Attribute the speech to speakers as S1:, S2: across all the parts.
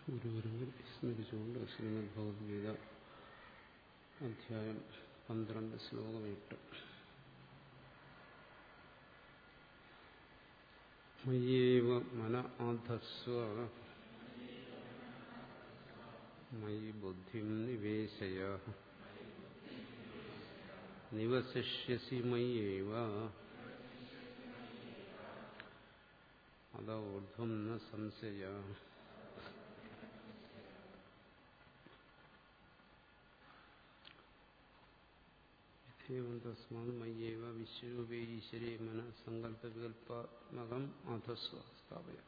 S1: ഗുരുവരങ്ങൾ സ്മരിച്ചുകൊണ്ട് ശ്രീമദ് ഭഗവത്ഗീത അധ്യായം പന്ത്രണ്ട് ശ്ലോകം എട്ട് മയ്യേവ മന ആധസ്വ മയി ബുദ്ധിം നിവേശയ നിവസിഷ്യസി മയ്യേവ അത ഊർധ്വം ന സംശയ ഏവം തസ്മാത് മയ്യേവ വിശ്വരൂപേ ഈശ്വരേ മന സങ്കല്പവികൽപ്പാത്മകം അധസ്വ സ്ഥാപയ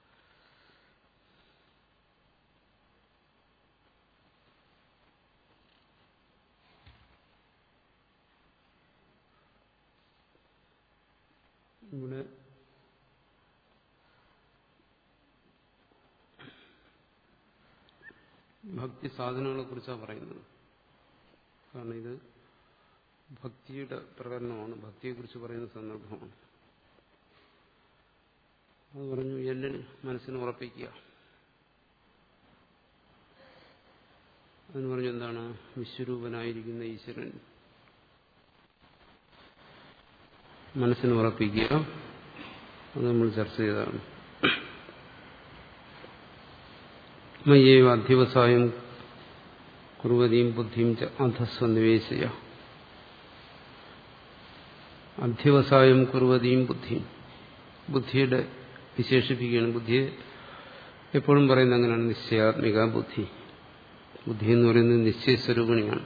S1: ഇവിടെ ഭക്തി സാധനങ്ങളെ കുറിച്ചാണ് പറയുന്നത് കാരണം ഇത് ഭക്തിയുടെ പ്രകടനമാണ് ഭക്തിയെക്കുറിച്ച് പറയുന്ന സന്ദർഭമാണ് അത് പറഞ്ഞു എന്നിൽ മനസ്സിന് ഉറപ്പിക്കുക അതിന് പറഞ്ഞു എന്താണ് വിശ്വരൂപനായിരിക്കുന്ന ഈശ്വരൻ മനസ്സിന് ഉറപ്പിക്കുക അത് നമ്മൾ ചർച്ച ചെയ്തതാണ് മയ്യേവ അധ്യവസായം കുറുവതിയും ബുദ്ധിയും അധസ്വ നിവേശയ അധ്യവസായം കുറുവതിയും ബുദ്ധിയും ബുദ്ധിയുടെ വിശേഷിപ്പിക്കുകയാണ് ബുദ്ധിയെ എപ്പോഴും പറയുന്നത് അങ്ങനെയാണ് നിശ്ചയാത്മിക ബുദ്ധി ബുദ്ധി എന്ന് പറയുന്നത് നിശ്ചയസ്വരൂപിണിയാണ്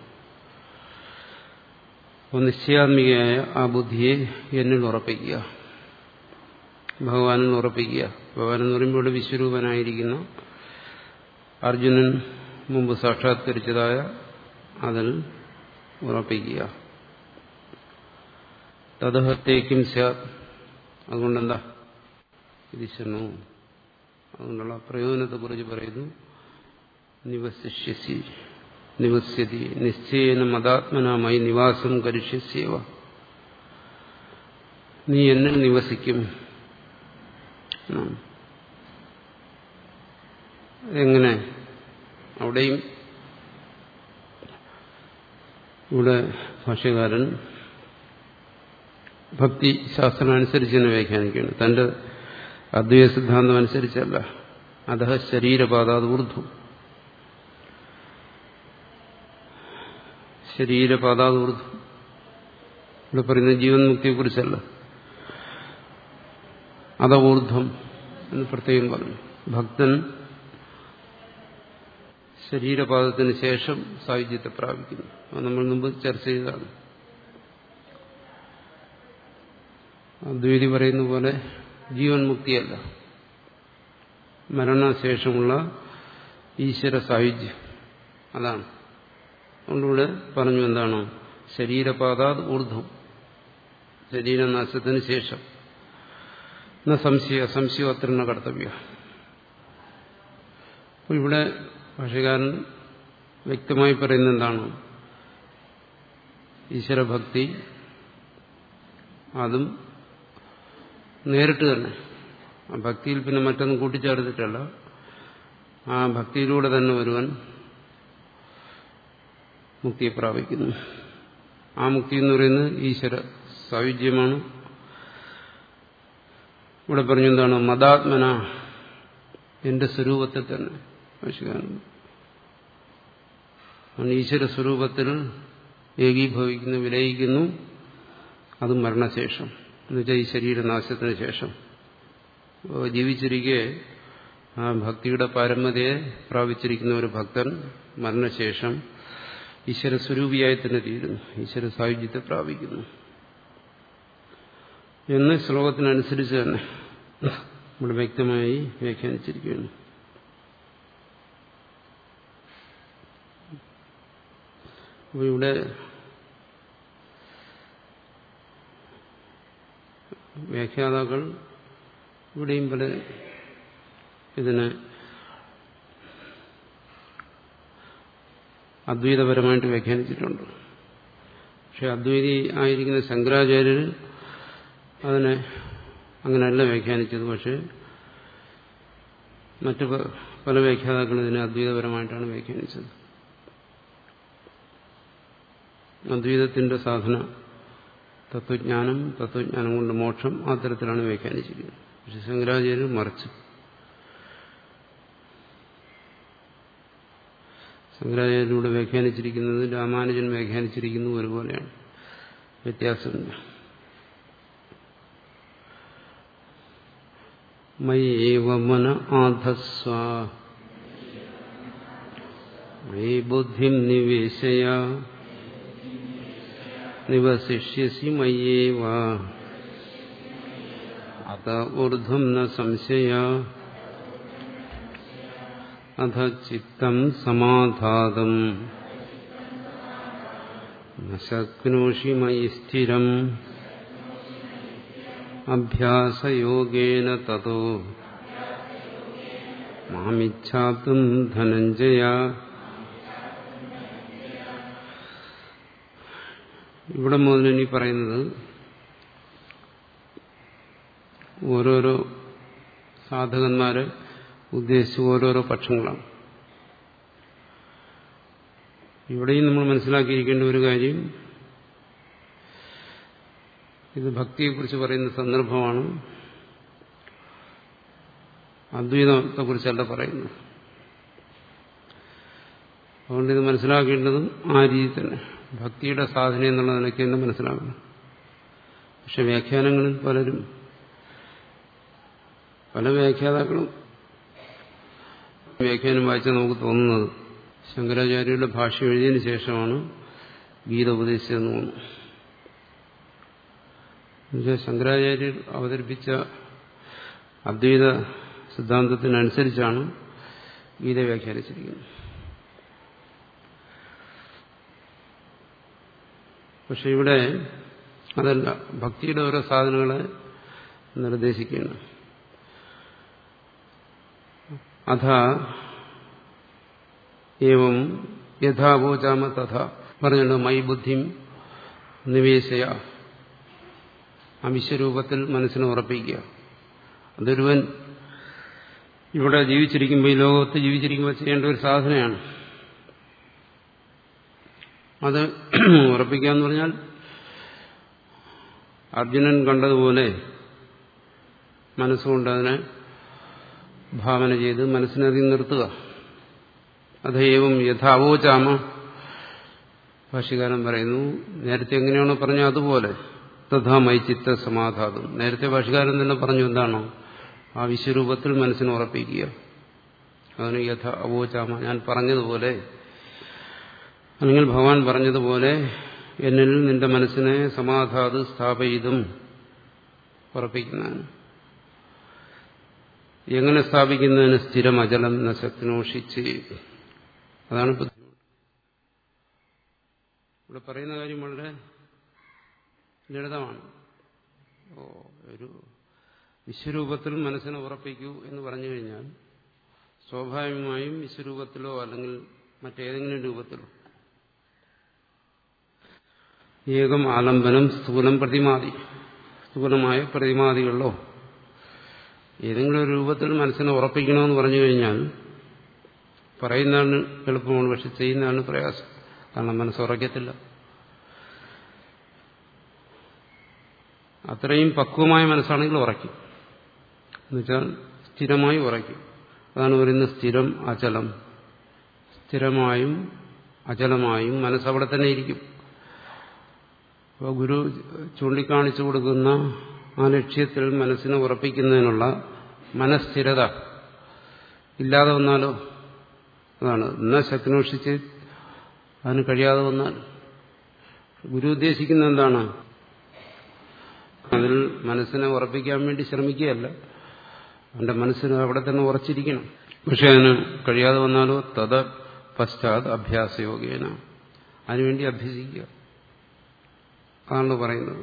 S1: അപ്പോൾ നിശ്ചയാത്മികയായ ആ ബുദ്ധിയെ എന്നിൽ ഉറപ്പിക്കുക ഭഗവാനിൽ ഉറപ്പിക്കുക ഭഗവാൻ എന്ന് പറയുമ്പോൾ ഇവിടെ വിശ്വരൂപനായിരിക്കുന്ന അർജുനൻ മുമ്പ് സാക്ഷാത്കരിച്ചതായ അതിൽ ഉറപ്പിക്കുക തദഹത്തേക്കും സ്യാത് അതുകൊണ്ടെന്താ ഇതിശനോ അതുകൊണ്ടുള്ള പ്രയോജനത്തെക്കുറിച്ച് പറയുന്നു നിവസിഷ്യസി നിവസ്യതി നിശ്ചയേന മതാത്മനാമായി നിവാസം കരിഷ്യസ്യവ നീ എന്നിൽ നിവസിക്കും എങ്ങനെ അവിടെയും ഇവിടെ ഭാഷ്യകാരൻ ഭക്തി ശാസ്ത്രം അനുസരിച്ച് തന്നെ വ്യാഖ്യാനിക്കുകയാണ് തന്റെ അദ്വൈത സിദ്ധാന്തം അനുസരിച്ചല്ല അധ ശരീരപാതാത് ഊർധ്വം ശരീരപാതാത് ഊർധ്വം ഇവിടെ പറയുന്ന ജീവൻ മുക്തിയെക്കുറിച്ചല്ല അത ഊർധ്വം എന്ന് പ്രത്യേകം പറഞ്ഞു ഭക്തൻ ശരീരപാദത്തിന് ശേഷം സായുജ്യത്തെ പ്രാപിക്കുന്നു അത് നമ്മൾ മുമ്പ് ചർച്ച ചെയ്തതാണ് അദ്വൈതി പറയുന്ന പോലെ ജീവൻ മുക്തിയല്ല മരണശേഷമുള്ള ഈശ്വര സായുജ്യം അതാണ് അതുകൊണ്ടിവിടെ പറഞ്ഞു എന്താണ് ശരീരപാതാത് ഊർധ്വം ശരീരനാശത്തിന് ശേഷം എന്ന സംശയ സംശയം അത്ര കർത്തവ്യ അപ്പോൾ ഇവിടെ ഭാഷകാരൻ വ്യക്തമായി പറയുന്നത് എന്താണ് ഈശ്വരഭക്തി അതും നേരിട്ട് തന്നെ ആ ഭക്തിയിൽ പിന്നെ മറ്റൊന്നും കൂട്ടിച്ചേർത്തിട്ടല്ല ആ ഭക്തിയിലൂടെ തന്നെ ഒരുവൻ മുക്തിയെ പ്രാപിക്കുന്നു ആ മുക്തി എന്ന് പറയുന്നത് ഈശ്വര സായുജ്യമാണ് ഇവിടെ പറഞ്ഞു എന്താണ് മതാത്മന എന്റെ സ്വരൂപത്തിൽ തന്നെ ഈശ്വര സ്വരൂപത്തിൽ ഏകീഭവിക്കുന്നു വിലയിക്കുന്നു അത് മരണശേഷം എന്നുവെച്ചാൽ ഈ ശരീരനാശത്തിന് ശേഷം ജീവിച്ചിരിക്കെ ആ ഭക്തിയുടെ പാരമ്യതയെ പ്രാപിച്ചിരിക്കുന്ന ഒരു ഭക്തൻ മരണശേഷം ഈശ്വര സ്വരൂപിയായി തന്നെ തീരുന്നു ഈശ്വര സായുജ്യത്തെ പ്രാപിക്കുന്നു എന്ന് ശ്ലോകത്തിനനുസരിച്ച് തന്നെ ഇവിടെ വ്യക്തമായി വ്യാഖ്യാനിച്ചിരിക്കുകയാണ് അപ്പോൾ ഇവിടെ വ്യാഖ്യാതാക്കൾ ഇവിടെയും പല ഇതിനെ അദ്വൈതപരമായിട്ട് വ്യാഖ്യാനിച്ചിട്ടുണ്ട് പക്ഷെ അദ്വൈതി ആയിരിക്കുന്ന ശങ്കരാചാര്യർ അതിനെ അങ്ങനെയല്ല വ്യാഖ്യാനിച്ചത് പക്ഷെ മറ്റു പല വ്യാഖ്യാതാക്കളും ഇതിനെ അദ്വൈതപരമായിട്ടാണ് വ്യാഖ്യാനിച്ചത് അദ്വൈതത്തിന്റെ സാധന തത്വജ്ഞാനം തത്വജ്ഞാനം കൊണ്ട് മോക്ഷം ആ തരത്തിലാണ് വ്യാഖ്യാനിച്ചിരിക്കുന്നത് പക്ഷെ ശങ്കരാചാര്യർ മറിച്ചു ശങ്കരാചാര്യരിലൂടെ വ്യാഖ്യാനിച്ചിരിക്കുന്നത് രാമാനുജൻ വ്യാഖ്യാനിച്ചിരിക്കുന്നത് ഒരുപോലെയാണ് വ്യത്യാസമില്ല മയ്യേവ മന ആധസ്വ മയി ബുദ്ധിം നിവേശയ നിവസിഷ്യസി മയ്യേവ അത ഊർധ്വം ന സംശയ അധ ചിത്തം സമാധാതം ന ശക്നോഷി മയി സ്ഥിരം അഭ്യാസയോഗേന തതോ മാമിച്ഛാത്തും ധനഞ്ജയ ഇവിടെ മുതൽ ഇനി പറയുന്നത് ഓരോരോ സാധകന്മാരെ ഉദ്ദേശിച്ച് ഓരോരോ പക്ഷങ്ങളാണ് ഇവിടെയും നമ്മൾ മനസ്സിലാക്കിയിരിക്കേണ്ട ഒരു കാര്യം ഇത് ഭക്തിയെക്കുറിച്ച് പറയുന്ന സന്ദർഭമാണ് അദ്വൈതത്തെക്കുറിച്ചല്ല പറയുന്നത് അതുകൊണ്ട് ഇത് മനസ്സിലാക്കേണ്ടതും ആ രീതി തന്നെ ഭക്തിയുടെ സാധന എന്നുള്ള നിലയ്ക്ക് തന്നെ മനസ്സിലാക്കണം പക്ഷെ വ്യാഖ്യാനങ്ങളിൽ പലരും പല വ്യാഖ്യാതാക്കളും വ്യാഖ്യാനം വായിച്ചാൽ നമുക്ക് തോന്നുന്നത് ശങ്കരാചാര്യരുടെ ഭാഷ എഴുതിയതിനു ശേഷമാണ് ഗീത ഉപദേശിച്ചതെന്ന് തോന്നുന്നു എന്നുവെച്ചാൽ ശങ്കരാചാര്യർ അവതരിപ്പിച്ച അദ്വൈത സിദ്ധാന്തത്തിനനുസരിച്ചാണ് ഗീത വ്യാഖ്യാനിച്ചിരിക്കുന്നത് പക്ഷെ ഇവിടെ അതല്ല ഭക്തിയുടെ ഓരോ സാധനങ്ങളെ നിർദ്ദേശിക്കുകയാണ് അഥ ഏവം യഥാവോചാമ തഥ പറഞ്ഞല്ലോ മൈ ബുദ്ധിം നിവേശയ ആ വിശ്വരൂപത്തിൽ മനസ്സിനെ ഉറപ്പിക്കുക അതൊരുവൻ ഇവിടെ ജീവിച്ചിരിക്കുമ്പോൾ ഈ ലോകത്ത് ജീവിച്ചിരിക്കുമ്പോൾ ചെയ്യേണ്ട ഒരു സാധനയാണ് അത് ഉറപ്പിക്കുക എന്ന് പറഞ്ഞാൽ അർജുനൻ കണ്ടതുപോലെ മനസ്സുകൊണ്ട് അതിനെ ഭാവന ചെയ്ത് മനസ്സിനതിൽ നിർത്തുക അതേവം യഥാവോചാമ ഭാഷ്യകാരൻ പറയുന്നു നേരത്തെ എങ്ങനെയാണോ പറഞ്ഞ അതുപോലെ തഥാ മൈചിത്ത സമാധാതും നേരത്തെ ഭാഷകാരൻ തന്നെ പറഞ്ഞു എന്താണോ ആ വിശ്വരൂപത്തിൽ മനസ്സിനെ ഉറപ്പിക്കുക അതിന് യഥ അവോചാമ ഞാൻ പറഞ്ഞതുപോലെ അല്ലെങ്കിൽ ഭഗവാൻ പറഞ്ഞതുപോലെ എന്നിൽ നിന്റെ മനസ്സിനെ സമാധാത് സ്ഥാപയിതും ഉറപ്പിക്കുന്നതാണ് എങ്ങനെ സ്ഥാപിക്കുന്നതിന് സ്ഥിരം അചലം നശക്നോഷിച്ച് അതാണ് ബുദ്ധിമുട്ട് ഇവിടെ പറയുന്ന കാര്യം വളരെ ലളിതമാണ് ഓ ഒരു വിശ്വരൂപത്തിൽ മനസ്സിനെ ഉറപ്പിക്കൂ എന്ന് പറഞ്ഞു കഴിഞ്ഞാൽ സ്വാഭാവികമായും വിശ്വരൂപത്തിലോ അല്ലെങ്കിൽ മറ്റേതെങ്കിലും രൂപത്തിലോ ഏകം ആലംബനം സ്ഥൂലം പ്രതിമാതി സ്ഥൂലമായ പ്രതിമാദികളിലോ ഏതെങ്കിലും ഒരു രൂപത്തിൽ മനസ്സിനെ ഉറപ്പിക്കണമെന്ന് പറഞ്ഞു കഴിഞ്ഞാൽ പറയുന്നതാണ് എളുപ്പമാണ് പക്ഷെ ചെയ്യുന്നതാണ് പ്രയാസം കാരണം മനസ്സുറക്കത്തില്ല അത്രയും പക്വമായ മനസ്സാണെങ്കിൽ ഉറയ്ക്കും എന്നുവെച്ചാൽ സ്ഥിരമായി ഉറയ്ക്കും അതാണ് പറയുന്നത് സ്ഥിരം അചലം സ്ഥിരമായും അചലമായും മനസ്സവിടെ തന്നെ ഇരിക്കും അപ്പോൾ ഗുരു ചൂണ്ടിക്കാണിച്ചു കൊടുക്കുന്ന ആ ലക്ഷ്യത്തിൽ മനസ്സിനെ ഉറപ്പിക്കുന്നതിനുള്ള മനസ്ഥിരത ഇല്ലാതെ വന്നാലോ അതാണ് എന്നാ ശക്തിനോഷിച്ച് അതിന് കഴിയാതെ വന്നാൽ ഗുരു ഉദ്ദേശിക്കുന്ന എന്താണ് അതിൽ മനസ്സിനെ ഉറപ്പിക്കാൻ വേണ്ടി ശ്രമിക്കുകയല്ല അവന്റെ മനസ്സിന് അവിടെ തന്നെ ഉറച്ചിരിക്കണം പക്ഷെ അതിന് കഴിയാതെ വന്നാലോ തത് പശ്ചാത് അഭ്യാസയോഗേന അതിനുവേണ്ടി അഭ്യസിക്കുക അതാണ് പറയുന്നത്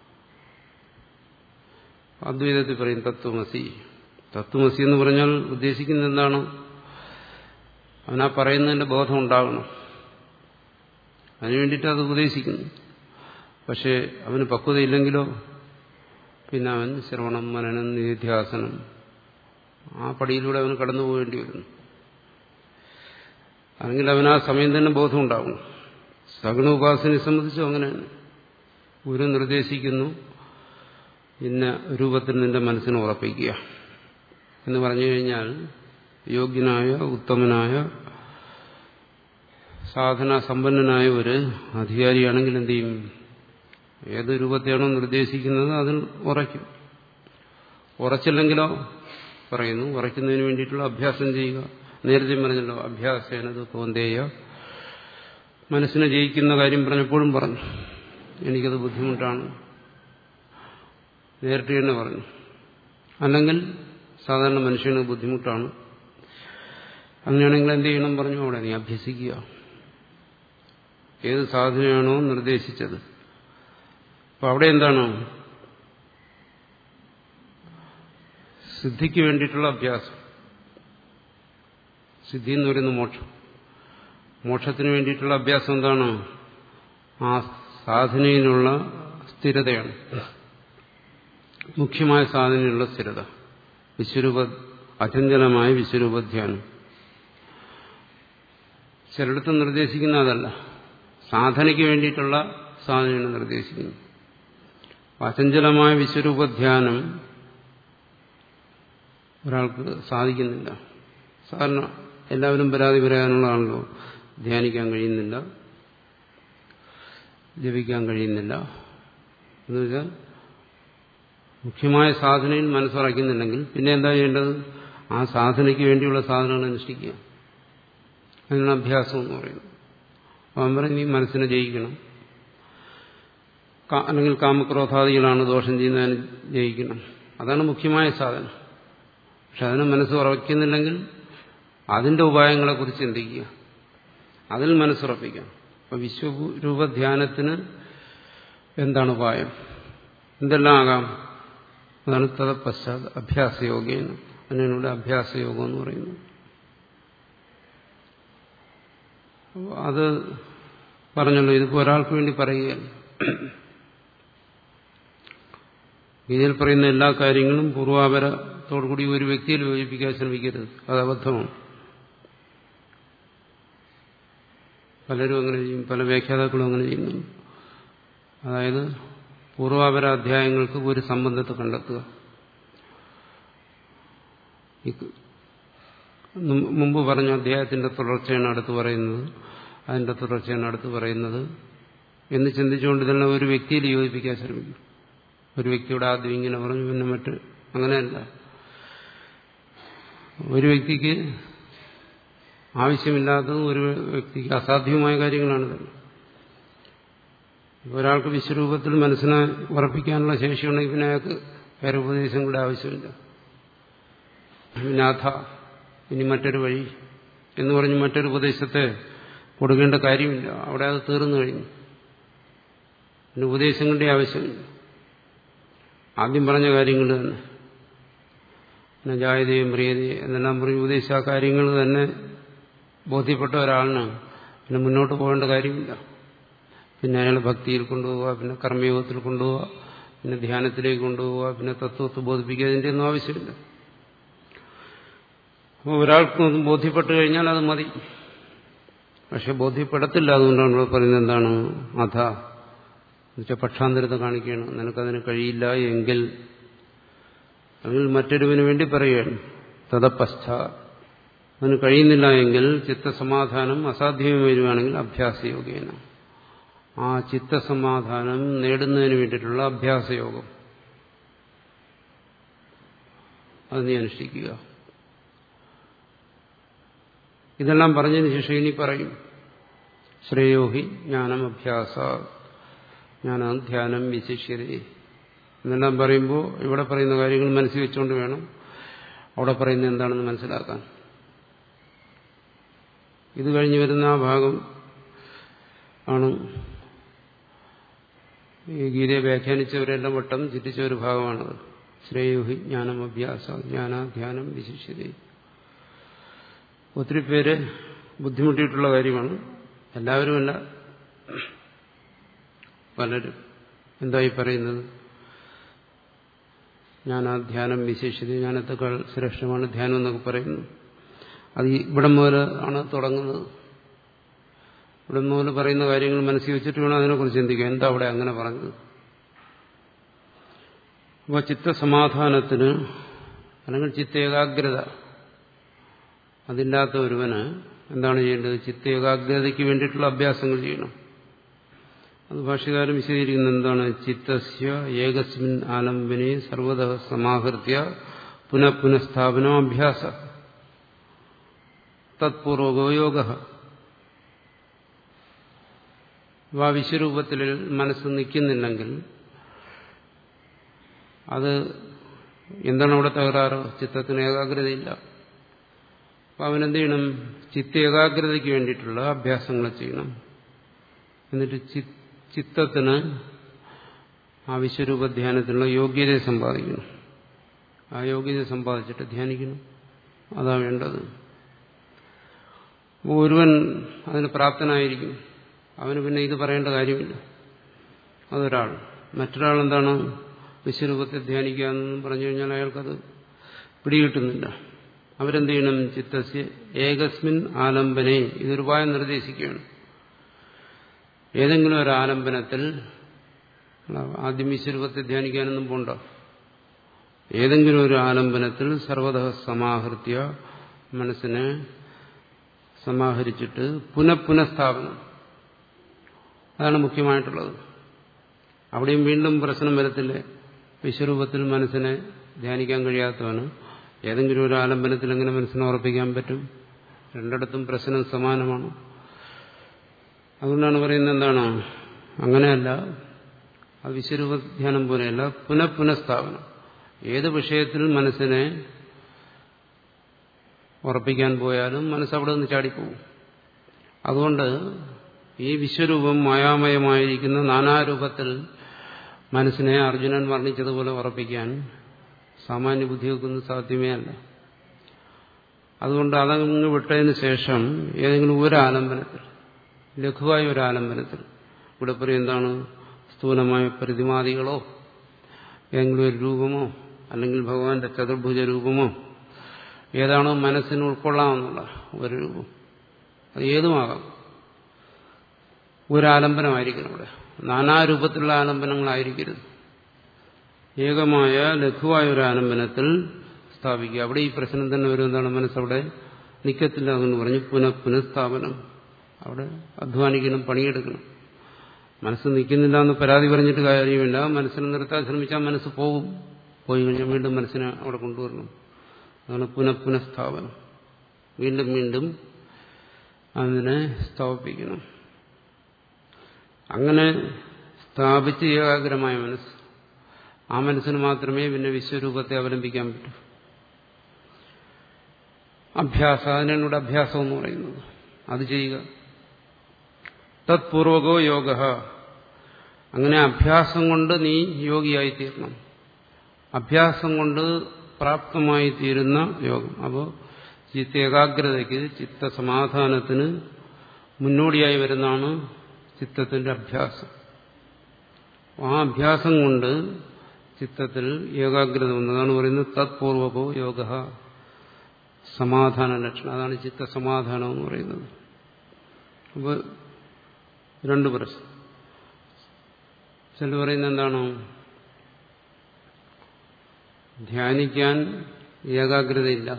S1: അദ്വൈതത്തിൽ പറയും തത്വമസി തത്വമസി എന്ന് പറഞ്ഞാൽ ഉദ്ദേശിക്കുന്നത് എന്താണ് അവനാ പറയുന്നതിന്റെ ബോധം ഉണ്ടാകണം അതിനുവേണ്ടിയിട്ട് അത് ഉപദേശിക്കുന്നു പക്ഷേ അവന് പക്വതയില്ലെങ്കിലോ പിന്നെ അവൻ ശ്രവണം മനനം നിധ്യാസനം ആ പടിയിലൂടെ അവന് കടന്നു പോകേണ്ടി വരുന്നു അല്ലെങ്കിൽ അവന് ആ സമയം തന്നെ ബോധം ഉണ്ടാകും സഗുണ ഉപാസനയെ സംബന്ധിച്ചും അങ്ങനെയാണ് ഗുരു നിർദ്ദേശിക്കുന്നു ഇന്ന രൂപത്തിൽ നിന്റെ മനസ്സിനെ ഉറപ്പിക്കുക എന്ന് പറഞ്ഞു കഴിഞ്ഞാൽ യോഗ്യനായ ഉത്തമനായ സാധന സമ്പന്നനായ ഒരു അധികാരിയാണെങ്കിൽ എന്ത് ചെയ്യും ഏത് രൂപത്തെയാണോ നിർദ്ദേശിക്കുന്നത് അതിൽ ഉറയ്ക്കും ഉറച്ചില്ലെങ്കിലോ പറയുന്നു ഉറയ്ക്കുന്നതിന് വേണ്ടിയിട്ടുള്ള അഭ്യാസം ചെയ്യുക നേരത്തെ പറഞ്ഞല്ലോ അഭ്യാസേനത് തോന്തേയ മനസ്സിനെ ജയിക്കുന്ന കാര്യം പറഞ്ഞപ്പോഴും പറഞ്ഞു എനിക്കത് ബുദ്ധിമുട്ടാണ് നേരിട്ട് തന്നെ പറഞ്ഞു അല്ലെങ്കിൽ സാധാരണ മനുഷ്യന് ബുദ്ധിമുട്ടാണ് അങ്ങനെയാണെങ്കിൽ എന്ത് ചെയ്യണം പറഞ്ഞു അവിടെ നീ അഭ്യസിക്കുക ഏത് സാധനയാണോ നിർദ്ദേശിച്ചത് അപ്പൊ അവിടെ എന്താണ് സിദ്ധിക്ക് വേണ്ടിയിട്ടുള്ള അഭ്യാസം സിദ്ധി എന്ന് പറയുന്ന മോക്ഷം മോക്ഷത്തിന് വേണ്ടിയിട്ടുള്ള അഭ്യാസം എന്താണ് ആ സാധനയിലുള്ള സ്ഥിരതയാണ് മുഖ്യമായ സാധനയിലുള്ള സ്ഥിരത വിശ്വരൂപ അചഞ്ചലമായ വിശ്വരൂപധ്യാനം ചിലയിടത്ത് നിർദ്ദേശിക്കുന്ന അതല്ല സാധനയ്ക്ക് വേണ്ടിയിട്ടുള്ള സാധനയാണ് നിർദ്ദേശിക്കുന്നത് അചഞ്ചലമായ വിശ്വരൂപധ്യാനം ഒരാൾക്ക് സാധിക്കുന്നില്ല സാധാരണ എല്ലാവരും പരാതി പറയാനുള്ളതാണല്ലോ ധ്യാനിക്കാൻ കഴിയുന്നില്ല ജപിക്കാൻ കഴിയുന്നില്ല എന്ന് വെച്ചാൽ മുഖ്യമായ സാധനയിൽ മനസ്സുറയ്ക്കുന്നില്ലെങ്കിൽ പിന്നെ എന്താ ചെയ്യേണ്ടത് ആ സാധനയ്ക്ക് വേണ്ടിയുള്ള സാധനങ്ങൾ അനുഷ്ഠിക്കുക അതിനാണ് അഭ്യാസം എന്ന് പറയുന്നത് അവൻ പറയും നീ മനസ്സിനെ ജയിക്കണം അല്ലെങ്കിൽ കാമക്രോധാദികളാണ് ദോഷം ചെയ്യുന്നതിന് ജയിക്കണം അതാണ് മുഖ്യമായ സാധനം പക്ഷെ അതിനെ മനസ്സ് ഉറയ്ക്കുന്നില്ലെങ്കിൽ അതിന്റെ ഉപായങ്ങളെക്കുറിച്ച് ചിന്തിക്കുക അതിൽ മനസ്സുറപ്പിക്കാം അപ്പൊ വിശ്വരൂപധ്യാനത്തിന് എന്താണ് ഉപായം എന്തെല്ലാം ആകാം അതാണ് തത് പശ്ചാത്ത അഭ്യാസയോഗേന അതിനോട് അഭ്യാസയോഗം എന്ന് പറയുന്നു അത് പറഞ്ഞല്ലോ ഇതിപ്പോ ഒരാൾക്ക് വേണ്ടി പറയുകയല്ല ഗീതയിൽ പറയുന്ന എല്ലാ കാര്യങ്ങളും പൂർവാപരത്തോടുകൂടി ഒരു വ്യക്തിയിൽ യോജിപ്പിക്കാൻ ശ്രമിക്കരുത് അത് അബദ്ധമാണ് പലരും അങ്ങനെ ചെയ്യും പല വ്യാഖ്യാതാക്കളും അങ്ങനെ ചെയ്യുന്നുണ്ട് അതായത് പൂർവാപര അധ്യായങ്ങൾക്ക് ഒരു സംബന്ധത്തെ കണ്ടെത്തുക മുമ്പ് പറഞ്ഞ അധ്യായത്തിന്റെ തുടർച്ചയാണ് അടുത്ത് പറയുന്നത് അതിന്റെ തുടർച്ചയാണ് അടുത്ത് പറയുന്നത് എന്ന് ചിന്തിച്ചുകൊണ്ട് തന്നെ ഒരു വ്യക്തിയിൽ യോജിപ്പിക്കാൻ ശ്രമിക്കും ഒരു വ്യക്തിയുടെ ആദ്യം ഇങ്ങനെ പറഞ്ഞു പിന്നെ മറ്റ് അങ്ങനെയല്ല ഒരു വ്യക്തിക്ക് ആവശ്യമില്ലാത്തതും ഒരു വ്യക്തിക്ക് അസാധ്യവുമായ കാര്യങ്ങളാണ് തന്നെ ഒരാൾക്ക് വിശ്വരൂപത്തിൽ മനസ്സിനെ ഉറപ്പിക്കാനുള്ള ശേഷിയുണ്ടെങ്കിൽ പിന്നെ അയാൾക്ക് വേറെ ഉപദേശങ്ങളുടെ ആവശ്യമില്ല നാഥ ഇനി മറ്റൊരു വഴി എന്ന് പറഞ്ഞ് മറ്റൊരു ഉപദേശത്തെ കൊടുക്കേണ്ട കാര്യമില്ല അവിടെ അത് തീർന്നു കഴിഞ്ഞു പിന്നെ ഉപദേശങ്ങളുടെ ആവശ്യമില്ല ആദ്യം പറഞ്ഞ കാര്യങ്ങൾ തന്നെ പിന്നെ ജായതയും പ്രിയതയും എന്നെല്ലാം പറഞ്ഞ് ഉപദേശിച്ച ആ കാര്യങ്ങൾ തന്നെ ബോധ്യപ്പെട്ട ഒരാളിന് പിന്നെ മുന്നോട്ട് പോകേണ്ട കാര്യമില്ല പിന്നെ അയാൾ ഭക്തിയിൽ കൊണ്ടുപോവുക പിന്നെ കർമ്മയോഗത്തിൽ കൊണ്ടുപോവുക പിന്നെ ധ്യാനത്തിലേക്ക് കൊണ്ടുപോവുക പിന്നെ തത്വത്തെ ബോധിപ്പിക്കുക അതിൻ്റെ ഒന്നും ആവശ്യമില്ല അപ്പോൾ ഒരാൾക്ക് ബോധ്യപ്പെട്ടു കഴിഞ്ഞാൽ അത് മതി പക്ഷെ ബോധ്യപ്പെടത്തില്ല അതുകൊണ്ടാണ് ഇവിടെ പറയുന്നത് എന്താണ് അധ എന്നുവെച്ചാൽ പക്ഷാന്തരത കാണിക്കുകയാണ് നിനക്കതിന് കഴിയില്ല എങ്കിൽ അല്ലെങ്കിൽ മറ്റൊരുവിന് വേണ്ടി പറയുകയാണ് തഥപശ്ച അതിന് കഴിയുന്നില്ല എങ്കിൽ ചിത്തസമാധാനം അസാധ്യമായി വരികയാണെങ്കിൽ അഭ്യാസയോഗേന ആ ചിത്തസമാധാനം നേടുന്നതിന് വേണ്ടിയിട്ടുള്ള അഭ്യാസയോഗം അത് നീ അനുഷ്ഠിക്കുക ഇതെല്ലാം പറഞ്ഞതിന് ശേഷം ഇനി പറയും ശ്രേയോഹി ജ്ഞാനം അഭ്യാസ ജ്ഞാനം ധ്യാനം വിശിഷ്യത എന്നെല്ലാം പറയുമ്പോൾ ഇവിടെ പറയുന്ന കാര്യങ്ങൾ മനസ്സിൽ വെച്ചുകൊണ്ട് വേണം അവിടെ പറയുന്നത് എന്താണെന്ന് മനസ്സിലാക്കാൻ ഇത് കഴിഞ്ഞ് വരുന്ന ആ ഭാഗം ആണ് ഈ ഗീതയെ വ്യാഖ്യാനിച്ചവരെല്ലാം വട്ടം ചിറ്റിച്ച ഒരു ഭാഗമാണത് ശ്രേയോഹി ജ്ഞാനം അഭ്യാസ ജ്ഞാന ധ്യാനം വിശിഷ്യത ഒത്തിരി പേര് ബുദ്ധിമുട്ടിയിട്ടുള്ള കാര്യമാണ് എല്ലാവരുമല്ല പലരും എന്തായി പറയുന്നത് ജ്ഞാനാധ്യാനം വിശേഷിത ജ്ഞാനത്തെക്കാൾ ശ്രേഷ്ഠമാണ് ധ്യാനം എന്നൊക്കെ പറയുന്നു അത് ഇവിടെ മുതൽ ആണ് തുടങ്ങുന്നത് ഇവിടെ മുതൽ പറയുന്ന കാര്യങ്ങൾ മനസ്സിൽ വെച്ചിട്ട് വേണം അതിനെക്കുറിച്ച് ചിന്തിക്കുക എന്താ അവിടെ അങ്ങനെ പറഞ്ഞത് അപ്പോൾ ചിത്തസമാധാനത്തിന് അല്ലെങ്കിൽ ചിത്ത ഏകാഗ്രത അതില്ലാത്ത ഒരുവന് എന്താണ് ചെയ്യേണ്ടത് ചിത്ത ഏകാഗ്രതയ്ക്ക് വേണ്ടിയിട്ടുള്ള അഭ്യാസങ്ങൾ ചെയ്യണം അത് ഭാഷകാരം വിശദീകരിക്കുന്നത് എന്താണ് ചിത്തസ്യ ഏകസ്മിൻ ആലംബനെ സർവത സമാഹൃത്യ പുനഃ പുനഃസ്ഥാപനം അഭ്യാസ തത്പൂർവകോ യോഗ ആ വിശ്വരൂപത്തിൽ മനസ്സ് നിൽക്കുന്നില്ലെങ്കിൽ അത് എന്താണ് അവിടെ തകരാറ് ചിത്തത്തിന് ഏകാഗ്രതയില്ല അപ്പം അവനെന്ത് ചെയ്യണം ചിത്ത ഏകാഗ്രതയ്ക്ക് വേണ്ടിയിട്ടുള്ള അഭ്യാസങ്ങൾ ചെയ്യണം എന്നിട്ട് ചിത്തത്തിന് ആ വിശ്വരൂപ ധ്യാനത്തിനുള്ള യോഗ്യതയെ സമ്പാദിക്കണം ആ യോഗ്യത സമ്പാദിച്ചിട്ട് ധ്യാനിക്കണം അതാ വേണ്ടത് ഒരുവൻ അതിന് പ്രാപ്തനായിരിക്കും അവന് പിന്നെ ഇത് പറയേണ്ട കാര്യമില്ല അതൊരാൾ മറ്റൊരാൾ എന്താണ് വിശ്വരൂപത്തെ ധ്യാനിക്കുക എന്ന് പറഞ്ഞു കഴിഞ്ഞാൽ അയാൾക്കത് പിടികിട്ടുന്നില്ല അവരെന്ത് ചെയ്യണം ചിത്തസ്യ ഏകസ്മിൻ ആലംബനെ ഇതൊരു ഉപായം നിർദ്ദേശിക്കുകയാണ് ഏതെങ്കിലും ഒരു ആലംബനത്തിൽ ആദ്യം വിശ്വരൂപത്തെ ധ്യാനിക്കാനൊന്നും പോണ്ട ഏതെങ്കിലും ഒരു ആലംബനത്തിൽ സർവത സമാഹൃത്യ മനസ്സിനെ സമാഹരിച്ചിട്ട് പുനഃപുനഃസ്ഥാപനം അതാണ് മുഖ്യമായിട്ടുള്ളത് അവിടെയും വീണ്ടും പ്രശ്നം വരത്തില്ലേ വിശ്വരൂപത്തിൽ മനസ്സിനെ ധ്യാനിക്കാൻ കഴിയാത്തവന് ഏതെങ്കിലും ഒരു ആലംബനത്തിൽ എങ്ങനെ മനസ്സിനെ ഉറപ്പിക്കാൻ പറ്റും രണ്ടിടത്തും പ്രശ്നം സമാനമാണ് അതുകൊണ്ടാണ് പറയുന്നത് എന്താണ് അങ്ങനെയല്ല അത് വിശ്വരൂപ ധ്യാനം പോലെയല്ല പുനഃപുനഃസ്ഥാപനം ഏത് വിഷയത്തിൽ മനസ്സിനെ ഉറപ്പിക്കാൻ പോയാലും മനസ്സ് അവിടെ നിന്ന് ചാടിപ്പോവും അതുകൊണ്ട് ഈ വിശ്വരൂപം മായാമയമായിരിക്കുന്ന നാനാരൂപത്തിൽ മനസ്സിനെ അർജുനൻ വർണ്ണിച്ചതുപോലെ ഉറപ്പിക്കാൻ സാമാന്യ ബുദ്ധിയൊക്കൊന്നും സാധ്യമേ അല്ല അതുകൊണ്ട് അതങ്ങ് വിട്ടതിന് ശേഷം ഏതെങ്കിലും ഒരു ആലംബനത്തിൽ ലഘുവായ ഒരു ആലംബനത്തിൽ ഇവിടെ പറയും എന്താണ് സ്ഥൂലമായ പ്രതിമാദികളോ ഏതെങ്കിലും ഒരു രൂപമോ അല്ലെങ്കിൽ ഭഗവാന്റെ ചതുർഭുജ രൂപമോ ഏതാണോ മനസ്സിന് ഉൾക്കൊള്ളാമെന്നുള്ള ഒരു രൂപം അത് ഏതുമാകാം ഒരു ആലംബനമായിരിക്കണം ഇവിടെ നാനാരൂപത്തിലുള്ള ആലംബനങ്ങളായിരിക്കരുത് ഏകമായ ലഘുവായ ഒരു ആലംബനത്തിൽ സ്ഥാപിക്കുക അവിടെ ഈ പ്രശ്നം തന്നെ വരും എന്താണ് മനസ്സവിടെ നിൽക്കത്തില്ല എന്ന് പറഞ്ഞ് പുനഃ പുനഃസ്ഥാപനം അവിടെ അധ്വാനിക്കണം പണിയെടുക്കണം മനസ്സ് നിൽക്കുന്നില്ല എന്ന് പരാതി പറഞ്ഞിട്ട് കാര്യമില്ല മനസ്സിനെ നിർത്താൻ ശ്രമിച്ചാൽ മനസ്സ് പോകും പോയി കഴിഞ്ഞാൽ വീണ്ടും മനസ്സിനെ അവിടെ കൊണ്ടുവരണം അതാണ് പുനഃ പുനഃസ്ഥാപനം വീണ്ടും വീണ്ടും അതിനെ സ്ഥാപിപ്പിക്കണം അങ്ങനെ സ്ഥാപിച്ച് ഏകാഗ്രമായ മനസ്സ് ആ മനസ്സിന് മാത്രമേ പിന്നെ വിശ്വരൂപത്തെ അവലംബിക്കാൻ പറ്റൂ അഭ്യാസം അതിനാണ് ഇവിടെ അഭ്യാസം എന്ന് പറയുന്നത് അത് ചെയ്യുക തത്പൂർവകോ യോഗ അങ്ങനെ അഭ്യാസം കൊണ്ട് നീ യോഗിയായി തീരണം അഭ്യാസം കൊണ്ട് പ്രാപ്തമായി തീരുന്ന യോഗം അപ്പോൾ ചിത്ത ഏകാഗ്രതയ്ക്ക് ചിത്തസമാധാനത്തിന് മുന്നോടിയായി വരുന്നതാണ് ചിത്തത്തിന്റെ അഭ്യാസം ആ അഭ്യാസം കൊണ്ട് ചിത്തത്തിൽ ഏകാഗ്രത വന്നതാണ് പറയുന്നത് തത്പൂർവകോ യോഗ സമാധാന ലക്ഷണം അതാണ് ചിത്തസമാധാനം എന്ന് പറയുന്നത് അപ്പോൾ രണ്ട് പ്രശ്നം ചില പറയുന്നത് എന്താണോ ധ്യാനിക്കാൻ ഏകാഗ്രതയില്ല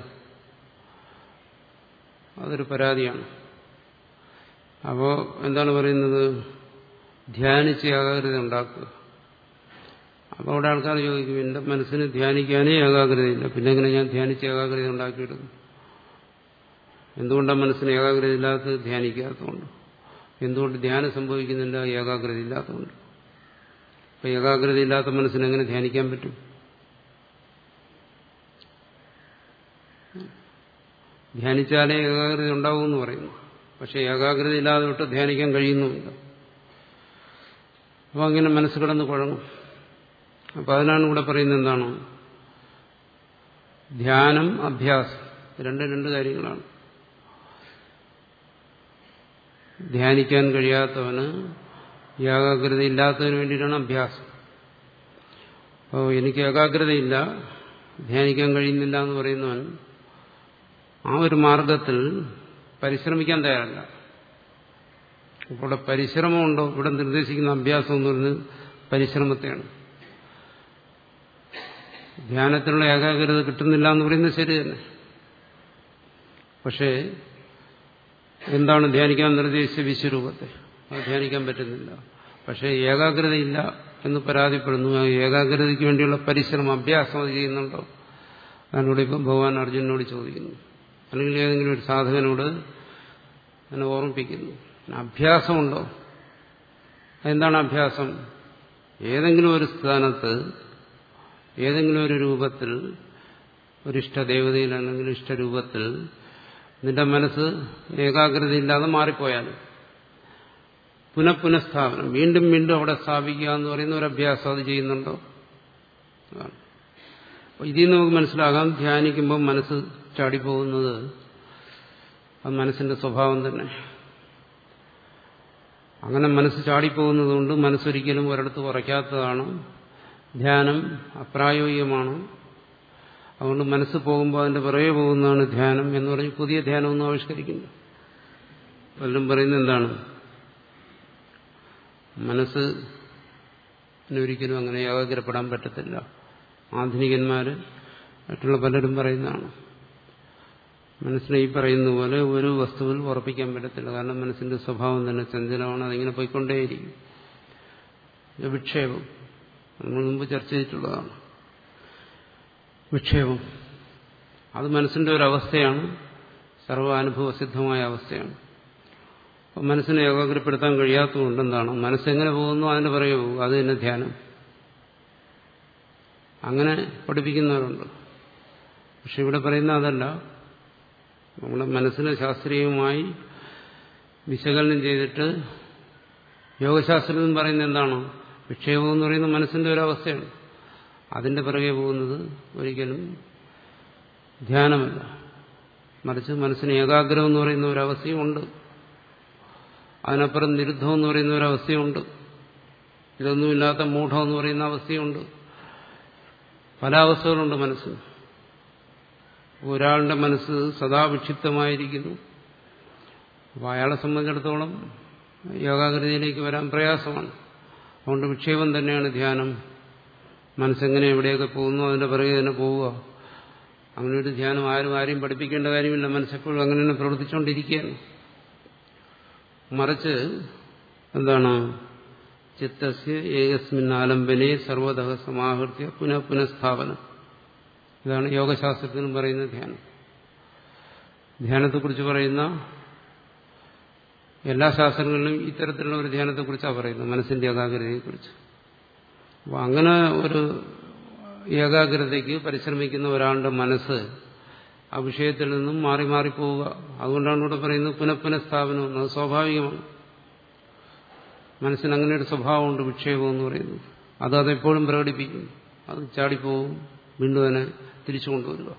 S1: അതൊരു പരാതിയാണ് അപ്പോൾ എന്താണ് പറയുന്നത് ധ്യാനിച്ച് ഏകാഗ്രത ഉണ്ടാക്കുക അപ്പോൾ അവിടെ ആൾക്കാർ ചോദിക്കും എൻ്റെ മനസ്സിന് ധ്യാനിക്കാനേ ഏകാഗ്രതയില്ല പിന്നെ എങ്ങനെ ഞാൻ ധ്യാനിച്ച് ഏകാഗ്രത ഉണ്ടാക്കിയെടുക്കും എന്തുകൊണ്ടാണ് മനസ്സിന് ഏകാഗ്രത ഇല്ലാത്തത് ധ്യാനിക്കാത്തതുകൊണ്ട് എന്തുകൊണ്ട് ധ്യാനം സംഭവിക്കുന്നില്ല ഏകാഗ്രത ഇല്ലാത്തതുകൊണ്ട് അപ്പൊ ഏകാഗ്രത ഇല്ലാത്ത മനസ്സിന് എങ്ങനെ ധ്യാനിക്കാൻ പറ്റും ധ്യാനിച്ചാലേ ഏകാഗ്രത ഉണ്ടാവുമെന്ന് പറയുന്നു പക്ഷെ ഏകാഗ്രത ഇല്ലാതെ വിട്ട് ധ്യാനിക്കാൻ കഴിയുന്നുമില്ല അപ്പോൾ അങ്ങനെ മനസ്സ് കിടന്ന് കുഴങ്ങും അപ്പം അതിനാണ് ഇവിടെ പറയുന്നത് എന്താണ് ധ്യാനം അഭ്യാസം രണ്ട് രണ്ട് കാര്യങ്ങളാണ് ധ്യാനിക്കാൻ കഴിയാത്തവന് ഏകാഗ്രത ഇല്ലാത്തതിന് വേണ്ടിയിട്ടാണ് അഭ്യാസം അപ്പോൾ എനിക്ക് ഏകാഗ്രതയില്ല ധ്യാനിക്കാൻ കഴിയുന്നില്ല എന്ന് പറയുന്നവൻ ആ ഒരു മാർഗത്തിൽ പരിശ്രമിക്കാൻ തയ്യാറല്ല അപ്പോൾ ഇവിടെ പരിശ്രമമുണ്ടോ ഇവിടെ നിർദ്ദേശിക്കുന്ന അഭ്യാസം എന്ന് പറയുന്നത് പരിശ്രമത്തെയാണ് ധ്യാനത്തിനുള്ള ഏകാഗ്രത കിട്ടുന്നില്ല എന്ന് പറയുന്നത് ശരി തന്നെ പക്ഷേ എന്താണ് ധ്യാനിക്കാൻ നിർദ്ദേശിച്ച വിശ്വരൂപത്തെ അത് ധ്യാനിക്കാൻ പറ്റുന്നില്ല പക്ഷേ ഏകാഗ്രതയില്ല എന്ന് പരാതിപ്പെടുന്നു ആ ഏകാഗ്രതയ്ക്ക് വേണ്ടിയുള്ള പരിശ്രമം അഭ്യാസം അത് ചെയ്യുന്നുണ്ടോ അതിനോട് ഇപ്പം ഭഗവാൻ അർജുനോട് ചോദിക്കുന്നു അല്ലെങ്കിൽ ഏതെങ്കിലും ഒരു സാധകനോട് എന്നെ ഓർമ്മിപ്പിക്കുന്നു അഭ്യാസമുണ്ടോ എന്താണ് അഭ്യാസം ഏതെങ്കിലും ഒരു സ്ഥാനത്ത് ഏതെങ്കിലും ഒരു രൂപത്തിൽ ഒരു ഇഷ്ടദേവതയിലാണെങ്കിൽ ഇഷ്ടരൂപത്തിൽ നിന്റെ മനസ്സ് ഏകാഗ്രതയില്ലാതെ മാറിപ്പോയാൽ പുനഃപുനഃസ്ഥാപനം വീണ്ടും വീണ്ടും അവിടെ സ്ഥാപിക്കുക എന്ന് പറയുന്ന ഒരു അഭ്യാസം അത് ചെയ്യുന്നുണ്ടോ അതാണ് അപ്പോൾ ഇതിൽ നിന്ന് നമുക്ക് മനസ്സിലാകാം ധ്യാനിക്കുമ്പോൾ മനസ്സ് ചാടിപ്പോകുന്നത് അത് മനസ്സിന്റെ സ്വഭാവം തന്നെ അങ്ങനെ മനസ്സ് ചാടിപ്പോകുന്നതുകൊണ്ട് മനസ്സൊരിക്കലും ഒരിടത്ത് ഉറയ്ക്കാത്തതാണ് ധ്യാനം അപ്രായോഗികമാണ് അതുകൊണ്ട് മനസ്സ് പോകുമ്പോൾ അതിന്റെ പിറകെ പോകുന്നതാണ് ധ്യാനം എന്ന് പറഞ്ഞ് പുതിയ ധ്യാനമൊന്നും ആവിഷ്കരിക്കുന്നു പലരും പറയുന്നത് എന്താണ് മനസ്സ് ഒരിക്കലും അങ്ങനെ ഏകാഗ്രപ്പെടാൻ പറ്റത്തില്ല ആധുനികന്മാര് മറ്റുള്ള പലരും പറയുന്നതാണ് മനസ്സിനെ ഈ പറയുന്ന പോലെ ഒരു വസ്തുവിൽ ഉറപ്പിക്കാൻ പറ്റത്തില്ല കാരണം മനസ്സിന്റെ സ്വഭാവം തന്നെ ചഞ്ചലമാണ് അതിങ്ങനെ പോയിക്കൊണ്ടേയിരിക്കും വിക്ഷേപം നമ്മൾ മുമ്പ് ചർച്ച ചെയ്തിട്ടുള്ളതാണ് വിക്ഷേപം അത് മനസ്സിന്റെ ഒരു അവസ്ഥയാണ് സർവാനുഭവസിദ്ധമായ അവസ്ഥയാണ് അപ്പം മനസ്സിനെ ഏകാഗ്രപ്പെടുത്താൻ കഴിയാത്തതുകൊണ്ട് എന്താണ് മനസ്സെങ്ങനെ പോകുന്നു അതിന്റെ പിറകെ പോകും അത് തന്നെ ധ്യാനം അങ്ങനെ പഠിപ്പിക്കുന്നവരുണ്ട് പക്ഷെ ഇവിടെ പറയുന്ന അതല്ല നമ്മുടെ മനസ്സിനെ ശാസ്ത്രീയമായി വിശകലനം ചെയ്തിട്ട് യോഗശാസ്ത്രം പറയുന്നത് എന്താണ് വിക്ഷേപം എന്ന് പറയുന്നത് മനസ്സിന്റെ ഒരവസ്ഥയാണ് അതിന്റെ പിറകെ പോകുന്നത് ഒരിക്കലും ധ്യാനമല്ല മറിച്ച് മനസ്സിന് ഏകാഗ്രഹം എന്ന് പറയുന്ന ഒരവസ്ഥയുമുണ്ട് അതിനപ്പുറം നിരുദ്ധം എന്ന് പറയുന്ന ഒരവസ്ഥയുണ്ട് ഇതൊന്നുമില്ലാത്ത മൂഢം എന്ന് പറയുന്ന അവസ്ഥയുണ്ട് പല അവസ്ഥകളുണ്ട് മനസ്സിന് ഒരാളുടെ മനസ്സ് സദാ വിക്ഷിപ്തമായിരിക്കുന്നു അപ്പോൾ അയാളെ സംബന്ധിച്ചിടത്തോളം യോഗാകൃതിയിലേക്ക് വരാൻ പ്രയാസമാണ് അതുകൊണ്ട് വിക്ഷേപം തന്നെയാണ് ധ്യാനം മനസ്സെങ്ങനെ എവിടെയൊക്കെ പോകുന്നു അതിന്റെ പിറകെ തന്നെ പോവുക അങ്ങനെ ഒരു ധ്യാനം ആരും ആരെയും പഠിപ്പിക്കേണ്ട കാര്യമില്ല മനസ്സെപ്പോഴും അങ്ങനെ തന്നെ പ്രവർത്തിച്ചുകൊണ്ടിരിക്കുകയാണ് മറിച്ച് എന്താണ് ചിത്തസ്യ ഏകസ്മിൻ ആലംബനെ സർവതഃ സമാഹൃത്യ പുനഃ പുനഃസ്ഥാപനം ഇതാണ് യോഗശാസ്ത്രത്തിനും പറയുന്ന ധ്യാനം ധ്യാനത്തെക്കുറിച്ച് പറയുന്ന എല്ലാ ശാസ്ത്രങ്ങളിലും ഇത്തരത്തിലുള്ള ഒരു ധ്യാനത്തെക്കുറിച്ചാണ് പറയുന്നത് മനസ്സിന്റെ ഏകാഗ്രതയെക്കുറിച്ച് അപ്പോൾ അങ്ങനെ ഒരു ഏകാഗ്രതയ്ക്ക് പരിശ്രമിക്കുന്ന ഒരാളുടെ മനസ്സ് ആ വിഷയത്തിൽ നിന്നും മാറി മാറി പോവുക അതുകൊണ്ടാണ് ഇവിടെ പറയുന്നത് പുനഃപുനഃസ്ഥാപനം അത് സ്വാഭാവികമാണ് മനസ്സിന് അങ്ങനെ ഒരു സ്വഭാവമുണ്ട് വിക്ഷേപം എന്ന് പറയുന്നത് അത് അതെപ്പോഴും പ്രകടിപ്പിക്കും അത് ചാടിപ്പോവും വീണ്ടും അതിനെ തിരിച്ചു കൊണ്ടുവരിക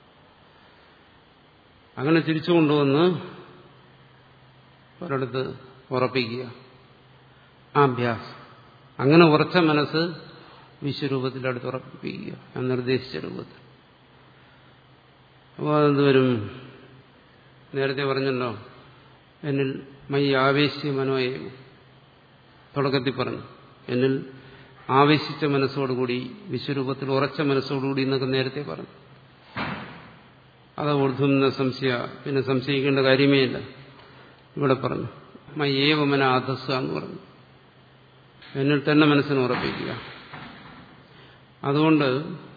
S1: അങ്ങനെ തിരിച്ചു കൊണ്ടുവന്ന് ഒരിടത്ത് ഉറപ്പിക്കുക ആ അഭ്യാസം അങ്ങനെ ഉറച്ച മനസ്സ് വിശ്വരൂപത്തിൽ അടുത്ത് ഉറപ്പിക്കുക ഞാൻ നിർദ്ദേശിച്ച രൂപത്തിൽ അപ്പോൾ അതെന്ത് വരും നേരത്തെ പറഞ്ഞല്ലോ എന്നിൽ മൈ ആവേശ്യ മനോയം തുടക്കത്തിൽ പറഞ്ഞു എന്നിൽ ആവേശിച്ച മനസ്സോടുകൂടി വിശ്വരൂപത്തിൽ ഉറച്ച മനസ്സോടുകൂടി എന്നൊക്കെ നേരത്തെ പറഞ്ഞു അത് ഊർധ്വം സംശയ പിന്നെ സംശയിക്കേണ്ട കാര്യമേ ഇല്ല ഇവിടെ പറഞ്ഞു മയ്യേവമന ആധസ്സ എന്ന് പറഞ്ഞു എന്നിൽ തന്നെ മനസ്സിനെ ഉറപ്പിക്കുക അതുകൊണ്ട്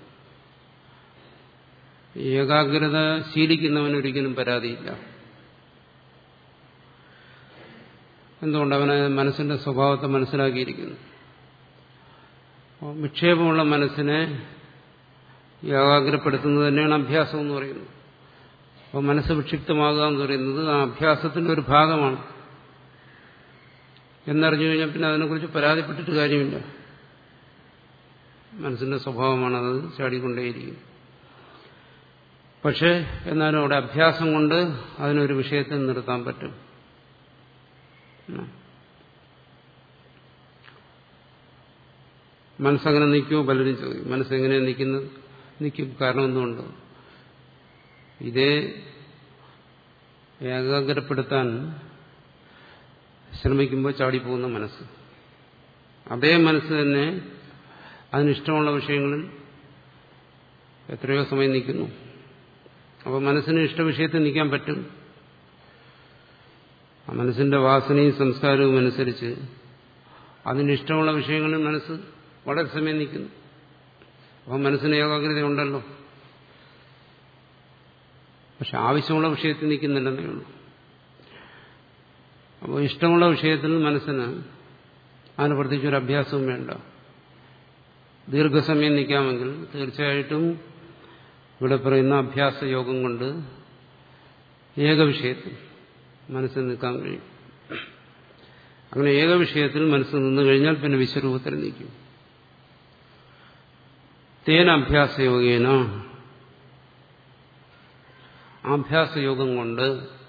S1: ഏകാഗ്രത ശീലിക്കുന്നവനൊരിക്കലും പരാതിയില്ല എന്തുകൊണ്ട് അവന് മനസ്സിന്റെ സ്വഭാവത്തെ മനസ്സിലാക്കിയിരിക്കുന്നു വിക്ഷേപമുള്ള മനസ്സിനെ ഏകാഗ്രപ്പെടുത്തുന്നത് തന്നെയാണ് അഭ്യാസം എന്ന് പറയുന്നത് അപ്പോൾ മനസ്സ് വിക്ഷിപ്തമാകുക എന്ന് പറയുന്നത് ആ അഭ്യാസത്തിന്റെ ഒരു ഭാഗമാണ് എന്നറിഞ്ഞു കഴിഞ്ഞാൽ പിന്നെ അതിനെക്കുറിച്ച് പരാതിപ്പെട്ടിട്ട് കാര്യമില്ല മനസ്സിന്റെ സ്വഭാവമാണ് അത് ചാടിക്കൊണ്ടേയിരിക്കും പക്ഷേ എന്നാലും അവിടെ അഭ്യാസം കൊണ്ട് അതിനൊരു വിഷയത്തിൽ നിർത്താൻ പറ്റും മനസ്സങ്ങനെ നിൽക്കുമോ പലരും ചോദിക്കും മനസ്സെങ്ങനെ നിൽക്കുന്നത് നിൽക്കും കാരണം എന്തുകൊണ്ട് ഇതേ ഏകാഗ്രപ്പെടുത്താൻ ശ്രമിക്കുമ്പോൾ ചാടിപ്പോകുന്ന മനസ്സ് അതേ മനസ്സ് തന്നെ അതിനിഷ്ടമുള്ള വിഷയങ്ങളിൽ എത്രയോ സമയം നിൽക്കുന്നു അപ്പോൾ മനസ്സിന് ഇഷ്ട വിഷയത്തിൽ നിൽക്കാൻ പറ്റും ആ മനസ്സിന്റെ വാസനയും സംസ്കാരവും അനുസരിച്ച് അതിനിഷ്ടമുള്ള വിഷയങ്ങളിൽ മനസ്സ് വളരെ സമയം നിൽക്കുന്നു അപ്പം മനസ്സിന് ഏകാഗ്രത ഉണ്ടല്ലോ പക്ഷെ ആവശ്യമുള്ള വിഷയത്തിൽ നിൽക്കുന്നില്ലെന്നേ ഉള്ളൂ അപ്പോൾ ഇഷ്ടമുള്ള വിഷയത്തിൽ മനസ്സിന് അതിന് പ്രത്യേകിച്ച് ഒരു അഭ്യാസവും വേണ്ട ദീർഘസമയം നിൽക്കാമെങ്കിൽ തീർച്ചയായിട്ടും ഇവിടെ പറയുന്ന അഭ്യാസ യോഗം കൊണ്ട് ഏക വിഷയത്തിൽ മനസ്സിൽ നിൽക്കാൻ കഴിയും അങ്ങനെ ഏക വിഷയത്തിൽ മനസ്സ് നിന്നു കഴിഞ്ഞാൽ പിന്നെ വിശ്വരൂപത്തിൽ നിൽക്കും തേന അഭ്യാസയോഗേന അഭ്യാസയോഗം കൊണ്ട്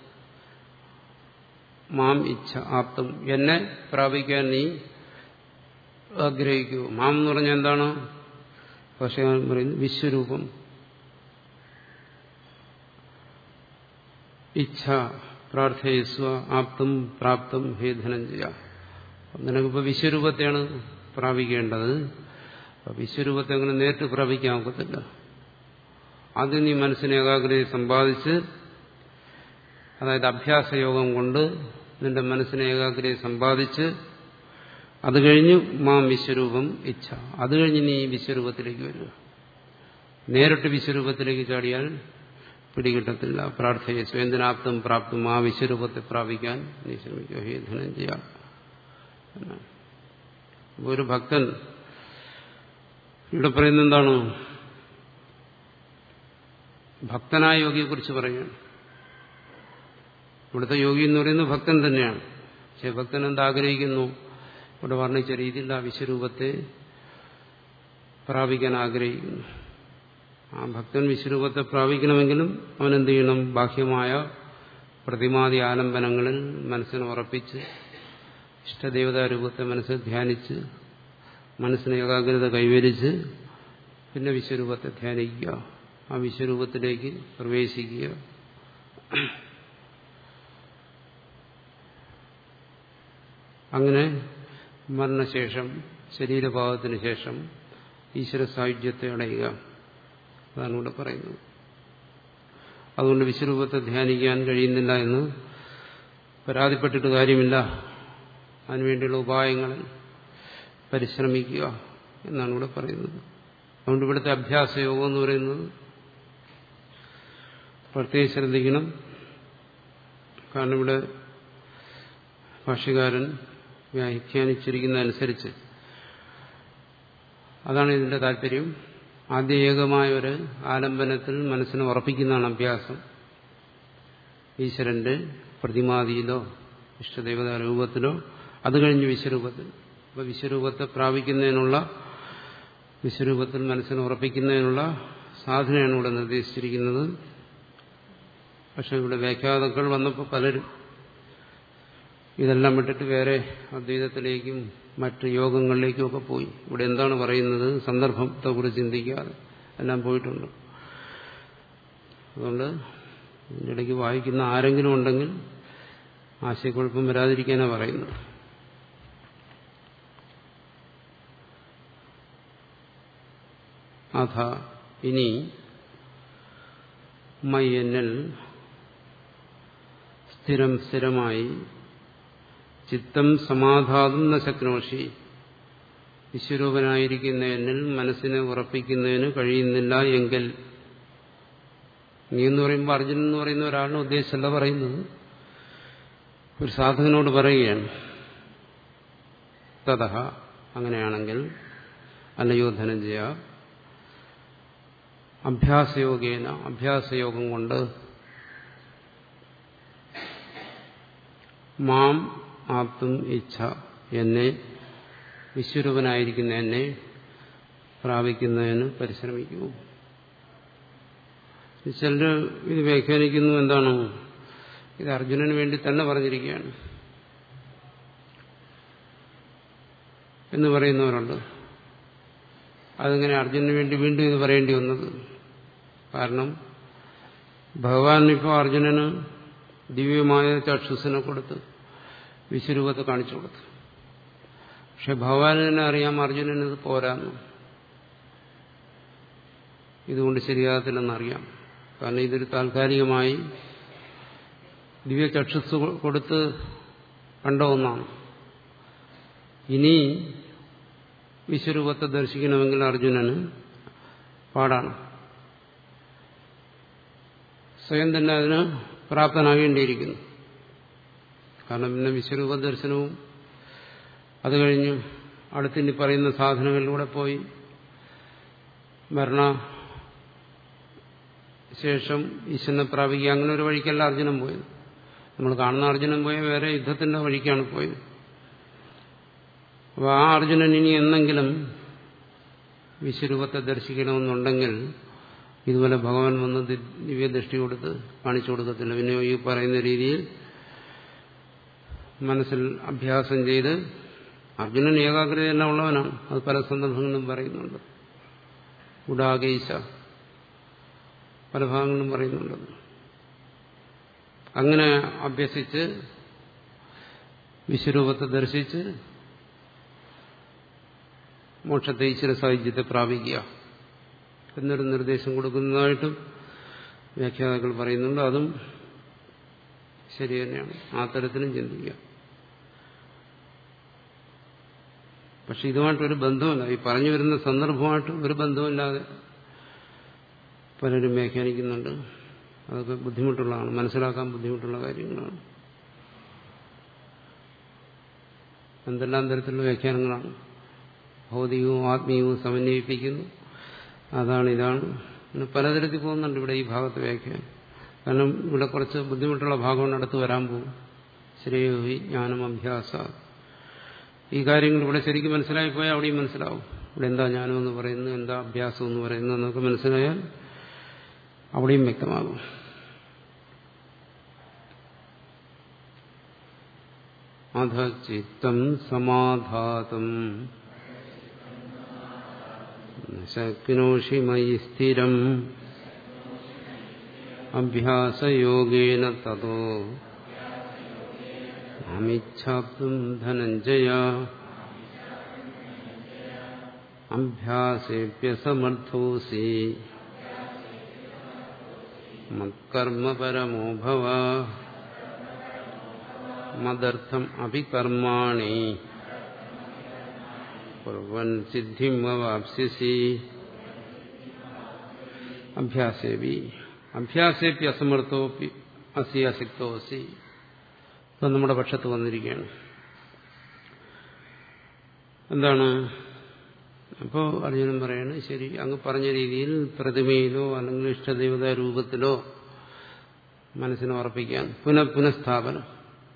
S1: മാം ഇച്ഛ ആപ്തം എന്നെ പ്രാപിക്കാൻ നീ ആഗ്രഹിക്കൂ മാം എന്ന് പറഞ്ഞാൽ എന്താണ് പക്ഷേ പറയുന്നത് വിശ്വരൂപം ഇച്ഛ പ്രാർത്ഥയസ്വ ആപ്തം പ്രാപ്തം ഹേ ധനഞ്ജയ നിനക്കിപ്പോൾ വിശ്വരൂപത്തെയാണ് പ്രാപിക്കേണ്ടത് വിശ്വരൂപത്തെ അങ്ങനെ നേരിട്ട് പ്രാപിക്കാൻ ഒക്കത്തില്ല ആദ്യം നീ മനസ്സിനെ ഏകാഗ്രതയെ സമ്പാദിച്ച് അതായത് അഭ്യാസയോഗം കൊണ്ട് നിന്റെ മനസ്സിനെ ഏകാഗ്രതയെ സമ്പാദിച്ച് അത് കഴിഞ്ഞ് മാം വിശ്വരൂപം ഇച്ഛ അത് കഴിഞ്ഞ് നീ വിശ്വരൂപത്തിലേക്ക് വരിക നേരിട്ട് വിശ്വരൂപത്തിലേക്ക് ചാടിയാൽ പിടികിട്ടത്തില്ല പ്രാർത്ഥന സ്വയന്തനാപ്തം പ്രാപ്തം ആ വിശ്വരൂപത്തെ പ്രാപിക്കാൻ നീ ശ്രമിക്കുക ഹേ ധനഞ്ജയ ഒരു ഭക്തൻ ഇവിടെ പറയുന്ന എന്താണ് ഭക്തനായ യോഗിയെക്കുറിച്ച് പറയുകയാണ് ഇവിടുത്തെ യോഗി എന്ന് പറയുന്നത് ഭക്തൻ തന്നെയാണ് പക്ഷെ ഭക്തൻ എന്താഗ്രഹിക്കുന്നു ഇവിടെ വർണ്ണിച്ച രീതിയിൽ ആ വിശ്വരൂപത്തെ പ്രാപിക്കാൻ ആഗ്രഹിക്കുന്നു ആ ഭക്തൻ വിശ്വരൂപത്തെ പ്രാപിക്കണമെങ്കിലും അവൻ എന്ത് ചെയ്യണം ബാഹ്യമായ പ്രതിമാതി ആലംബനങ്ങളിൽ മനസ്സിനെ ഉറപ്പിച്ച് ഇഷ്ടദേവതാരൂപത്തെ മനസ്സിൽ ധ്യാനിച്ച് മനസ്സിന് ഏകാഗ്രത കൈവരിച്ച് പിന്നെ വിശ്വരൂപത്തെ ധ്യാനിക്കുക ആ വിശ്വരൂപത്തിലേക്ക് പ്രവേശിക്കുക അങ്ങനെ മരണശേഷം ശരീരഭാവത്തിന് ശേഷം ഈശ്വര സായുജ്യത്തെ അടയുക അതാണ് ഇവിടെ പറയുന്നത് അതുകൊണ്ട് വിശ്വരൂപത്തെ ധ്യാനിക്കാൻ കഴിയുന്നില്ല എന്ന് പരാതിപ്പെട്ടിട്ട് കാര്യമില്ല അതിനുവേണ്ടിയുള്ള ഉപായങ്ങളിൽ പരിശ്രമിക്കുക എന്നാണ് ഇവിടെ പറയുന്നത് അതുകൊണ്ട് ഇവിടുത്തെ അഭ്യാസയോഗം എന്ന് പറയുന്നത് പ്രത്യേകം ശ്രദ്ധിക്കണം കാരണം ഇവിടെ ഭാഷ്യകാരൻ വ്യാഖ്യാനിച്ചിരിക്കുന്നതനുസരിച്ച് അതാണ് ഇതിന്റെ താല്പര്യം ആദ്യ ഏകമായ ഒരു ആലംബനത്തിൽ മനസ്സിനെ ഉറപ്പിക്കുന്നതാണ് അഭ്യാസം ഈശ്വരന്റെ പ്രതിമാതിയിലോ ഇഷ്ടദേവതാ രൂപത്തിലോ അത് കഴിഞ്ഞ് വിശ്വരൂപത്തിൽ അപ്പൊ വിശ്വരൂപത്തെ പ്രാപിക്കുന്നതിനുള്ള വിശ്വരൂപത്തിൽ മനസ്സിനെ ഉറപ്പിക്കുന്നതിനുള്ള സാധനയാണ് ഇവിടെ നിർദ്ദേശിച്ചിരിക്കുന്നത് പക്ഷെ ഇവിടെ വ്യാഖ്യാതാക്കൾ വന്നപ്പോൾ പലരും ഇതെല്ലാം വിട്ടിട്ട് വേറെ അദ്വൈതത്തിലേക്കും മറ്റ് യോഗങ്ങളിലേക്കും ഒക്കെ പോയി ഇവിടെ എന്താണ് പറയുന്നത് സന്ദർഭത്തെ കുറിച്ച് ചിന്തിക്കാതെ എല്ലാം പോയിട്ടുണ്ട് അതുകൊണ്ട് ഇതിൻ്റെ ഇടയ്ക്ക് വായിക്കുന്ന ആരെങ്കിലും ഉണ്ടെങ്കിൽ ആശയക്കുഴപ്പം വരാതിരിക്കാനാണ് പറയുന്നത് അഥ ഇനി മയ്യന്നൽ സ്ഥിരം സ്ഥിരമായി ചിത്തം സമാധാതും ന ശക്നോഷി വിശ്വരൂപനായിരിക്കുന്ന എന്നിൽ മനസ്സിനെ ഉറപ്പിക്കുന്നതിന് കഴിയുന്നില്ല എങ്കിൽ നീ എന്ന് പറയുമ്പോൾ അർജുനൻ എന്ന് പറയുന്ന ഒരാളിനെ ഉദ്ദേശിച്ചല്ല പറയുന്നത് ഒരു സാധകനോട് പറയുകയാണ് തഥ അങ്ങനെയാണെങ്കിൽ അല്ലയോ ധനഞ്ജയ അഭ്യാസയോഗേന അഭ്യാസയോഗം കൊണ്ട് മാം ആപ്തും ഇച്ഛ എന്നെ വിശ്വരൂപനായിരിക്കുന്ന എന്നെ പ്രാപിക്കുന്നതിന് പരിശ്രമിക്കൂ ചിലർ ഇത് വ്യാഖ്യാനിക്കുന്നു എന്താണ് ഇത് അർജുനന് വേണ്ടി തന്നെ പറഞ്ഞിരിക്കുകയാണ് എന്ന് പറയുന്നവരുണ്ട് അതിങ്ങനെ അർജുനന് വേണ്ടി വീണ്ടും ഇത് പറയേണ്ടി വന്നത് കാരണം ഭഗവാൻ ഇപ്പോൾ അർജുനന് ദിവ്യമായ ചക്ഷുസിനെ കൊടുത്ത് വിശ്വരൂപത്തെ കാണിച്ചു കൊടുത്തു പക്ഷെ ഭഗവാന് തന്നെ അറിയാം അർജുനന് ഇത് പോരാന്ന് ഇതുകൊണ്ട് ശരിയാകത്തില്ലെന്നറിയാം കാരണം ഇതൊരു താൽക്കാലികമായി ദിവ്യ ചക്ഷുസ് കൊടുത്ത് കണ്ട ഒന്നാണ് ഇനി വിശ്വരൂപത്തെ ദർശിക്കണമെങ്കിൽ അർജുനന് പാടാണ് സ്വയം തന്നെ അതിന് പ്രാപ്തനാകേണ്ടിയിരിക്കുന്നു കാരണം പിന്നെ വിശ്വരൂപ ദർശനവും അത് കഴിഞ്ഞ് അടുത്തിനി പറയുന്ന സാധനങ്ങളിലൂടെ പോയി മരണ ശേഷം ഈശ്വരനെ പ്രാപിക്കുക അങ്ങനെ ഒരു വഴിക്കല്ല അർജുനൻ പോയത് നമ്മൾ കാണുന്ന അർജുനൻ പോയ വേറെ യുദ്ധത്തിന്റെ വഴിക്കാണ് പോയത് അപ്പോൾ ആ അർജുനൻ ഇനി എന്നെങ്കിലും വിശ്വരൂപത്തെ ദർശിക്കണമെന്നുണ്ടെങ്കിൽ ഇതുപോലെ ഭഗവാൻ വന്ന് ദിവ്യദൃഷ്ടി കൊടുത്ത് കാണിച്ചു കൊടുക്കത്തില്ല പിന്നെ ഈ പറയുന്ന രീതിയിൽ മനസ്സിൽ അഭ്യാസം ചെയ്ത് അർജുനൻ ഏകാഗ്രതയെല്ലാം ഉള്ളവനാണ് അത് പല സന്ദർഭങ്ങളിലും പറയുന്നുണ്ട് ഉടാകേശ പല ഭാഗങ്ങളിലും പറയുന്നുണ്ട് അങ്ങനെ അഭ്യസിച്ച് വിശ്വരൂപത്തെ ദർശിച്ച് മോക്ഷത്തെ ഈശ്വര സാഹിത്യത്തെ പ്രാപിക്കുക എന്നൊരു നിർദ്ദേശം കൊടുക്കുന്നതായിട്ടും വ്യാഖ്യാതാക്കൾ പറയുന്നുണ്ട് അതും ശരി തന്നെയാണ് ആ തരത്തിലും ചിന്തിക്കുക പക്ഷെ ഇതുമായിട്ടൊരു ബന്ധമില്ല ഈ പറഞ്ഞു വരുന്ന സന്ദർഭമായിട്ട് ഒരു ബന്ധമില്ലാതെ പലരും വ്യാഖ്യാനിക്കുന്നുണ്ട് അതൊക്കെ ബുദ്ധിമുട്ടുള്ളതാണ് മനസ്സിലാക്കാൻ ബുദ്ധിമുട്ടുള്ള കാര്യങ്ങളാണ് എന്തെല്ലാം തരത്തിലുള്ള വ്യാഖ്യാനങ്ങളാണ് ഭൗതികവും ആത്മീയവും സമന്വയിപ്പിക്കുന്നു അതാണ് ഇതാണ് പിന്നെ പലതരത്തിൽ പോകുന്നുണ്ട് ഇവിടെ ഈ ഭാഗത്ത് വ്യാഖ്യാനം കാരണം ഇവിടെ കുറച്ച് ബുദ്ധിമുട്ടുള്ള ഭാഗമാണ് അടുത്ത് വരാൻ പോകും ശ്രേയോഹി ജ്ഞാനം അഭ്യാസ ഈ കാര്യങ്ങൾ ഇവിടെ ശരിക്കും മനസ്സിലായി പോയാൽ അവിടെയും മനസ്സിലാവും ഇവിടെ എന്താ ജ്ഞാനം എന്ന് പറയുന്നു എന്താ അഭ്യാസം എന്ന് പറയുന്നു എന്നൊക്കെ മനസ്സിലായാൽ അവിടെയും വ്യക്തമാകും അധ ചിത്തം സമാധാതം ശക്നോഷി മയി സ്ഥിരം അഭ്യാസയോഗേന തതോ അമിച്ഛാപ്തും ധനഞ്ജയ അഭ്യാസേപ്യസമർത്ഥോസി മത്കർമ്മ പരമോ ഭവ മദർത്ഥം അഭികർമാണി കുർവൻ സിദ്ധിം അവാപ്സ്യസി അഭ്യാസേവി അഭ്യാസേപ്പി അസമർത്ഥോപ്പി അസി അസിക്തോ അസി ഇപ്പം നമ്മുടെ പക്ഷത്ത് വന്നിരിക്കുകയാണ് എന്താണ് അപ്പോൾ അർജുനൻ പറയാണ് ശരി അങ്ങ് പറഞ്ഞ രീതിയിൽ പ്രതിമയിലോ അല്ലെങ്കിൽ ഇഷ്ടദേവതാ രൂപത്തിലോ മനസ്സിനെ ഉറപ്പിക്കാൻ പുനഃ പുനഃസ്ഥാപനം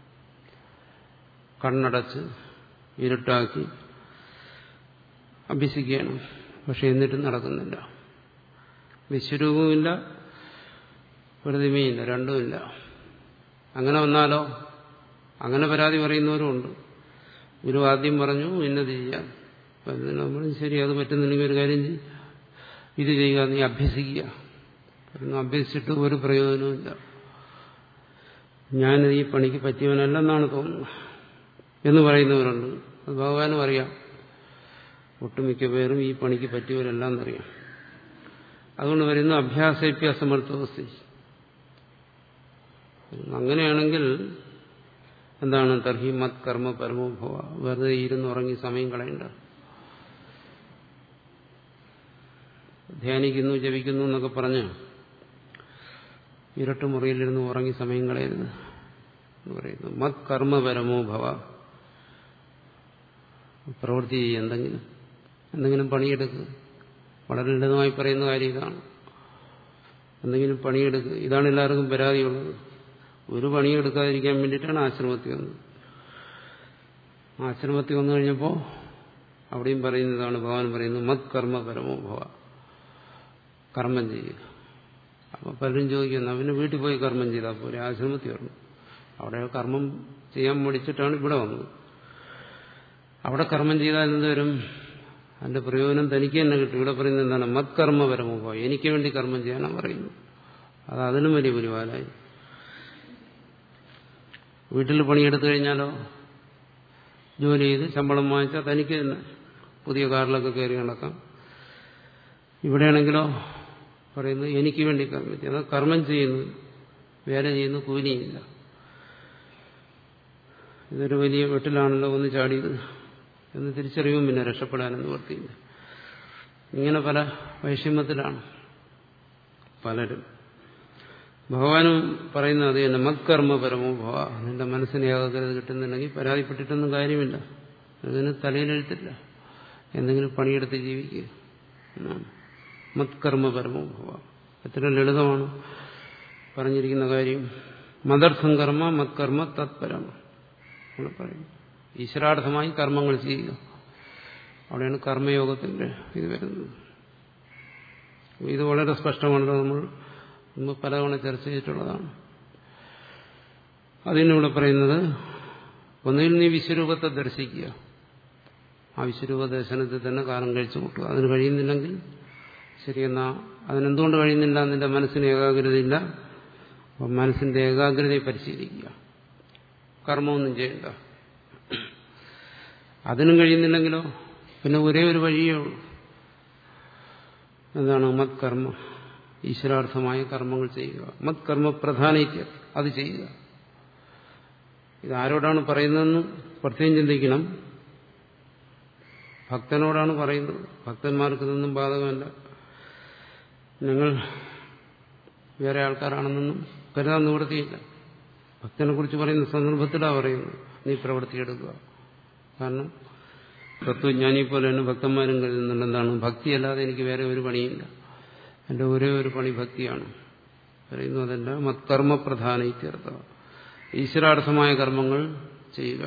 S1: കണ്ണടച്ച് ഇരുട്ടാക്കി അഭ്യസിക്കുകയാണ് പക്ഷെ എന്നിട്ടും നടക്കുന്നില്ല വിശ്വരൂപവുമില്ല പ്രതിമയില്ല രണ്ടുമില്ല അങ്ങനെ വന്നാലോ അങ്ങനെ പരാതി പറയുന്നവരുമുണ്ട് ഗുരു ആദ്യം പറഞ്ഞു ഇന്നത് ചെയ്യാൻ നമ്മൾ ശരി അത് പറ്റുന്നില്ലെങ്കിൽ ഒരു കാര്യം ചെയ്യും ഇത് ചെയ്യുക നീ അഭ്യസിക്കുക പറഞ്ഞു അഭ്യസിച്ചിട്ട് ഒരു പ്രയോജനവുമില്ല ഞാൻ ഈ പണിക്ക് പറ്റിയവനല്ലെന്നാണ് തോന്നുന്നത് എന്ന് പറയുന്നവരുണ്ട് അത് ഭഗവാനും അറിയാം ഒട്ടുമിക്ക പേരും ഈ പണിക്ക് പറ്റിയവരല്ല എന്നറിയാം അതുകൊണ്ട് വരുന്ന അഭ്യാസേപ്യാസമർത്ഥവസ്ഥ അങ്ങനെയാണെങ്കിൽ എന്താണ് തർഹി മത് കർമ്മ പരമോഭവ വെറുതെ ഇരുന്നുറങ്ങി സമയം കളയണ്ട ധ്യാനിക്കുന്നു ജപിക്കുന്നു എന്നൊക്കെ പറഞ്ഞ് ഇരട്ട് മുറിയിലിരുന്ന് ഉറങ്ങി സമയം കളയരുത് എന്ന് പറയുന്നു മത് കർമ്മ പരമോ ഭവ പ്രവൃത്തി ചെയ്യുക എന്തെങ്കിലും എന്തെങ്കിലും പണിയെടുക്കുക വളരെ ലളിതമായി പറയുന്ന കാര്യം ഇതാണ് എന്തെങ്കിലും പണിയെടുക്കുക ഇതാണ് എല്ലാവർക്കും പരാതിയുള്ളത് ഒരു പണിയെടുക്കാതിരിക്കാൻ വേണ്ടിയിട്ടാണ് ആശ്രമത്തിൽ വന്നത് ആശ്രമത്തിൽ വന്നു കഴിഞ്ഞപ്പോൾ അവിടെയും പറയുന്നതാണ് ഭഗവാൻ പറയുന്നത് മത് കർമ്മ പരമോ ഭവ കർമ്മം ചെയ്യുക അപ്പോൾ പലരും ചോദിക്കുന്നു അവന് വീട്ടിൽ പോയി കർമ്മം ചെയ്താൽ പോലെ ആശ്രമത്തിൽ വരണം അവിടെ കർമ്മം ചെയ്യാൻ മടിച്ചിട്ടാണ് ഇവിടെ വന്നത് അവിടെ കർമ്മം ചെയ്താൽ എന്ത് വരും അതിന്റെ പ്രയോജനം തനിക്ക് തന്നെ കിട്ടും ഇവിടെ പറയുന്നത് എന്താണ് മത്കർമ്മ പരമോഭവ എനിക്ക് വേണ്ടി കർമ്മം ചെയ്യാനാണ് പറയുന്നത് അത് അതിനും വലിയ പുലിവാലായി വീട്ടിൽ പണിയെടുത്തു കഴിഞ്ഞാലോ ജോലി ചെയ്ത് ശമ്പളം വാങ്ങിച്ചാൽ തനിക്ക് തന്നെ പുതിയ കാറിലൊക്കെ കയറി നടക്കാം ഇവിടെയാണെങ്കിലോ പറയുന്നത് എനിക്ക് വേണ്ടി കർമ്മം ചെയ്യും അത് കർമ്മം ചെയ്യുന്നു വേല ചെയ്യുന്നു കൂലിയില്ല ഇതൊരു വലിയ വെട്ടിലാണല്ലോ ഒന്ന് ചാടിയത് എന്ന് തിരിച്ചറിയും പിന്നെ രക്ഷപ്പെടാനെന്ന് വർത്തിയില്ല ഇങ്ങനെ പല വൈഷമ്യത്തിലാണ് പലരും ഭഗവാനും പറയുന്നത് അത് തന്നെ മത്കർമ്മ പരമോ ഭവ നിന്റെ മനസ്സിന് ഏകാഗ്രത കിട്ടുന്നുണ്ടെങ്കിൽ പരാതിപ്പെട്ടിട്ടൊന്നും കാര്യമില്ല അതിന് തലയിലെഴുത്തില്ല എന്തെങ്കിലും പണിയെടുത്ത് ജീവിക്കുക എന്നാണ് മത്കർമ്മ പരമോ ഭവ എത്ര ലളിതമാണ് പറഞ്ഞിരിക്കുന്ന കാര്യം മദർത്ഥം കർമ്മ മത്കർമ്മ തത്പരമ അങ്ങനെ പറയും ഈശ്വരാർത്ഥമായി കർമ്മങ്ങൾ ചെയ്യുക അവിടെയാണ് കർമ്മയോഗത്തിന്റെ ഇത് വരുന്നത് ഇത് വളരെ സ്പഷ്ടമാണല്ലോ നമ്മൾ മുമ്പ് പലതവണ ചർച്ച ചെയ്തിട്ടുള്ളതാണ് അതിനിവിടെ പറയുന്നത് ഒന്നുകിൽ നീ വിശ്വരൂപത്തെ ദർശിക്കുക ആ വിശ്വരൂപ ദർശനത്തിൽ തന്നെ കാലം കഴിച്ചു കൂട്ടുക അതിന് കഴിയുന്നില്ലെങ്കിൽ ശരിയെന്നാ അതിനെന്തുകൊണ്ട് കഴിയുന്നില്ല നിന്റെ മനസ്സിന് ഏകാഗ്രതയില്ല അപ്പം മനസ്സിന്റെ ഏകാഗ്രതയെ പരിശീലിക്കുക കർമ്മമൊന്നും ചെയ്യണ്ട അതിനും കഴിയുന്നില്ലെങ്കിലോ പിന്നെ ഒരേ ഒരു വഴിയേ ഉള്ളൂ എന്താണ് മത് കർമ്മ ഈശ്വരാർത്ഥമായ കർമ്മങ്ങൾ ചെയ്യുക മത് കർമ്മ പ്രധാനയ്ക്ക് അത് ചെയ്യുക ഇത് ആരോടാണ് പറയുന്നതെന്ന് പ്രത്യേകം ചിന്തിക്കണം ഭക്തനോടാണ് പറയുന്നത് ഭക്തന്മാർക്ക് ഇതൊന്നും ബാധകമല്ല ഞങ്ങൾ വേറെ ആൾക്കാരാണെന്നൊന്നും കരുതാൻ നിവൃത്തിയില്ല ഭക്തനെ കുറിച്ച് പറയുന്ന സന്ദർഭത്തിലാണ് പറയുന്നത് നീ പ്രവർത്തിയെടുക്കുക കാരണം തത്വജ്ഞാനി പോലെ തന്നെ ഭക്തന്മാരും കരുതുന്നുണ്ട് എന്താണ് ഭക്തിയല്ലാതെ എനിക്ക് വേറെ ഒരു പണിയില്ല എൻ്റെ ഒരേ ഒരു പണി ഭക്തിയാണ് പറയുന്നു അതല്ല മത്കർമ്മ പ്രധാന ഇത്യർത്ഥ ഈശ്വരാർത്ഥമായ കർമ്മങ്ങൾ ചെയ്യുക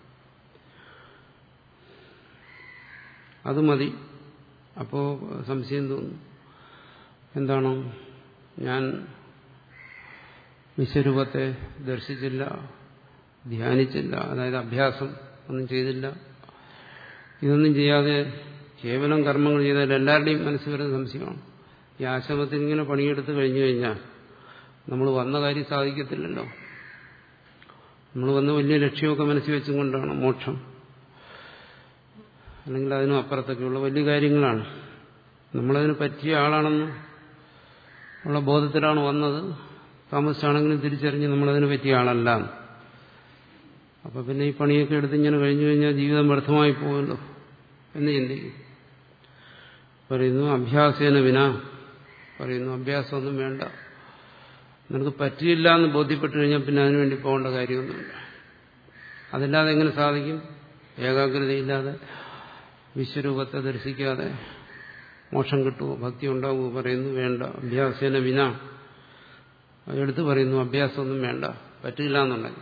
S1: അത് മതി അപ്പോ സംശയം തോന്നുന്നു എന്താണ് ഞാൻ വിശ്വരൂപത്തെ ദർശിച്ചില്ല ധ്യാനിച്ചില്ല അതായത് അഭ്യാസം ഒന്നും ചെയ്തില്ല ഇതൊന്നും ചെയ്യാതെ കേവലം കർമ്മങ്ങൾ ചെയ്താൽ എല്ലാവരുടെയും മനസ്സിൽ വരുന്ന സംശയമാണ് ഈ ആശ്രമത്തിൽ ഇങ്ങനെ പണിയെടുത്ത് കഴിഞ്ഞു കഴിഞ്ഞാൽ നമ്മൾ വന്ന കാര്യം സാധിക്കത്തില്ലല്ലോ നമ്മൾ വന്ന വലിയ ലക്ഷ്യമൊക്കെ മനസ്സിൽ വെച്ചും കൊണ്ടാണ് മോക്ഷം അല്ലെങ്കിൽ അതിനും അപ്പുറത്തൊക്കെയുള്ള വലിയ കാര്യങ്ങളാണ് നമ്മളതിന് പറ്റിയ ആളാണെന്ന് ഉള്ള ബോധത്തിലാണ് വന്നത് താമസിച്ചാണെങ്കിലും തിരിച്ചറിഞ്ഞ് നമ്മളതിന് പറ്റിയ ആളല്ല അപ്പൊ പിന്നെ ഈ പണിയൊക്കെ എടുത്ത് ഇങ്ങനെ കഴിഞ്ഞു കഴിഞ്ഞാൽ ജീവിതം വ്യർത്ഥമായി പോകുമല്ലോ എന്ന് ചിന്തിക്കും പറയുന്നു അഭ്യാസേന വിന പറയുന്നു അഭ്യാസമൊന്നും വേണ്ട നിനക്ക് പറ്റിയില്ല എന്ന് ബോധ്യപ്പെട്ടു കഴിഞ്ഞാൽ പിന്നെ അതിനുവേണ്ടി പോകേണ്ട കാര്യമൊന്നുമില്ല അതില്ലാതെ എങ്ങനെ സാധിക്കും ഏകാഗ്രതയില്ലാതെ വിശ്വരൂപത്തെ ദർശിക്കാതെ മോക്ഷം കിട്ടുമോ ഭക്തി ഉണ്ടാവുമോ പറയുന്നു വേണ്ട അഭ്യാസേന വിന എടുത്തു പറയുന്നു അഭ്യാസമൊന്നും വേണ്ട പറ്റില്ല എന്നുണ്ടെങ്കിൽ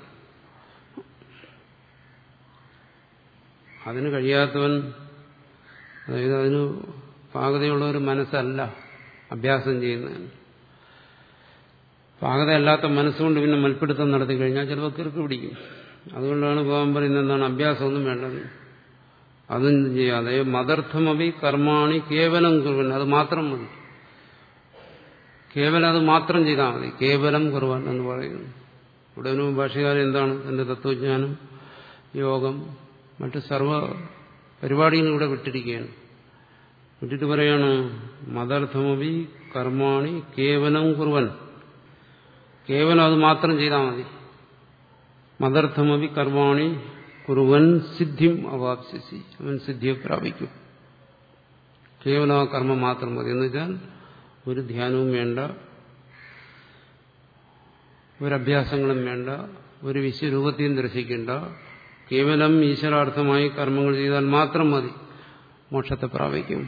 S1: അതിന് കഴിയാത്തവൻ അതായത് അതിന് പാകതയുള്ള ഒരു മനസ്സല്ല അഭ്യാസം ചെയ്യുന്നതിന് പാകതയല്ലാത്ത മനസ്സുകൊണ്ട് പിന്നെ മൽപ്പിടുത്തം നടത്തി കഴിഞ്ഞാൽ ചിലപ്പോൾ കിറുക്ക് പിടിക്കും അതുകൊണ്ടാണ് പോകാൻ പറയുന്നത് എന്താണ് അഭ്യാസമൊന്നും വേണ്ടത് അതൊന്നും ചെയ്യാതെ മദർത്ഥമപി കർമാണി കേവലം കുറുവൻ അത് മാത്രം മതി കേവലം അത് മാത്രം ചെയ്താൽ മതി കേവലം കുറുവൻ എന്ന് പറയുന്നു ഇവിടെ ഒരു ഭാഷകാരൻ എന്താണ് എന്റെ തത്വജ്ഞാനം യോഗം മറ്റ് സർവ പരിപാടികളും ഇവിടെ വിട്ടിരിക്കുകയാണ് വിട്ടിട്ട് പറയാണ് മദർത്ഥമപി കർമാണി കേവലം കുറുവൻ കേവലം അത് മാത്രം ചെയ്താൽ മതി മദർത്ഥമപി കർമാണി കുറുവൻ സിദ്ധിം അവാപ്സിസി അവൻ സിദ്ധിയെ പ്രാപിക്കും കേവലം ആ കർമ്മം മാത്രം മതി എന്ന് വെച്ചാൽ ഒരു ധ്യാനവും വേണ്ട ഒരഭ്യാസങ്ങളും വേണ്ട ഒരു വിശ്വരൂപത്തെയും ദർശിക്കേണ്ട കേവലം ഈശ്വരാർത്ഥമായി കർമ്മങ്ങൾ ചെയ്താൽ മാത്രം മതി മോക്ഷത്തെ പ്രാപിക്കും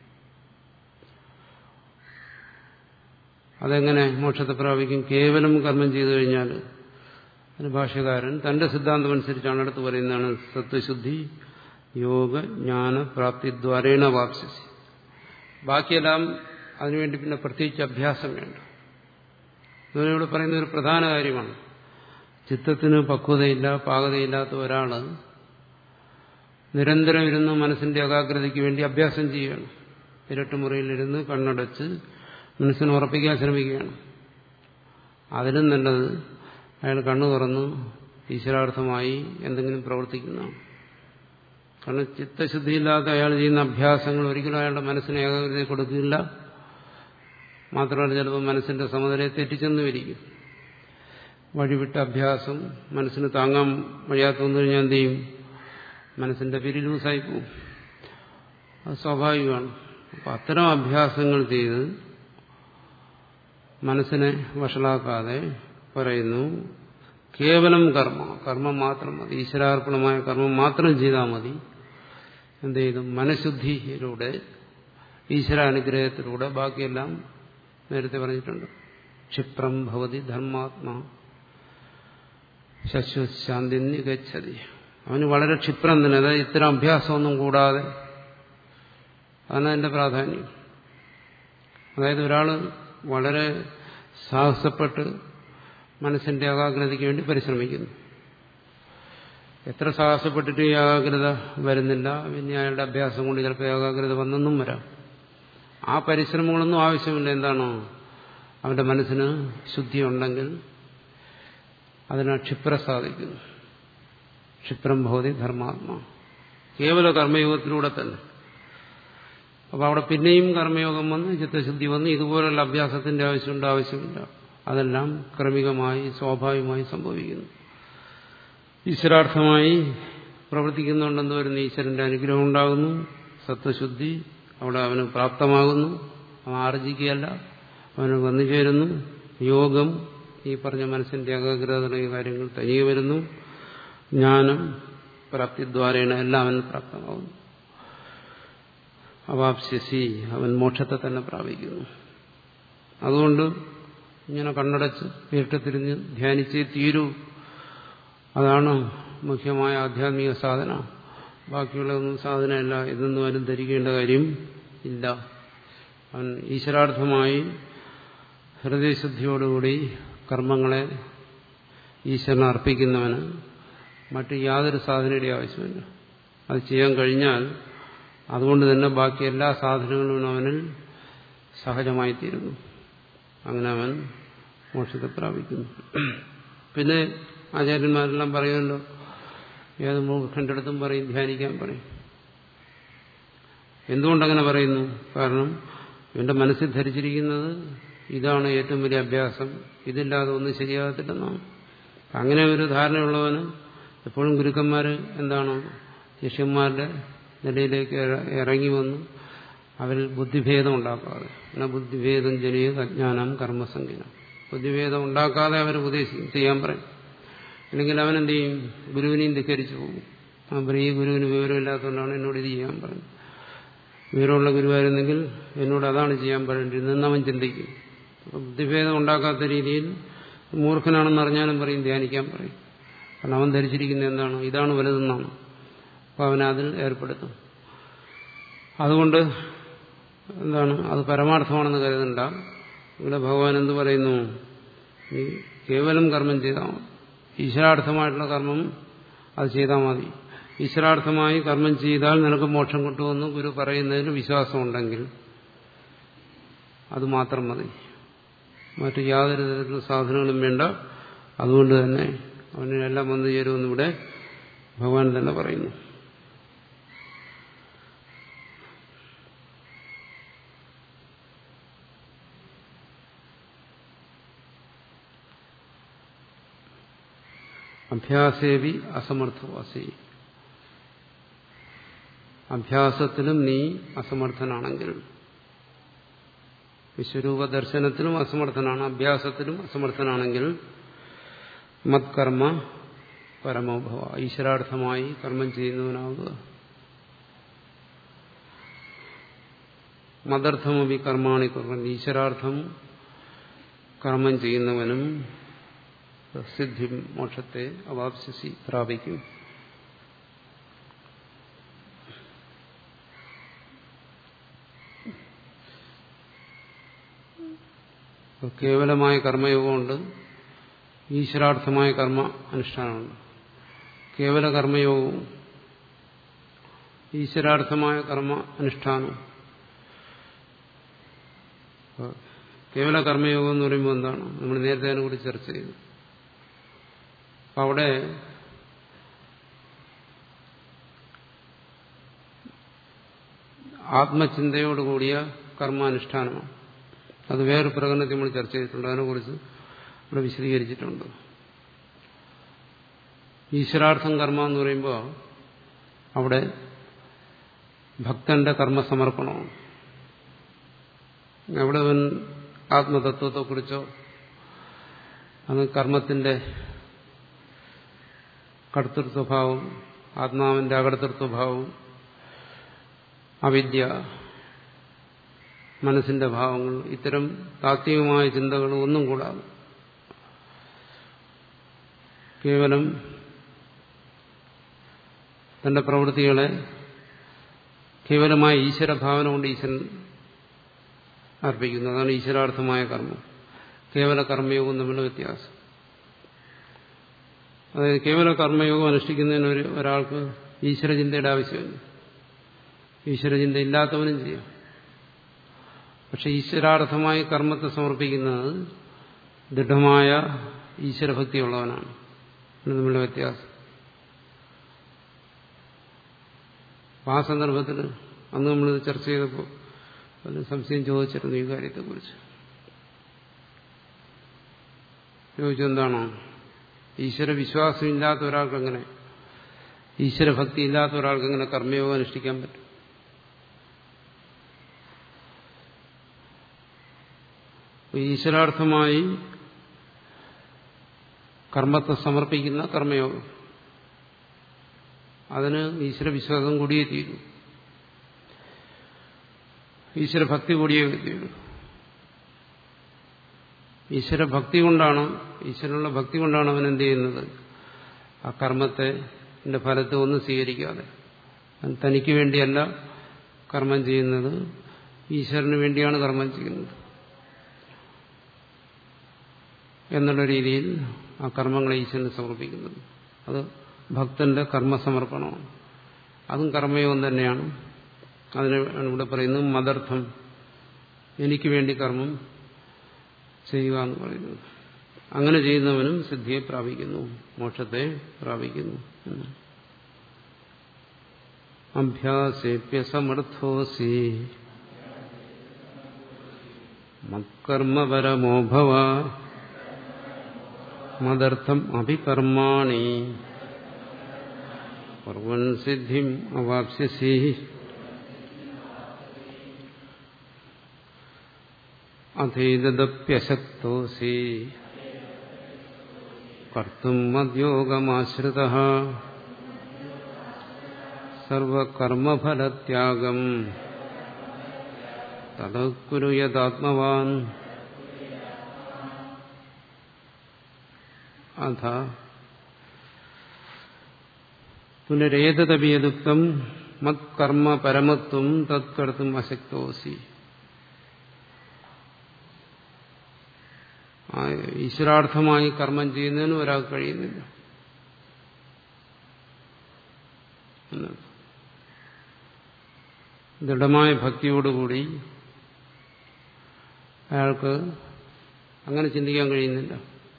S1: അതെങ്ങനെ മോക്ഷത്തെ പ്രാപിക്കും കേവലം കർമ്മം ചെയ്തു കഴിഞ്ഞാൽ അതിന് ഭാഷ്യകാരൻ തന്റെ സിദ്ധാന്തം അനുസരിച്ചാണ് അടുത്ത് പറയുന്നതാണ് സത്വശുദ്ധി യോഗ ജ്ഞാന പ്രാപ്തിദ്വാരേണ വാപ്സി ബാക്കിയെല്ലാം അതിനുവേണ്ടി പിന്നെ പ്രത്യേകിച്ച് അഭ്യാസം വേണ്ട ഇവിടെ പറയുന്ന ഒരു പ്രധാന കാര്യമാണ് ചിത്തത്തിന് പക്വതയില്ല പാകതയില്ലാത്ത ഒരാള് നിരന്തരം ഇരുന്ന് മനസ്സിന്റെ ഏകാഗ്രതയ്ക്ക് വേണ്ടി അഭ്യാസം ചെയ്യുകയാണ് ഇരട്ടുമുറിയിലിരുന്ന് കണ്ണടച്ച് മനസ്സിനെ ഉറപ്പിക്കാൻ ശ്രമിക്കുകയാണ് അതിലും നല്ലത് അയാൾ കണ്ണു തുറന്ന് ഈശ്വരാർത്ഥമായി എന്തെങ്കിലും പ്രവർത്തിക്കുന്നതാണ് കാരണം ചിത്തശുദ്ധിയില്ലാത്ത അയാൾ ചെയ്യുന്ന അഭ്യാസങ്ങൾ ഒരിക്കലും അയാളുടെ മനസ്സിന് ഏകാഗ്രത കൊടുക്കില്ല മാത്രമല്ല ചിലപ്പോൾ മനസ്സിന്റെ സമനിലയെ തെറ്റിച്ചെന്നും ഇരിക്കും വഴിവിട്ട അഭ്യാസം മനസ്സിന് താങ്ങാൻ വഴിയാത്ത വന്നു കഴിഞ്ഞാൽ എന്ത് ചെയ്യും മനസ്സിന്റെ പിരി ലൂസായി പോവും അത് സ്വാഭാവികമാണ് അപ്പം അത്തരം അഭ്യാസങ്ങൾ ചെയ്ത് മനസ്സിനെ വഷളാക്കാതെ പറയുന്നു കേവലം കർമ്മ കർമ്മം മാത്രം മതി ഈശ്വരാർപ്പണമായ കർമ്മം മാത്രം ചെയ്താൽ മതി എന്ത് ചെയ്തു മനഃശുദ്ധിയിലൂടെ ഈശ്വരാനുഗ്രഹത്തിലൂടെ ബാക്കിയെല്ലാം നേരത്തെ പറഞ്ഞിട്ടുണ്ട് ക്ഷിപ്രം ഭവതി ധർമാത്മാ ശശ്വശാന്തി നികച്ചതി അവന് വളരെ ക്ഷിപ്രം തന്നെ അതായത് ഇത്തരം അഭ്യാസമൊന്നും കൂടാതെ അതാണ് അതിന്റെ പ്രാധാന്യം അതായത് ഒരാൾ വളരെ സാഹസപ്പെട്ട് മനസ്സിന്റെ ഏകാഗ്രതയ്ക്ക് വേണ്ടി പരിശ്രമിക്കുന്നു എത്ര സാഹസപ്പെട്ടിട്ട് ഈ ഏകാഗ്രത വരുന്നില്ല പിന്നെ അയാളുടെ അഭ്യാസം കൊണ്ട് ചിലപ്പോൾ ഏകാഗ്രത വന്നെന്നും വരാം ആ പരിശ്രമങ്ങളൊന്നും ആവശ്യമില്ല എന്താണോ അവന്റെ മനസ്സിന് ശുദ്ധി ഉണ്ടെങ്കിൽ അതിന് ക്ഷിപ്ര സാധിക്കുന്നു ക്ഷിപ്രം ഭവതി ധർമാത്മാ കേവല കർമ്മയോഗത്തിലൂടെ തന്നെ അപ്പോൾ അവിടെ പിന്നെയും കർമ്മയോഗം വന്ന് ചിത്തശുദ്ധി വന്ന് ഇതുപോലുള്ള അഭ്യാസത്തിന്റെ ആവശ്യമുണ്ട് ആവശ്യമില്ല അതെല്ലാം ക്രമികമായി സ്വാഭാവികമായി സംഭവിക്കുന്നു ഈശ്വരാർത്ഥമായി പ്രവർത്തിക്കുന്നുണ്ടെന്ന് വരുന്ന ഈശ്വരന്റെ അനുഗ്രഹം ഉണ്ടാകുന്നു സത്വശുദ്ധി അവിടെ അവന് പ്രാപ്തമാകുന്നു അവൻ ആർജിക്കുകയല്ല അവന് വന്നു ചേരുന്നു യോഗം ഈ പറഞ്ഞ മനസ്സിന്റെ ഏകാഗ്രത തുടങ്ങിയ കാര്യങ്ങൾ തനിയെ വരുന്നു ജ്ഞാനം പ്രാപ്തിദ്വാരേണ എല്ലാം അവന് പ്രാപ്തമാകുന്നു അവാപ്സ്യസി അവൻ മോക്ഷത്തെ തന്നെ പ്രാപിക്കുന്നു അതുകൊണ്ട് ഇങ്ങനെ കണ്ണടച്ച് ഇരുട്ടത്തിരിഞ്ഞ് ധ്യാനിച്ചേ തീരൂ അതാണ് മുഖ്യമായ ആധ്യാത്മിക സാധന ബാക്കിയുള്ളതൊന്നും സാധനമല്ല ഇതൊന്നും ആരും ധരിക്കേണ്ട കാര്യം ഇല്ല അവൻ ഈശ്വരാർത്ഥമായി ഹൃദയശുദ്ധിയോടുകൂടി കർമ്മങ്ങളെ ഈശ്വരനെ അർപ്പിക്കുന്നവന് മറ്റ് യാതൊരു സാധനയുടെ ആവശ്യമില്ല അത് ചെയ്യാൻ കഴിഞ്ഞാൽ അതുകൊണ്ട് തന്നെ ബാക്കി എല്ലാ സാധനങ്ങളും അവനിൽ സഹജമായി തീരുന്നു അങ്ങനെ അവൻ മോക്ഷത്തെ പ്രാപിക്കുന്നു പിന്നെ ആചാര്യന്മാരെല്ലാം പറയുമല്ലോ ഏത് മൂർഖന്റെ അടുത്തും പറയും ധ്യാനിക്കാൻ പറയും എന്തുകൊണ്ടങ്ങനെ പറയുന്നു കാരണം ഇവന്റെ മനസ്സിൽ ധരിച്ചിരിക്കുന്നത് ഇതാണ് ഏറ്റവും വലിയ അഭ്യാസം ഇതില്ലാതെ ഒന്നും ശരിയാകത്തില്ലെന്നാണ് അങ്ങനെ ഒരു ധാരണയുള്ളവന് എപ്പോഴും ഗുരുക്കന്മാർ എന്താണ് ശിഷ്യന്മാരുടെ നിലയിലേക്ക് ഇറങ്ങി വന്ന് അവരിൽ ബുദ്ധിഭേദം ഉണ്ടാക്കാതെ എന്നാൽ ബുദ്ധിഭേദം ജനീയ അജ്ഞാനം കർമ്മസംഖ്യനം ബുദ്ധിഭേദം ഉണ്ടാക്കാതെ അവർ ഉപദേശിക്കും ചെയ്യാൻ പറയും അല്ലെങ്കിൽ അവൻ എന്ത് ചെയ്യും ഗുരുവിനെയും ധിക്കരിച്ചു പോകും ആ പറയും ഈ ഗുരുവിന് വിവരമില്ലാത്തതുകൊണ്ടാണ് എന്നോട് ഇത് ചെയ്യാൻ പറയുന്നത് വിവരമുള്ള ഗുരുവായിരുന്നെങ്കിൽ എന്നോട് അതാണ് ചെയ്യാൻ പറയേണ്ടിരുന്നതെന്ന് അവൻ ചിന്തിക്കും ബുദ്ധിഭേദം ഉണ്ടാക്കാത്ത രീതിയിൽ മൂർഖനാണെന്ന് അറിഞ്ഞാലും പറയും ധ്യാനിക്കാൻ പറയും കാരണം അവൻ ധരിച്ചിരിക്കുന്നത് എന്താണ് ഇതാണ് വലുതെന്നാണ് അപ്പോൾ അവനെ അതിൽ ഏർപ്പെടുത്തും അതുകൊണ്ട് എന്താണ് അത് പരമാർത്ഥമാണെന്ന് കരുതണ്ട ഇവിടെ ഭഗവാൻ എന്ത് പറയുന്നു ഈ കേവലം കർമ്മം ചെയ്താൽ ഈശ്വരാർത്ഥമായിട്ടുള്ള കർമ്മം അത് ചെയ്താൽ മതി ഈശ്വരാർത്ഥമായി കർമ്മം ചെയ്താൽ നിനക്ക് മോക്ഷം കിട്ടുമെന്ന് ഗുരു പറയുന്നതിന് വിശ്വാസമുണ്ടെങ്കിൽ അത് മാത്രം മതി മറ്റു യാതൊരു തരത്തിലുള്ള സാധനങ്ങളും വേണ്ട അതുകൊണ്ട് തന്നെ അവനെല്ലാം വന്നു ചേരുമെന്ന് ഇവിടെ ഭഗവാൻ തന്നെ പറയുന്നു അഭ്യാസേവി അസമർത്ഥവാസി അഭ്യാസത്തിലും നീ അസമർത്ഥനാണെങ്കിൽ വിശ്വരൂപ ദർശനത്തിലും അസമർത്ഥനാണ് അഭ്യാസത്തിലും അസമർത്ഥനാണെങ്കിൽ മത്കർമ്മ പരമോഭവ ഈശ്വരാർത്ഥമായി കർമ്മം ചെയ്യുന്നവനാവുക മദർത്ഥമപി കർമാണി കുറവൻ ഈശ്വരാർത്ഥം കർമ്മം ചെയ്യുന്നവനും സിദ്ധി മോക്ഷത്തെ അവാപ്സി പ്രാപിക്കും കേവലമായ കർമ്മയോഗമുണ്ട് ഈശ്വരാർത്ഥമായ കർമ്മ അനുഷ്ഠാനമുണ്ട് കേവല കർമ്മയോഗവും ഈശ്വരാർത്ഥമായ കർമ്മ അനുഷ്ഠാനം കേവല കർമ്മയോഗം എന്ന് പറയുമ്പോൾ എന്താണ് നമ്മൾ നേരത്തെ അതിനെക്കുറിച്ച് ചർച്ച ചെയ്തു അപ്പം അവിടെ ആത്മചിന്തയോടുകൂടിയ കർമാനുഷ്ഠാനമാണ് അത് വേറെ പ്രകടനത്തിൽ നമ്മൾ ചർച്ച ചെയ്തിട്ടുണ്ട് അതിനെക്കുറിച്ച് ഇവിടെ വിശദീകരിച്ചിട്ടുണ്ട് ഈശ്വരാർത്ഥം കർമ്മ എന്ന് പറയുമ്പോൾ അവിടെ ഭക്തന്റെ കർമ്മസമർപ്പണമാണ് അവിടെ അവൻ ആത്മതത്വത്തെക്കുറിച്ചോ അത് കർമ്മത്തിന്റെ കർത്തൃത്വഭാവം ആത്മാവിന്റെ അകർത്തൃത്വഭാവം അവിദ്യ മനസ്സിന്റെ ഭാവങ്ങൾ ഇത്തരം താത്വികമായ ചിന്തകൾ ഒന്നും കൂടാതെ കേവലം തന്റെ പ്രവൃത്തികളെ കേവലമായ ഈശ്വരഭാവന കൊണ്ട് ഈശ്വരൻ അർപ്പിക്കുന്നു അതാണ് ഈശ്വരാർത്ഥമായ കർമ്മം കേവല കർമ്മയോഗവും തമ്മിലുള്ള വ്യത്യാസം അതായത് കേവല കർമ്മയോഗം അനുഷ്ഠിക്കുന്നതിന് ഒരു ഒരാൾക്ക് ഈശ്വരചിന്തയുടെ ആവശ്യമില്ല ഈശ്വരചിന്ത ഇല്ലാത്തവനും ചെയ്യാം പക്ഷെ ഈശ്വരാർത്ഥമായി കർമ്മത്തെ സമർപ്പിക്കുന്നത് ദൃഢമായ ഈശ്വരഭക്തിയുള്ളവനാണ് തമ്മിലുള്ള വ്യത്യാസം ആ സന്ദർഭത്തിൽ അന്ന് നമ്മളിത് ചർച്ച ചെയ്തപ്പോൾ അതിന് സംശയം ചോദിച്ചിരുന്നു ഈ കാര്യത്തെക്കുറിച്ച് ചോദിച്ചെന്താണോ ഈശ്വര വിശ്വാസം ഇല്ലാത്ത ഒരാൾക്ക് എങ്ങനെ ഈശ്വരഭക്തി ഇല്ലാത്ത ഒരാൾക്ക് എങ്ങനെ കർമ്മയോഗം അനുഷ്ഠിക്കാൻ പറ്റും ഈശ്വരാർത്ഥമായി കർമ്മത്തെ സമർപ്പിക്കുന്ന കർമ്മയോഗം അതിന് ഈശ്വരവിശ്വാസം കൂടിയേ തീരൂ ഈശ്വരഭക്തി കൂടിയേ തീരൂ ഈശ്വരഭക്തി കൊണ്ടാണ് ഈശ്വരനുള്ള ഭക്തി കൊണ്ടാണ് അവൻ എന്ത് ചെയ്യുന്നത് ആ കർമ്മത്തെ ഫലത്തെ ഒന്നും സ്വീകരിക്കാതെ തനിക്ക് വേണ്ടിയല്ല കർമ്മം ചെയ്യുന്നത് ഈശ്വരന് വേണ്ടിയാണ് കർമ്മം ചെയ്യുന്നത് എന്നുള്ള രീതിയിൽ ആ കർമ്മങ്ങളെ ഈശ്വരന് സമർപ്പിക്കുന്നത് അത് ഭക്തന്റെ കർമ്മസമർപ്പണമാണ് അതും കർമ്മയോഗം തന്നെയാണ് അതിന് ഇവിടെ പറയുന്നത് മദർത്ഥം എനിക്ക് വേണ്ടി കർമ്മം ചെയ്യുക എന്ന് പറയുന്നത് അങ്ങനെ ചെയ്യുന്നവനും സിദ്ധിയെ പ്രാപിക്കുന്നു മോക്ഷത്തെ പ്രാപിക്കുന്നു അഭ്യാസേപ്യസമർത്ഥോസി മത്കർമ്മപരമോ ഭവ മദർത്ഥം അഭികർമാണി കുർവൻ സിദ്ധിം അവാപ്സ്യസി അധീതപ്യശക്തോസി കർത്തും മദ്യോഗമാശ്രിത സർവകർമ്മഫലത്യാഗം തദക്കുരു യഥാത്മവാൻ അഥ പുനരേതദപിയദുക്തം മത്കർമ്മ പരമത്വം തത്കർത്തും അശക്തോസി ഈശ്വരാർത്ഥമായി കർമ്മം ചെയ്യുന്നതിന് ഒരാൾക്ക് കഴിയുന്നില്ല ദൃഢമായ ഭക്തിയോടുകൂടി അയാൾക്ക് അങ്ങനെ ചിന്തിക്കാൻ കഴിയുന്നില്ല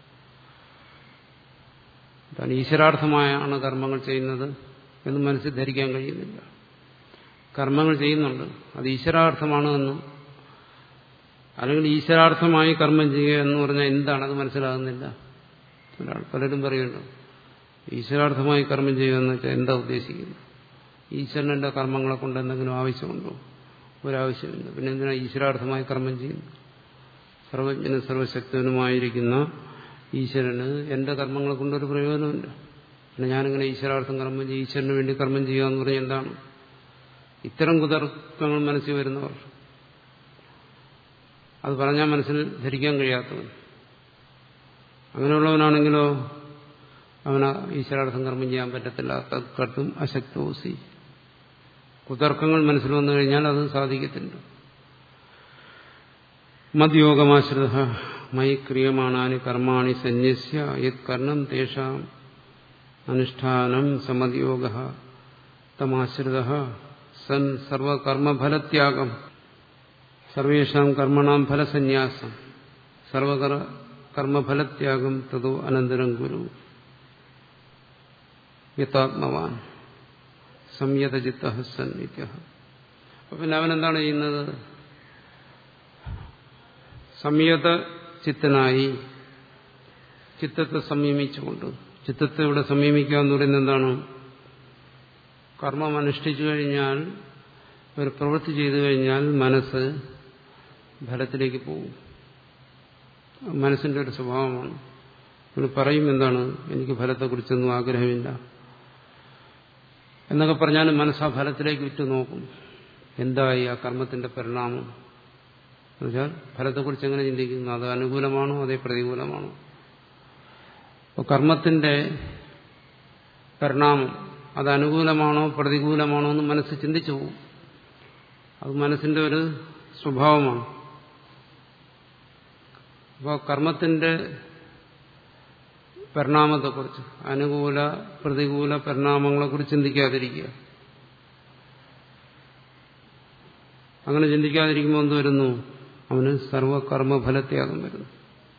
S1: താൻ ഈശ്വരാർത്ഥമായാണ് കർമ്മങ്ങൾ ചെയ്യുന്നത് എന്ന് മനസ്സിൽ ധരിക്കാൻ കഴിയുന്നില്ല കർമ്മങ്ങൾ ചെയ്യുന്നുണ്ട് അത് ഈശ്വരാർത്ഥമാണ് എന്നും അല്ലെങ്കിൽ ഈശ്വരാർത്ഥമായി കർമ്മം ചെയ്യുക എന്ന് പറഞ്ഞാൽ എന്താണ് അത് മനസ്സിലാകുന്നില്ല ഒരാൾ പലരും പറയുന്നുണ്ട് ഈശ്വരാർത്ഥമായി കർമ്മം ചെയ്യുക എന്ന് വെച്ചാൽ എന്താ ഉദ്ദേശിക്കുന്നത് ഈശ്വരന്റെ കർമ്മങ്ങളെ കൊണ്ട് എന്തെങ്കിലും ആവശ്യമുണ്ടോ ഒരാവശ്യമില്ല പിന്നെ എന്തിനാ ഈശ്വരാർത്ഥമായി കർമ്മം ചെയ്യുന്നു സർവജ്ഞനും സർവശക്തനുമായിരിക്കുന്ന ഈശ്വരന് എന്റെ കർമ്മങ്ങളെ കൊണ്ടൊരു പ്രയോജനമില്ല പിന്നെ ഞാനിങ്ങനെ ഈശ്വരാർത്ഥം കർമ്മം ചെയ്യും ഈശ്വരന് വേണ്ടി കർമ്മം ചെയ്യുക എന്ന് പറഞ്ഞാൽ എന്താണ് ഇത്തരം കുതർക്കങ്ങൾ മനസ്സിൽ വരുന്നവർ അത് പറഞ്ഞാൽ മനസ്സിൽ ധരിക്കാൻ കഴിയാത്തവൻ അങ്ങനെയുള്ളവനാണെങ്കിലോ അവന് ഈശ്വരാർത്ഥം കർമ്മം ചെയ്യാൻ പറ്റത്തില്ല തത്കർത്തും അശക്തോസി കുതർക്കങ്ങൾ മനസ്സിൽ വന്നു കഴിഞ്ഞാൽ അത് സാധിക്കത്തില്ല മദ്യോഗമാശ്രിത മൈ ക്രിയമാണാനി കർമാണി സന്യസ്യ യത് കർണം തേഷാം അനുഷ്ഠാനം സമദ്യോഗ തമാശ്രിത സൻ സർവകർമ്മഫലത്യാഗം സർവേഷാം കർമ്മണാം ഫലസന്യാസം സർവകർ കർമ്മഫലത്യാഗം തതോ അനന്തരം ഗുരു യഥാത്മവാൻ സംയതചിത്ത സൻ നിത്യ അപ്പൊ പിന്നെ അവനെന്താണ് ചെയ്യുന്നത് സംയത ചിത്തനായി ചിത്തത്തെ സംയമിച്ചുകൊണ്ട് ചിത്തത്തെ ഇവിടെ സംയമിക്കുക എന്ന് പറയുന്നത് എന്താണ് കർമ്മം അനുഷ്ഠിച്ചു കഴിഞ്ഞാൽ ഒരു പ്രവൃത്തി ചെയ്തു കഴിഞ്ഞാൽ മനസ്സ് ഫലത്തിലേക്ക് പോകും മനസ്സിന്റെ ഒരു സ്വഭാവമാണ് നമ്മൾ പറയും എന്താണ് എനിക്ക് ഫലത്തെക്കുറിച്ചൊന്നും ആഗ്രഹമില്ല എന്നൊക്കെ പറഞ്ഞാലും മനസ്സ് ആ ഫലത്തിലേക്ക് വിറ്റു നോക്കും എന്തായി ആ കർമ്മത്തിന്റെ പരിണാമം എന്നുവെച്ചാൽ ഫലത്തെക്കുറിച്ച് എങ്ങനെ ചിന്തിക്കുന്നു അത് അനുകൂലമാണോ അതേ പ്രതികൂലമാണോ അപ്പോൾ കർമ്മത്തിന്റെ പരിണാമം അത് അനുകൂലമാണോ പ്രതികൂലമാണോ എന്ന് മനസ്സ് ചിന്തിച്ചു പോകും അത് മനസ്സിന്റെ ഒരു സ്വഭാവമാണ് അപ്പോൾ കർമ്മത്തിന്റെ പരിണാമത്തെക്കുറിച്ച് അനുകൂല പ്രതികൂല പരിണാമങ്ങളെക്കുറിച്ച് ചിന്തിക്കാതിരിക്കുക അങ്ങനെ ചിന്തിക്കാതിരിക്കുമ്പോൾ എന്ത് വരുന്നു അവന് സർവകർമ്മഫലത്യാഗം വരുന്നു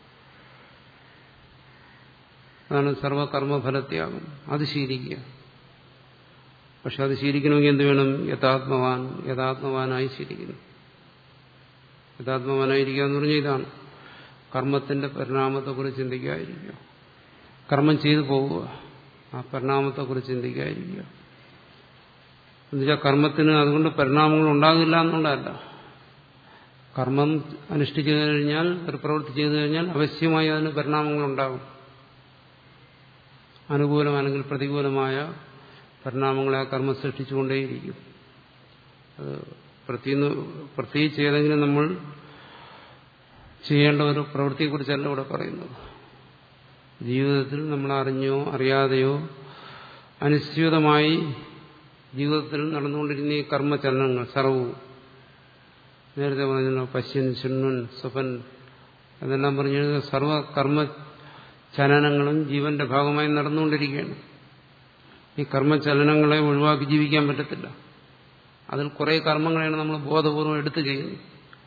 S1: അതാണ് സർവകർമ്മഫലത്യാഗം അത് ശീലിക്കുക പക്ഷെ അത് ശീലിക്കണമെങ്കിൽ എന്ത് വേണം യഥാത്മവാൻ യഥാത്മവാനായി ശീലിക്കുന്നു യഥാത്മവാനായിരിക്കുക എന്ന് പറഞ്ഞാൽ ഇതാണ് കർമ്മത്തിന്റെ പരിണാമത്തെക്കുറിച്ച് ചിന്തിക്കാതിരിക്കുക കർമ്മം ചെയ്തു പോവുക ആ പരിണാമത്തെക്കുറിച്ച് ചിന്തിക്കാതിരിക്കുക എന്നുവെച്ചാൽ കർമ്മത്തിന് അതുകൊണ്ട് പരിണാമങ്ങൾ ഉണ്ടാകില്ല എന്നുള്ളതല്ല കർമ്മം അനുഷ്ഠിച്ചു കഴിഞ്ഞാൽ ഒരു പ്രവൃത്തി ചെയ്തു കഴിഞ്ഞാൽ അവശ്യമായി അതിന് പരിണാമങ്ങളുണ്ടാകും അനുകൂലമാണെങ്കിൽ പ്രതികൂലമായ പരിണാമങ്ങളെ ആ കർമ്മം സൃഷ്ടിച്ചുകൊണ്ടേയിരിക്കും അത് പ്രത്യേകിച്ച് ഏതെങ്കിലും നമ്മൾ ചെയ്യേണ്ട ഒരു പ്രവൃത്തിയെക്കുറിച്ചല്ല ഇവിടെ പറയുന്നത് ജീവിതത്തിൽ നമ്മൾ അറിഞ്ഞോ അറിയാതെയോ അനുസ്യൂതമായി ജീവിതത്തിൽ നടന്നുകൊണ്ടിരുന്ന ഈ കർമ്മചലനങ്ങൾ സർവവും നേരത്തെ പറഞ്ഞല്ലോ പശ്യൻ ശുണ്ണൻ സുപൻ എന്നെല്ലാം പറഞ്ഞു സർവ കർമ്മ ചലനങ്ങളും ജീവന്റെ ഭാഗമായി നടന്നുകൊണ്ടിരിക്കുകയാണ് ഈ കർമ്മചലനങ്ങളെ ഒഴിവാക്കി ജീവിക്കാൻ പറ്റത്തില്ല അതിൽ കുറെ കർമ്മങ്ങളെയാണ് നമ്മൾ ബോധപൂർവം എടുത്തു ചെയ്യുന്നത്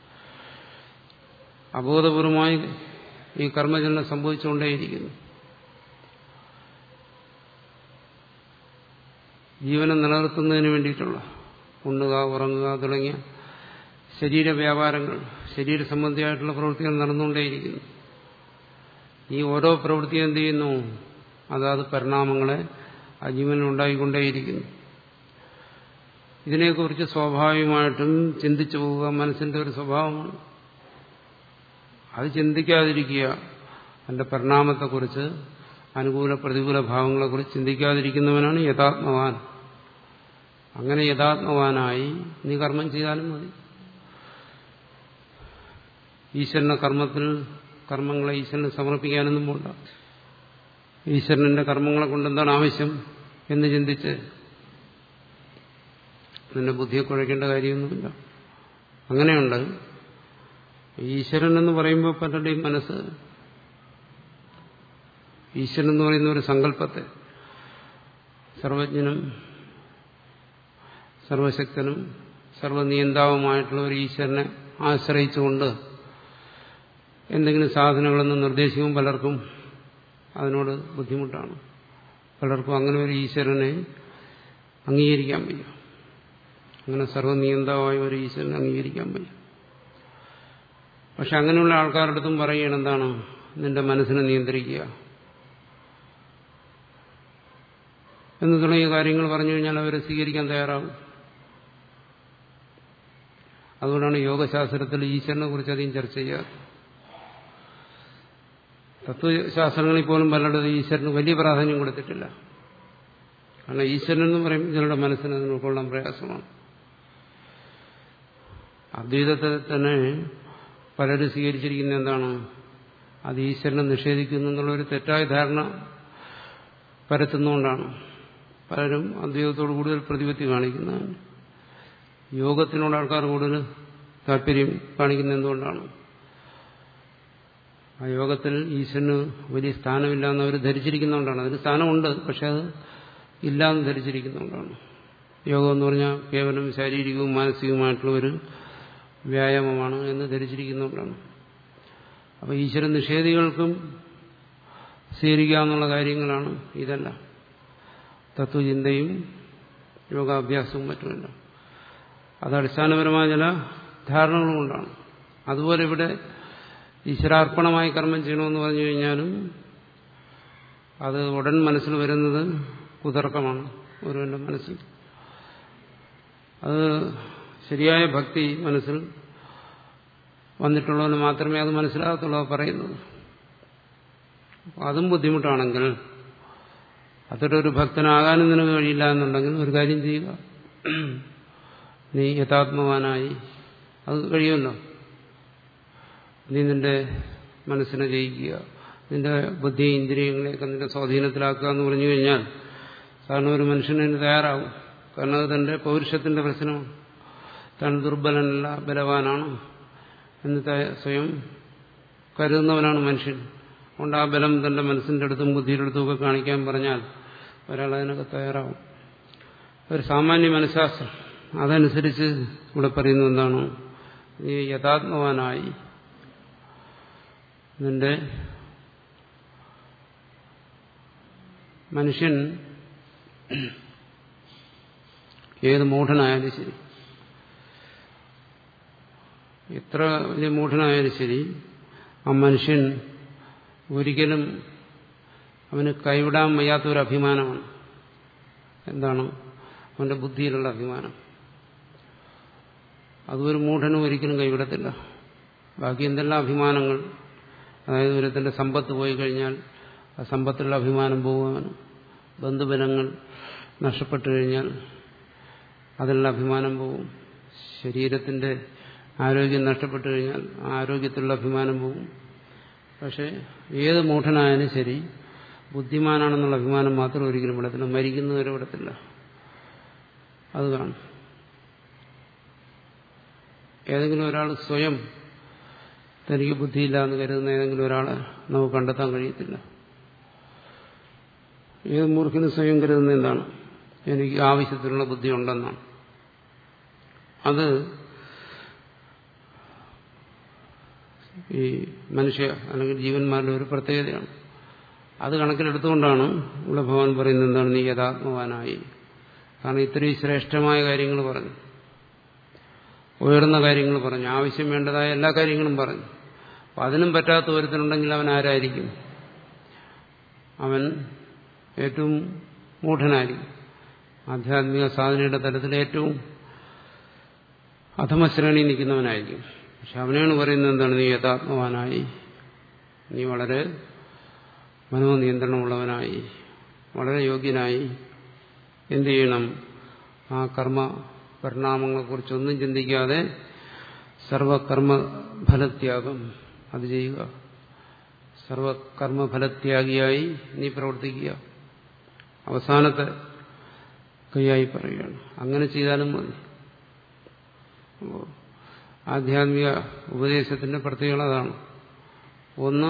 S1: അബോധപൂർവമായി ഈ കർമ്മചലനം സംഭവിച്ചുകൊണ്ടേയിരിക്കുന്നു ജീവനെ നിലനിർത്തുന്നതിന് വേണ്ടിയിട്ടുള്ള ഉണ്ണുക ഉറങ്ങുക തുടങ്ങിയ ശരീര വ്യാപാരങ്ങൾ ശരീര സംബന്ധിയായിട്ടുള്ള പ്രവൃത്തികൾ നടന്നുകൊണ്ടേയിരിക്കുന്നു ഈ ഓരോ പ്രവൃത്തിയും എന്ത് ചെയ്യുന്നു അതാത് പരിണാമങ്ങളെ ആ ജീവനിൽ ഉണ്ടായിക്കൊണ്ടേയിരിക്കുന്നു ഇതിനെക്കുറിച്ച് സ്വാഭാവികമായിട്ടും ചിന്തിച്ചു പോവുക മനസ്സിന്റെ ഒരു സ്വഭാവമാണ് അത് ചിന്തിക്കാതിരിക്കുക അതിന്റെ പരിണാമത്തെക്കുറിച്ച് അനുകൂല പ്രതികൂല ഭാവങ്ങളെക്കുറിച്ച് ചിന്തിക്കാതിരിക്കുന്നവനാണ് യഥാത്മവാൻ അങ്ങനെ യഥാത്മവാനായി നീ കർമ്മം ചെയ്താലും മതി ഈശ്വരന്റെ കർമ്മത്തിൽ കർമ്മങ്ങളെ ഈശ്വരന് സമർപ്പിക്കാനൊന്നും പോണ്ട ഈശ്വരന്റെ കർമ്മങ്ങളെ കൊണ്ട് എന്താണ് ആവശ്യം എന്ന് ചിന്തിച്ച് നിന്റെ ബുദ്ധിയെ കുഴക്കേണ്ട കാര്യമൊന്നുമില്ല അങ്ങനെയുണ്ട് ഈശ്വരൻ എന്ന് പറയുമ്പോൾ പലരുടെയും മനസ്സ് ഈശ്വരൻ എന്ന് പറയുന്ന ഒരു സങ്കല്പത്തെ സർവജ്ഞനും സർവശക്തനും സർവനിയന്താവുമായിട്ടുള്ള ഒരു ഈശ്വരനെ ആശ്രയിച്ചുകൊണ്ട് എന്തെങ്കിലും സാധനങ്ങളൊന്നും നിർദ്ദേശിക്കുമ്പോൾ പലർക്കും അതിനോട് ബുദ്ധിമുട്ടാണ് പലർക്കും അങ്ങനെ ഒരു ഈശ്വരനെ അംഗീകരിക്കാൻ വയ്യ അങ്ങനെ സർവനിയന്താവായ ഒരു ഈശ്വരനെ അംഗീകരിക്കാൻ വയ്യ പക്ഷെ അങ്ങനെയുള്ള ആൾക്കാരുടെ അടുത്തും പറയുകയാണ് എന്താണ് നിന്റെ മനസ്സിനെ നിയന്ത്രിക്കുക എന്ന് തുടങ്ങിയ കാര്യങ്ങൾ പറഞ്ഞു കഴിഞ്ഞാൽ അവരെ സ്വീകരിക്കാൻ തയ്യാറാകും അതുകൊണ്ടാണ് യോഗശാസ്ത്രത്തിൽ ഈശ്വരനെ കുറിച്ച് അധികം ചർച്ച ചെയ്യാറ് തത്വശാസ്ത്രങ്ങളിൽ പോലും പലരുടെ ഈശ്വരന് വലിയ പ്രാധാന്യം കൊടുത്തിട്ടില്ല കാരണം ഈശ്വരൻ എന്ന് പറയുമ്പോൾ ചിലരുടെ മനസ്സിന് അതിന് ഉൾക്കൊള്ളാൻ പ്രയാസമാണ് അദ്വൈതത്തെ തന്നെ പലരും സ്വീകരിച്ചിരിക്കുന്ന എന്താണ് അത് ഈശ്വരനെ നിഷേധിക്കുന്നു എന്നുള്ള ഒരു തെറ്റായ ധാരണ പരത്തുന്നുകൊണ്ടാണ് പലരും അദ്വൈതത്തോട് കൂടുതൽ പ്രതിപത്തി കാണിക്കുന്നതാണ് യോഗത്തിനോട് ആൾക്കാർ കൂടുതൽ താല്പര്യം കാണിക്കുന്ന എന്തുകൊണ്ടാണ് ആ യോഗത്തിൽ ഈശ്വരന് വലിയ സ്ഥാനമില്ല എന്ന് അവർ ധരിച്ചിരിക്കുന്നതുകൊണ്ടാണ് അതിന് സ്ഥാനമുണ്ട് പക്ഷെ അത് ഇല്ലാന്ന് ധരിച്ചിരിക്കുന്നതുകൊണ്ടാണ് യോഗം എന്ന് പറഞ്ഞാൽ കേവലം ശാരീരികവും മാനസികവുമായിട്ടുള്ള ഒരു വ്യായാമമാണ് എന്ന് ധരിച്ചിരിക്കുന്നതുകൊണ്ടാണ് അപ്പോൾ ഈശ്വര നിഷേധികൾക്കും സ്വീകരിക്കാവുന്ന കാര്യങ്ങളാണ് ഇതെല്ലാം തത്വചിന്തയും യോഗാഭ്യാസവും മറ്റുമല്ല അത് അടിസ്ഥാനപരമായ ചില ധാരണകൾ കൊണ്ടാണ് അതുപോലെ ഇവിടെ ഈശ്വരാർപ്പണമായി കർമ്മം ചെയ്യണമെന്ന് പറഞ്ഞു കഴിഞ്ഞാലും അത് ഉടൻ മനസ്സിൽ വരുന്നത് കുതർക്കമാണ് ഒരുവന്റെ മനസ്സിൽ അത് ശരിയായ ഭക്തി മനസ്സിൽ വന്നിട്ടുള്ളവന് മാത്രമേ അത് മനസ്സിലാകത്തുള്ളൂ പറയുന്നത് അതും ബുദ്ധിമുട്ടാണെങ്കിൽ അത്തരൊരു ഭക്തനാകാനും നിനക്ക് കഴിയില്ല എന്നുണ്ടെങ്കിൽ ഒരു കാര്യം ചെയ്യുക നീ യഥാത്മവാനായി അത് കഴിയുമല്ലോ നീ നിന്റെ മനസ്സിനെ ജയിക്കുക നിന്റെ ബുദ്ധി ഇന്ദ്രിയങ്ങളെയൊക്കെ നിന്റെ സ്വാധീനത്തിലാക്കുക എന്ന് പറഞ്ഞു കഴിഞ്ഞാൽ കാരണം ഒരു മനുഷ്യന് തയ്യാറാവും കാരണം അത് തന്റെ പൗരുഷത്തിന്റെ പ്രശ്നമാണ് താൻ ദുർബലനല്ല ബലവാനാണ് എന്ന് സ്വയം കരുതുന്നവനാണ് മനുഷ്യൻ അതുകൊണ്ട് ആ ബലം തന്റെ മനസ്സിന്റെ അടുത്തും ബുദ്ധിയുടെ അടുത്തും ഒക്കെ കാണിക്കാൻ പറഞ്ഞാൽ ഒരാൾ അതിനൊക്കെ തയ്യാറാവും ഒരു സാമാന്യ മനഃശാസ്ത്രം അതനുസരിച്ച് ഇവിടെ പറയുന്നത് എന്താണ് നീ യഥാത്മവാനായി നിന്റെ മനുഷ്യൻ ഏത് മൂഢനായാലും ശരി എത്ര വലിയ മൂഢനായാലും ശരി ആ മനുഷ്യൻ ഒരിക്കലും അവന് കൈവിടാൻ വയ്യാത്ത ഒരു അഭിമാനമാണ് എന്താണ് അവന്റെ ബുദ്ധിയിലുള്ള അഭിമാനം അതൊരു മൂഢനും ഒരിക്കലും കൈവിടത്തില്ല ബാക്കി എന്തെല്ലാം അഭിമാനങ്ങൾ അതായത് ഒരുത്തിന്റെ സമ്പത്ത് പോയി കഴിഞ്ഞാൽ ആ സമ്പത്തിലുള്ള അഭിമാനം പോകുവാൻ ബന്ധുബലങ്ങൾ നഷ്ടപ്പെട്ടു കഴിഞ്ഞാൽ അതിലുള്ള അഭിമാനം പോകും ശരീരത്തിന്റെ ആരോഗ്യം നഷ്ടപ്പെട്ടു കഴിഞ്ഞാൽ ആ ആരോഗ്യത്തിലുള്ള അഭിമാനം പോകും പക്ഷെ ഏത് മൂഢനായാലും ശരി ബുദ്ധിമാനാണെന്നുള്ള അഭിമാനം മാത്രം ഒരിക്കലും വിടത്തില്ല മരിക്കുന്നവരെ വിടത്തില്ല അത് കാണും ഏതെങ്കിലും ഒരാൾ സ്വയം തനിക്ക് ബുദ്ധിയില്ല എന്ന് കരുതുന്ന ഏതെങ്കിലും ഒരാളെ നമുക്ക് കണ്ടെത്താൻ കഴിയത്തില്ല ഏത് മൂർഖനും സ്വയം കരുതുന്ന എന്താണ് എനിക്ക് ആവശ്യത്തിനുള്ള ബുദ്ധി ഉണ്ടെന്നാണ് അത് ഈ മനുഷ്യ അല്ലെങ്കിൽ ജീവന്മാരുടെ ഒരു പ്രത്യേകതയാണ് അത് കണക്കിലെടുത്തുകൊണ്ടാണ് ഇവിടെ ഭഗവാൻ പറയുന്നത് എന്താണ് നീ യഥാത്മവാനായി കാരണം ഇത്രയും ശ്രേഷ്ഠമായ കാര്യങ്ങൾ പറഞ്ഞു ഉയർന്ന കാര്യങ്ങൾ പറഞ്ഞു ആവശ്യം വേണ്ടതായ എല്ലാ കാര്യങ്ങളും പറഞ്ഞു അപ്പം അതിനും പറ്റാത്ത ഒരുത്തനുണ്ടെങ്കിൽ അവൻ ആരായിരിക്കും അവൻ ഏറ്റവും മൂഢനായിരിക്കും ആധ്യാത്മിക സാധനയുടെ തലത്തിൽ ഏറ്റവും അധമശ്രേണി നിൽക്കുന്നവനായിരിക്കും പക്ഷെ അവനെയാണ് പറയുന്നത് എന്താണ് നീ യഥാത്മവാനായി നീ വളരെ മനോനിയന്ത്രണമുള്ളവനായി വളരെ യോഗ്യനായി എന്ത് ചെയ്യണം ആ കർമ്മ പരിണാമങ്ങളെക്കുറിച്ചൊന്നും ചിന്തിക്കാതെ സർവകർമ്മ ഫലത്യാഗം അത് ചെയ്യുക സർവകർമ്മഫലത്യാഗിയായി നീ പ്രവർത്തിക്കുക അവസാനത്തെ കൈയായി പറയുകയാണ് അങ്ങനെ ചെയ്താലും മതി ആധ്യാത്മിക ഉപദേശത്തിന്റെ പ്രത്യേകത അതാണ് ഒന്ന്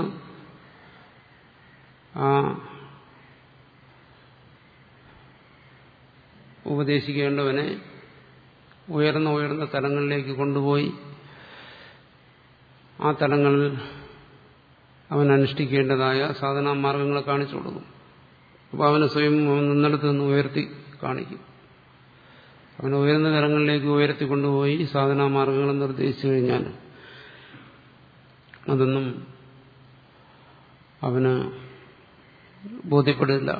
S1: ആ ഉപദേശിക്കേണ്ടവനെ ഉയർന്ന ഉയർന്ന തലങ്ങളിലേക്ക് കൊണ്ടുപോയി ആ തലങ്ങളിൽ അവൻ അനുഷ്ഠിക്കേണ്ടതായ സാധനാമാർഗങ്ങളെ കാണിച്ചു കൊടുക്കും അപ്പോൾ അവനെ സ്വയം അവൻ നിന്നിടത്ത് നിന്ന് ഉയർത്തി കാണിക്കും അവനെ ഉയർന്ന തലങ്ങളിലേക്ക് ഉയർത്തി കൊണ്ടുപോയി സാധനാമാർഗങ്ങൾ നിർദ്ദേശിച്ചു കഴിഞ്ഞാൽ അതൊന്നും അവന് ബോധ്യപ്പെടില്ല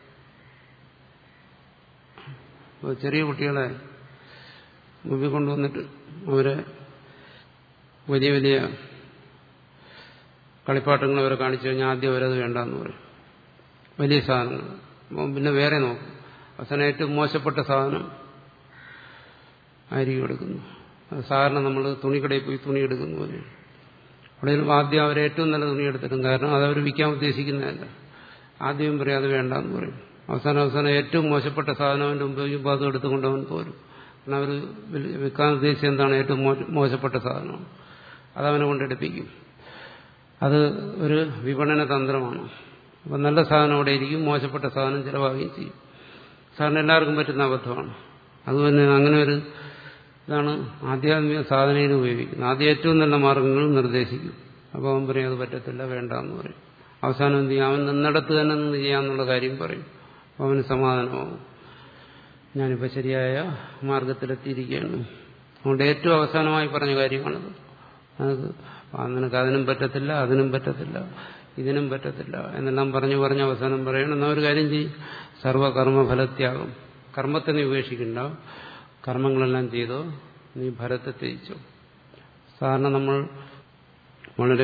S1: ചെറിയ കുട്ടികളെ മുമ്പിൽ കൊണ്ടുവന്നിട്ട് അവരെ വലിയ വലിയ കളിപ്പാട്ടങ്ങൾ അവരെ കാണിച്ചു കഴിഞ്ഞാൽ ആദ്യം അവരത് വേണ്ടെന്ന് പറയും വലിയ സാധനങ്ങൾ അപ്പം പിന്നെ വേറെ നോക്കും അവസാനം ഏറ്റവും മോശപ്പെട്ട സാധനം ആയിരിക്കും എടുക്കുന്നു അത് സാധാരണ നമ്മൾ തുണിക്കടയിൽ പോയി തുണി എടുക്കുന്ന പോലെ അവിടെ ആദ്യം അവർ ഏറ്റവും നല്ല തുണി എടുത്തിട്ടും കാരണം അത് അവർ വിൽക്കാൻ ഉദ്ദേശിക്കുന്നതല്ല ആദ്യം പറയും അത് വേണ്ടെന്ന് പറയും അവസാനം അവസാനം ഏറ്റവും മോശപ്പെട്ട സാധനം അവൻ്റെ ഉപയോഗിക്കുമ്പോൾ അത് എടുത്തുകൊണ്ട് അവൻ പോരും കാരണം അവർ വിൽക്കാൻ ഉദ്ദേശിച്ചത് എന്താണ് ഏറ്റവും മോശപ്പെട്ട സാധനം അതവനെ കൊണ്ടെടുപ്പിക്കും അത് ഒരു വിപണന തന്ത്രമാണ് അപ്പം നല്ല സാധനം അവിടെ ഇരിക്കും മോശപ്പെട്ട സാധനം ചിലവാകുകയും ചെയ്യും സാറിന് എല്ലാവർക്കും പറ്റുന്ന അബദ്ധമാണ് അതുപോലെ അങ്ങനെ ഒരു ഇതാണ് ആധ്യാത്മിക സാധനയിൽ ഉപയോഗിക്കുന്നത് ആദ്യം ഏറ്റവും നല്ല മാർഗങ്ങൾ നിർദ്ദേശിക്കും അപ്പോൾ അവൻ പറയും അത് പറ്റത്തില്ല വേണ്ട എന്ന് പറയും അവസാനം എന്ത് ചെയ്യും അവൻ നിന്നിടത്ത് തന്നെ നിന്ന് ചെയ്യാന്നുള്ള കാര്യം പറയും അപ്പോൾ അവന് സമാധാനമാകും ഞാനിപ്പോൾ ശരിയായ മാർഗത്തിലെത്തിയിരിക്കുകയാണ് അതുകൊണ്ട് ഏറ്റവും അവസാനമായി പറഞ്ഞ കാര്യമാണത് അത് ആ നിനക്ക് അതിനും പറ്റത്തില്ല അതിനും പറ്റത്തില്ല ഇതിനും പറ്റത്തില്ല എന്നെല്ലാം പറഞ്ഞു പറഞ്ഞ് അവസാനം പറയണം എന്നാൽ ഒരു കാര്യം ചെയ്യും സർവകർമ്മഫലത്യാഗം കർമ്മത്തെ നീ ഉപേക്ഷിക്കണ്ട കർമ്മങ്ങളെല്ലാം ചെയ്തോ നീ ഫലത്തെ ത്യജിച്ചോ സാധാരണ നമ്മൾ വളരെ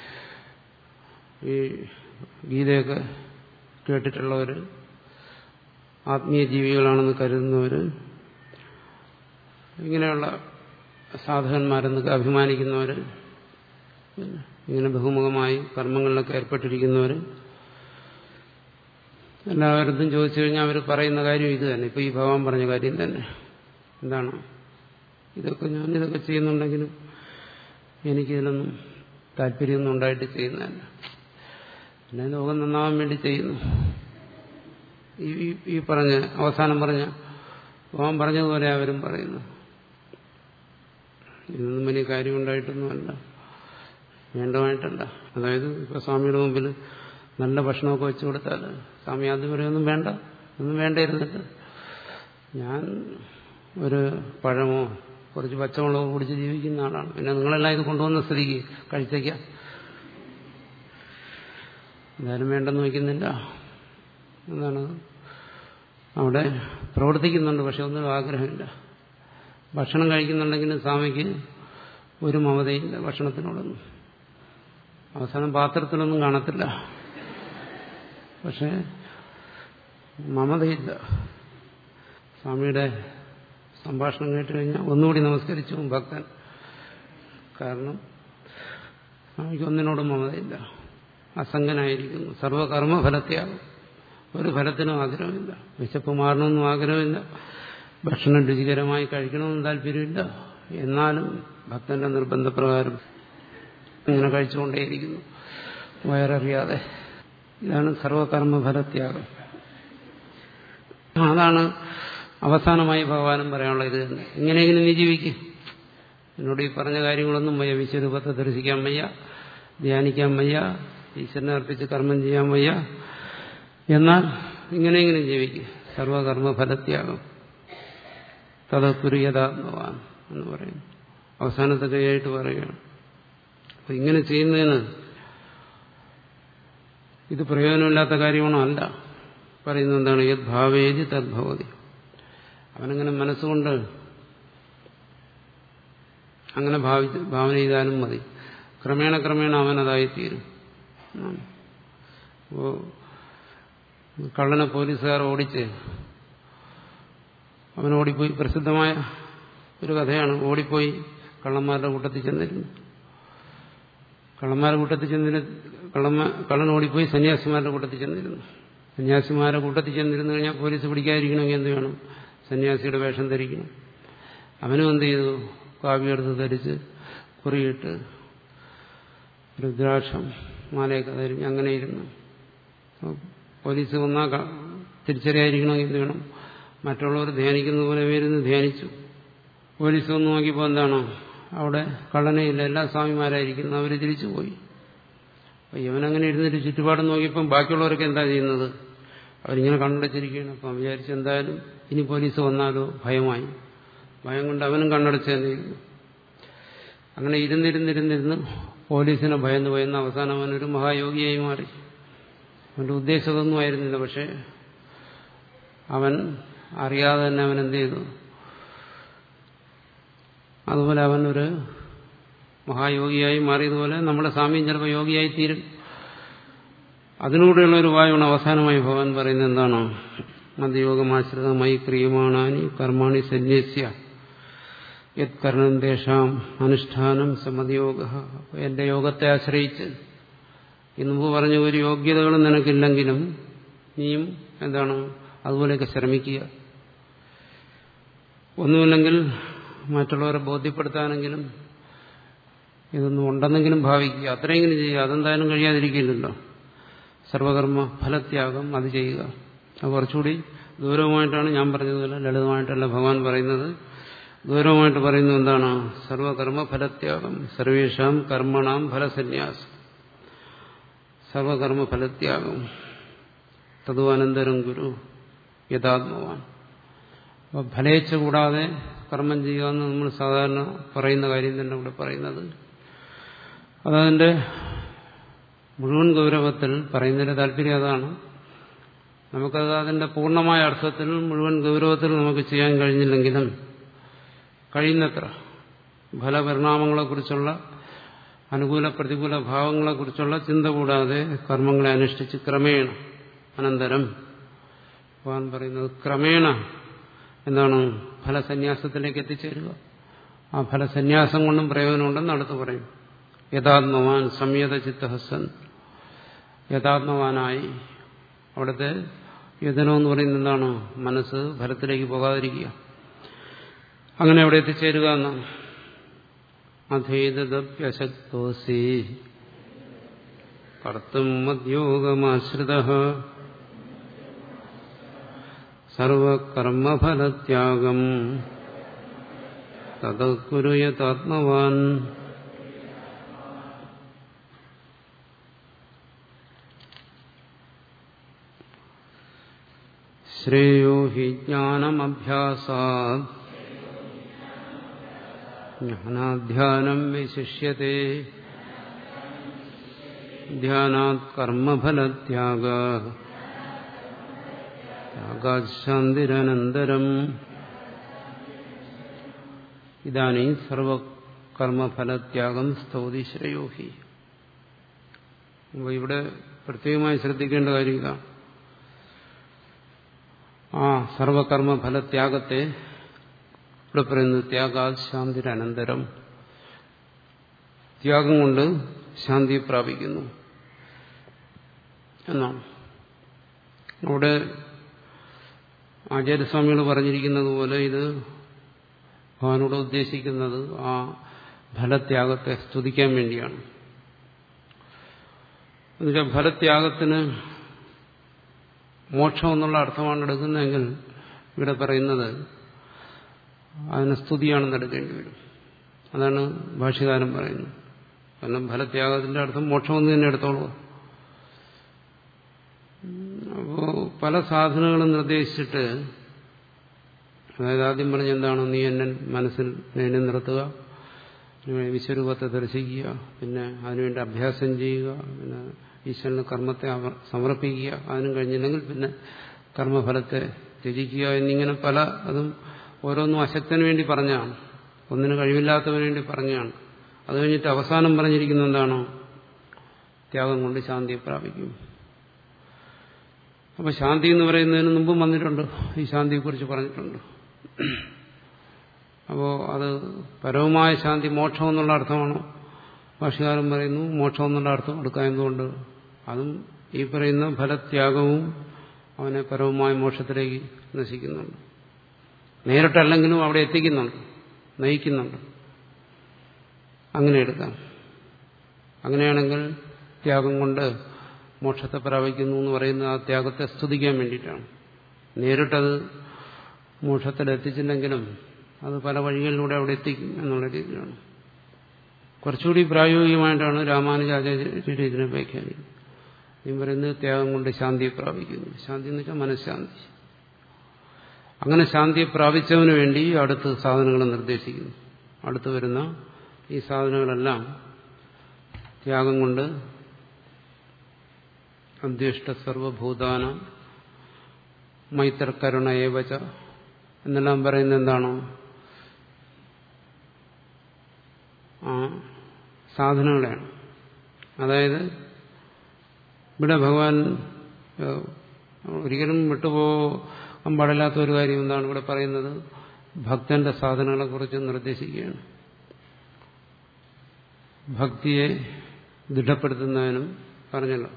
S1: ഈ ഗീതയൊക്കെ കേട്ടിട്ടുള്ളവർ ആത്മീയ ജീവികളാണെന്ന് കരുതുന്നവർ ഇങ്ങനെയുള്ള സാധകന്മാരെന്നൊക്കെ അഭിമാനിക്കുന്നവർ ഇങ്ങനെ ബഹുമുഖമായി കർമ്മങ്ങളിലൊക്കെ ഏർപ്പെട്ടിരിക്കുന്നവർ എല്ലാവരടുത്തും ചോദിച്ചു കഴിഞ്ഞാൽ അവർ പറയുന്ന കാര്യം ഇത് തന്നെ ഇപ്പോൾ ഈ ഭഗവാൻ പറഞ്ഞ കാര്യം തന്നെ എന്താണ് ഇതൊക്കെ ഞാൻ ഇതൊക്കെ ചെയ്യുന്നുണ്ടെങ്കിലും എനിക്കിതിലൊന്നും താല്പര്യമൊന്നും ഉണ്ടായിട്ട് ചെയ്യുന്നതല്ല പിന്നെ ലോകം നന്നാവാൻ വേണ്ടി ചെയ്യുന്നു ഈ ഈ പറഞ്ഞ അവസാനം പറഞ്ഞ ഭഗവാൻ പറഞ്ഞതുപോലെ അവരും പറയുന്നു ഇതൊന്നും വലിയ കാര്യമുണ്ടായിട്ടൊന്നുമല്ല വേണ്ടമായിട്ടല്ല അതായത് ഇപ്പൊ സ്വാമിയുടെ മുമ്പിൽ നല്ല ഭക്ഷണമൊക്കെ വെച്ചു കൊടുത്താൽ സ്വാമി ആദ്യം പറയൊന്നും വേണ്ട ഒന്നും വേണ്ടിയിരുന്നിട്ട് ഞാൻ ഒരു പഴമോ കുറച്ച് പച്ചമുളകോ കുടിച്ച് ജീവിക്കുന്ന ആളാണ് പിന്നെ നിങ്ങളെല്ലാം ഇത് കൊണ്ടുവന്ന സ്ഥിതിക്ക് കഴിച്ചേക്കാം എന്തായാലും വേണ്ടെന്ന് വയ്ക്കുന്നില്ല എന്താണ് അവിടെ പ്രവർത്തിക്കുന്നുണ്ട് പക്ഷെ ഒന്നും ആഗ്രഹമില്ല ഭക്ഷണം കഴിക്കുന്നുണ്ടെങ്കിലും സ്വാമിക്ക് ഒരു മമതയില്ല ഭക്ഷണത്തിനോടൊന്നും അവസാനം പാത്രത്തിലൊന്നും കാണത്തില്ല പക്ഷെ മമതയില്ല സ്വാമിയുടെ സംഭാഷണം കേട്ട് കഴിഞ്ഞാൽ ഒന്നുകൂടി നമസ്കരിച്ചു ഭക്തൻ കാരണം സ്വാമിക്ക് ഒന്നിനോടും മമതയില്ല അസംഗനായിരിക്കുന്നു സർവകർമ്മഫലത്യാകും ഒരു ഫലത്തിനും ആഗ്രഹമില്ല വിശപ്പ് മാറണമെന്നും ആഗ്രഹമില്ല ഭക്ഷണം രുചികരമായി കഴിക്കണമെന്നും താല്പര്യമില്ല എന്നാലും ഭക്തന്റെ നിർബന്ധപ്രകാരം ഇങ്ങനെ കഴിച്ചുകൊണ്ടേയിരിക്കുന്നു വയററിയാതെ ഇതാണ് സർവകർമ്മഫലത്യാഗം അതാണ് അവസാനമായി ഭഗവാനും പറയാനുള്ള ഇത് തന്നെ ഇങ്ങനെയെങ്കിലും നീ ജീവിക്കും എന്നോട് ഈ പറഞ്ഞ കാര്യങ്ങളൊന്നും വയ്യ വിശ്വരൂപത്തെ ദർശിക്കാൻ വയ്യ ധ്യാനിക്കാൻ വയ്യ ഈശ്വരനെ അർപ്പിച്ച് കർമ്മം ചെയ്യാൻ വയ്യ എന്നാൽ ഇങ്ങനെയെങ്കിലും ജീവിക്കും സർവകർമ്മഫലത്യാഗം തതക്കുര്യതാത്മവാൻ എന്ന് പറയുന്നു അവസാനത്തെ കൈയായിട്ട് പറയുകയാണ് അപ്പൊ ഇങ്ങനെ ചെയ്യുന്നതിന് ഇത് പ്രയോജനമില്ലാത്ത കാര്യമാണോ അല്ല പറയുന്നത് എന്താണ് യത് ഭാവേജി തദ്ഭവതി അവനങ്ങനെ മനസ്സുകൊണ്ട് അങ്ങനെ ഭാവിച്ച് ഭാവന ചെയ്താലും മതി ക്രമേണ ക്രമേണ അവനതായിത്തീരും അപ്പോൾ കള്ളനെ പോലീസുകാർ ഓടിച്ച് അവൻ ഓടിപ്പോയി പ്രസിദ്ധമായ ഒരു കഥയാണ് ഓടിപ്പോയി കള്ളന്മാരുടെ കൂട്ടത്തിൽ ചെന്നിരുന്നു കള്ളന്മാരുടെ കൂട്ടത്തിൽ ചെന്നിരുന്ന കള്ളന്മാ കള്ളൻ ഓടിപ്പോയി സന്യാസിമാരുടെ കൂട്ടത്തിൽ ചെന്നിരുന്നു സന്യാസിമാരുടെ കൂട്ടത്തിൽ ചെന്നിരുന്നു കഴിഞ്ഞാൽ പോലീസ് പിടിക്കാതിരിക്കണമെങ്കിൽ എന്ത് വേണം സന്യാസിയുടെ വേഷം ധരിക്കണം അവനും എന്ത് ചെയ്തു കാവ്യെടുത്ത് ധരിച്ച് കുറിയിട്ട് രുദ്രാക്ഷം മാലയൊക്കെ ധരിഞ്ഞ് അങ്ങനെ ഇരുന്നു പോലീസ് വന്നാൽ തിരിച്ചറിയാതിരിക്കണമെങ്കിൽ എന്ത് വേണം മറ്റുള്ളവർ ധ്യാനിക്കുന്ന പോലെ വരുന്ന് ധ്യാനിച്ചു പോലീസ് വന്ന് നോക്കിയപ്പോൾ എന്താണ് അവിടെ കള്ളനയില്ല എല്ലാ സ്വാമിമാരായിരിക്കുന്നു അവർ തിരിച്ചു പോയി അപ്പൊ ഇവനങ്ങനെ ഇരുന്നിട്ട് ചുറ്റുപാടും നോക്കിയപ്പം ബാക്കിയുള്ളവരൊക്കെ എന്താ ചെയ്യുന്നത് അവരിങ്ങനെ കണ്ണടച്ചിരിക്കുകയാണ് അപ്പം വിചാരിച്ചു എന്തായാലും ഇനി പോലീസ് വന്നാലോ ഭയമായി ഭയം കൊണ്ട് അവനും കണ്ണടച്ച് തന്നെ ഇരുന്നു അങ്ങനെ ഇരുന്നിരുന്നിരുന്നിരുന്ന് പോലീസിനെ ഭയന്ന് ഭയന്ന് അവസാനം അവനൊരു മഹായോഗിയായി മാറി അവന്റെ ഉദ്ദേശമൊന്നും ആയിരുന്നില്ല പക്ഷെ അവൻ അറിയാതെ തന്നെ അവൻ എന്ത് ചെയ്തു അതുപോലെ അവൻ ഒരു മഹായോഗിയായി മാറിയതുപോലെ നമ്മുടെ സ്വാമിയും ചിലപ്പോൾ യോഗിയായി തീരും അതിലൂടെയുള്ള ഒരു വായുവാണ് അവസാനമായി ഭഗവാൻ പറയുന്നത് എന്താണ് മദ്യോഗമാശ്രിതമായി ക്രിയമാണാനി കർമാണി സന്യസ്യ യത് കർണം തേഷാം അനുഷ്ഠാനം സമതിയോഗ എന്റെ യോഗത്തെ ആശ്രയിച്ച് ഇന്നുമ്പ് പറഞ്ഞ ഒരു യോഗ്യതകളും നിനക്കില്ലെങ്കിലും നീയും എന്താണ് അതുപോലെയൊക്കെ ശ്രമിക്കുക ഒന്നുമില്ലെങ്കിൽ മറ്റുള്ളവരെ ബോധ്യപ്പെടുത്താനെങ്കിലും ഇതൊന്നും ഉണ്ടെന്നെങ്കിലും ഭാവിക്കുക അത്രയെങ്കിലും ചെയ്യുക അതെന്തായാലും കഴിയാതിരിക്കില്ലല്ലോ സർവകർമ്മ ഫലത്യാഗം അത് ചെയ്യുക അത് കുറച്ചുകൂടി ഗൗരവമായിട്ടാണ് ഞാൻ പറഞ്ഞതുപോലെ ലളിതമായിട്ടല്ല ഭഗവാൻ പറയുന്നത് ഗൗരവമായിട്ട് പറയുന്നത് എന്താണ് സർവകർമ്മ ഫലത്യാഗം സർവേഷാം കർമ്മണാം ഫലസന്യാസം സർവകർമ്മ ഫലത്യാഗം തതുവനന്തരം ഗുരു യഥാത്മവാൻ അപ്പോൾ ഫലേച്ഛ കൂടാതെ കർമ്മം ചെയ്യുക എന്ന് നമ്മൾ സാധാരണ പറയുന്ന കാര്യം തന്നെ ഇവിടെ പറയുന്നത് അതതിൻ്റെ മുഴുവൻ ഗൗരവത്തിൽ പറയുന്നതിന്റെ താല്പര്യം അതാണ് നമുക്കത് അതിന്റെ പൂർണ്ണമായ അർത്ഥത്തിൽ മുഴുവൻ ഗൗരവത്തിൽ നമുക്ക് ചെയ്യാൻ കഴിഞ്ഞില്ലെങ്കിലും കഴിയുന്നത്ര ഫലപരിണാമങ്ങളെക്കുറിച്ചുള്ള അനുകൂല പ്രതികൂല ഭാവങ്ങളെക്കുറിച്ചുള്ള ചിന്ത കൂടാതെ കർമ്മങ്ങളെ അനുഷ്ഠിച്ച് ക്രമേണ അനന്തരം ഭഗവാൻ പറയുന്നത് ക്രമേണ എന്താണ് ഫലസന്യാസത്തിലേക്ക് എത്തിച്ചേരുക ആ ഫലസന്യാസം കൊണ്ടും പ്രയോജനമുണ്ടെന്ന് അടുത്ത് പറയും യഥാത്മവാൻ സംയത ചിത്തഹസൻ യഥാത്മവാനായി അവിടുത്തെ യതനം എന്ന് പറയുന്നത് എന്താണ് മനസ്സ് ഫലത്തിലേക്ക് പോകാതിരിക്കുക അങ്ങനെ അവിടെ എത്തിച്ചേരുക എന്നാണ് അധേതപ്യശക്തോസി കർത്തും മദ്യോഗമാശ്രിത സർവകർമ്മഫലത്യാഗം തതക്കുരുയതാത്മവാൻ ശ്രേയോ ഹി ജ്ഞാനമഭ്യാസാത് ജ്ഞാനാധ്യാനം വിശിഷ്യത്തെ ധ്യാനാത് കർമ്മഫലത്യാഗ ത്യാഗാശാന്തിരനന്തരം ഇതാനീ സർവകർമ്മഫലത്യാഗം സ്തൗതി ശ്രേയോഹി അപ്പോൾ ഇവിടെ പ്രത്യേകമായി ശ്രദ്ധിക്കേണ്ട കാര്യം ഇതാണ് ആ സർവകർമ്മഫലത്യാഗത്തെ ഇവിടെ പറയുന്നത് ത്യാഗാത് ശാന്തിരനന്തരം ത്യാഗം കൊണ്ട് ശാന്തി പ്രാപിക്കുന്നു എന്നാണ് അവിടെ ആചാര്യസ്വാമികൾ പറഞ്ഞിരിക്കുന്നത് പോലെ ഇത് ഭഗവാനോട് ഉദ്ദേശിക്കുന്നത് ആ ഫലത്യാഗത്തെ സ്തുതിക്കാൻ വേണ്ടിയാണ് എന്നുവെച്ചാൽ ഫലത്യാഗത്തിന് മോക്ഷം എന്നുള്ള അർത്ഥമാണ് എടുക്കുന്നതെങ്കിൽ ഇവിടെ പറയുന്നത് അതിന് സ്തുതിയാണെന്ന് എടുക്കേണ്ടി വരും അതാണ് ഭാഷ്യകാരൻ പറയുന്നത് കാരണം ഫലത്യാഗത്തിന്റെ അർത്ഥം മോക്ഷമെന്ന് തന്നെ എടുത്തോളൂ അപ്പോ പല സാധനങ്ങളും നിർദ്ദേശിച്ചിട്ട് അതായത് ആദ്യം പറഞ്ഞ എന്താണ് നീ എന്നെ മനസ്സിൽ എന്നെ നിർത്തുക വിശ്വരൂപത്തെ ദർശിക്കുക പിന്നെ അതിനുവേണ്ടി അഭ്യാസം ചെയ്യുക പിന്നെ ഈശ്വരന് കർമ്മത്തെ സമർപ്പിക്കുക അതിനും കഴിഞ്ഞില്ലെങ്കിൽ പിന്നെ കർമ്മഫലത്തെ ത്യജിക്കുക എന്നിങ്ങനെ പല അതും ഓരോന്നും അശക്തന് വേണ്ടി പറഞ്ഞാണ് ഒന്നിന് കഴിവില്ലാത്തവന് വേണ്ടി പറഞ്ഞാണ് അത് കഴിഞ്ഞിട്ട് അവസാനം പറഞ്ഞിരിക്കുന്ന എന്താണോ ത്യാഗം കൊണ്ട് ശാന്തിയെ പ്രാപിക്കും അപ്പൊ ശാന്തി എന്ന് പറയുന്നതിന് മുമ്പും വന്നിട്ടുണ്ട് ഈ ശാന്തിയെക്കുറിച്ച് പറഞ്ഞിട്ടുണ്ട് അപ്പോൾ അത് പരവുമായ ശാന്തി മോക്ഷം എന്നുള്ള അർത്ഥമാണോ ഭാഷകാരൻ പറയുന്നു മോക്ഷം എന്നുള്ള അർത്ഥം എടുക്കാൻ എന്തുകൊണ്ട് അതും ഈ പറയുന്ന ഫലത്യാഗവും അവനെ പരവുമായ മോക്ഷത്തിലേക്ക് നശിക്കുന്നുണ്ട് നേരിട്ടല്ലെങ്കിലും അവിടെ എത്തിക്കുന്നുണ്ട് നയിക്കുന്നുണ്ട് അങ്ങനെ എടുക്കാം അങ്ങനെയാണെങ്കിൽ ത്യാഗം കൊണ്ട് മോക്ഷത്തെ പ്രാപിക്കുന്നു എന്ന് പറയുന്ന ആ ത്യാഗത്തെ സ്തുതിക്കാൻ വേണ്ടിയിട്ടാണ് നേരിട്ടത് മോക്ഷത്തിൽ എത്തിച്ചില്ലെങ്കിലും അത് പല വഴികളിലൂടെ അവിടെ എത്തിക്കും എന്നുള്ള രീതിയിലാണ് കുറച്ചുകൂടി പ്രായോഗികമായിട്ടാണ് രാമാനുജാചാര്യ ഇതിനെ വ്യാഖ്യാനിക്കുന്നത് ഈ പറയുന്നത് ത്യാഗം കൊണ്ട് ശാന്തിയെ പ്രാപിക്കുന്നു ശാന്തി എന്ന് വെച്ചാൽ മനഃശാന്തി അങ്ങനെ ശാന്തിയെ പ്രാപിച്ചവന് വേണ്ടി അടുത്ത് സാധനങ്ങൾ നിർദ്ദേശിക്കുന്നു അടുത്ത് വരുന്ന ഈ സാധനങ്ങളെല്ലാം ത്യാഗം കൊണ്ട് അധ്യഷ്ട സർവഭൂതാന മൈത്രകരുണ ഏവച എന്നെല്ലാം പറയുന്നത് എന്താണോ ആ സാധനങ്ങളെയാണ് അതായത് ഇവിടെ ഭഗവാൻ ഒരിക്കലും വിട്ടുപോകാൻ പാടില്ലാത്ത ഒരു കാര്യം എന്താണ് ഇവിടെ പറയുന്നത് ഭക്തന്റെ സാധനങ്ങളെ കുറിച്ച് നിർദ്ദേശിക്കുകയാണ് ഭക്തിയെ ദൃഢപ്പെടുത്തുന്നതിനും പറഞ്ഞല്ലോ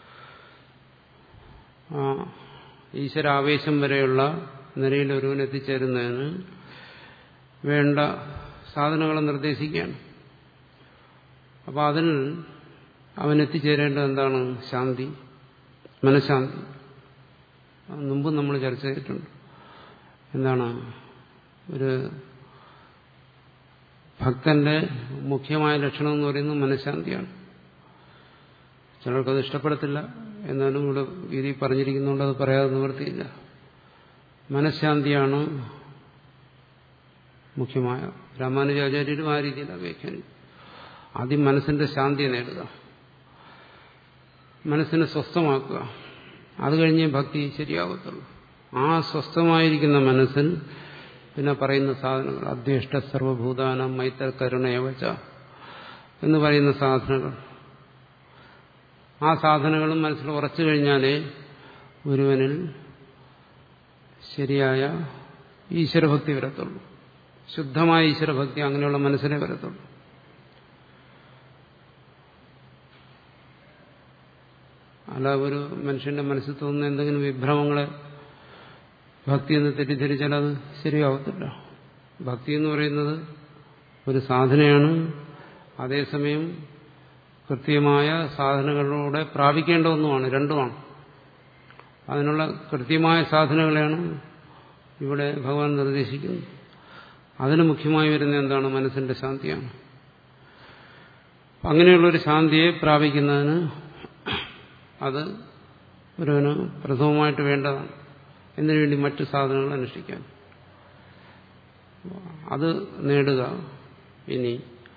S1: ആ ഈശ്വരാവേശം വരെയുള്ള നിലയിൽ ഒരുവൻ എത്തിച്ചേരുന്നതിന് വേണ്ട സാധനങ്ങൾ നിർദ്ദേശിക്കുകയാണ് അപ്പോൾ അതിൽ അവൻ എത്തിച്ചേരേണ്ടത് എന്താണ് ശാന്തി മനഃശാന്തി അത് മുമ്പ് നമ്മൾ ചർച്ച ചെയ്തിട്ടുണ്ട് എന്താണ് ഒരു ഭക്തന്റെ മുഖ്യമായ ലക്ഷണം എന്ന് പറയുന്നത് മനഃശാന്തിയാണ് ചിലർക്കത് ഇഷ്ടപ്പെടത്തില്ല എന്നാലും ഇവിടെ വിധി പറഞ്ഞിരിക്കുന്നതുകൊണ്ട് അത് പറയാതെ നിവൃത്തിയില്ല മനഃശാന്തിയാണ് മുഖ്യമായ രാമാനുജാചാര്യരും ആ രീതിയിലാണ് വ്യാഖ്യാനിക്കും ആദ്യം മനസ്സിന്റെ ശാന്തിയെ നേടുക മനസ്സിനെ സ്വസ്ഥമാക്കുക അത് കഴിഞ്ഞേ ഭക്തി ശരിയാകത്തുള്ളൂ ആ സ്വസ്ഥമായിരിക്കുന്ന മനസ്സിൽ പിന്നെ പറയുന്ന സാധനങ്ങൾ അധ്യഷ്ട സർവഭൂതാനം മൈത്ര കരുണയവച്ച എന്ന് പറയുന്ന സാധനങ്ങൾ ആ സാധനങ്ങളും മനസ്സിൽ ഉറച്ചു കഴിഞ്ഞാലേ ഒരുവനിൽ ശരിയായ ഈശ്വരഭക്തി വരത്തുള്ളൂ ശുദ്ധമായ ഈശ്വരഭക്തി അങ്ങനെയുള്ള മനസ്സിനെ വരത്തുള്ളൂ അല്ല ഒരു മനുഷ്യന്റെ മനസ്സിൽ തോന്നുന്ന എന്തെങ്കിലും വിഭ്രമങ്ങളെ ഭക്തി എന്ന് തെറ്റിദ്ധരിച്ചാൽ അത് ശരിയാവത്തില്ല ഭക്തി എന്ന് പറയുന്നത് ഒരു സാധനയാണ് അതേസമയം കൃത്യമായ സാധനങ്ങളിലൂടെ പ്രാപിക്കേണ്ട ഒന്നുമാണ് രണ്ടുമാണ് അതിനുള്ള കൃത്യമായ സാധനങ്ങളെയാണ് ഇവിടെ ഭഗവാൻ നിർദ്ദേശിക്കുന്നത് അതിന് മുഖ്യമായി വരുന്ന എന്താണ് മനസ്സിന്റെ ശാന്തിയാണ് അങ്ങനെയുള്ളൊരു ശാന്തിയെ പ്രാപിക്കുന്നതിന് അത് ഒരുവന് പ്രഥമമായിട്ട് വേണ്ടതാണ് എന്നതിനു വേണ്ടി മറ്റു സാധനങ്ങൾ അനുഷ്ഠിക്കാൻ അത് നേടുക ഇനി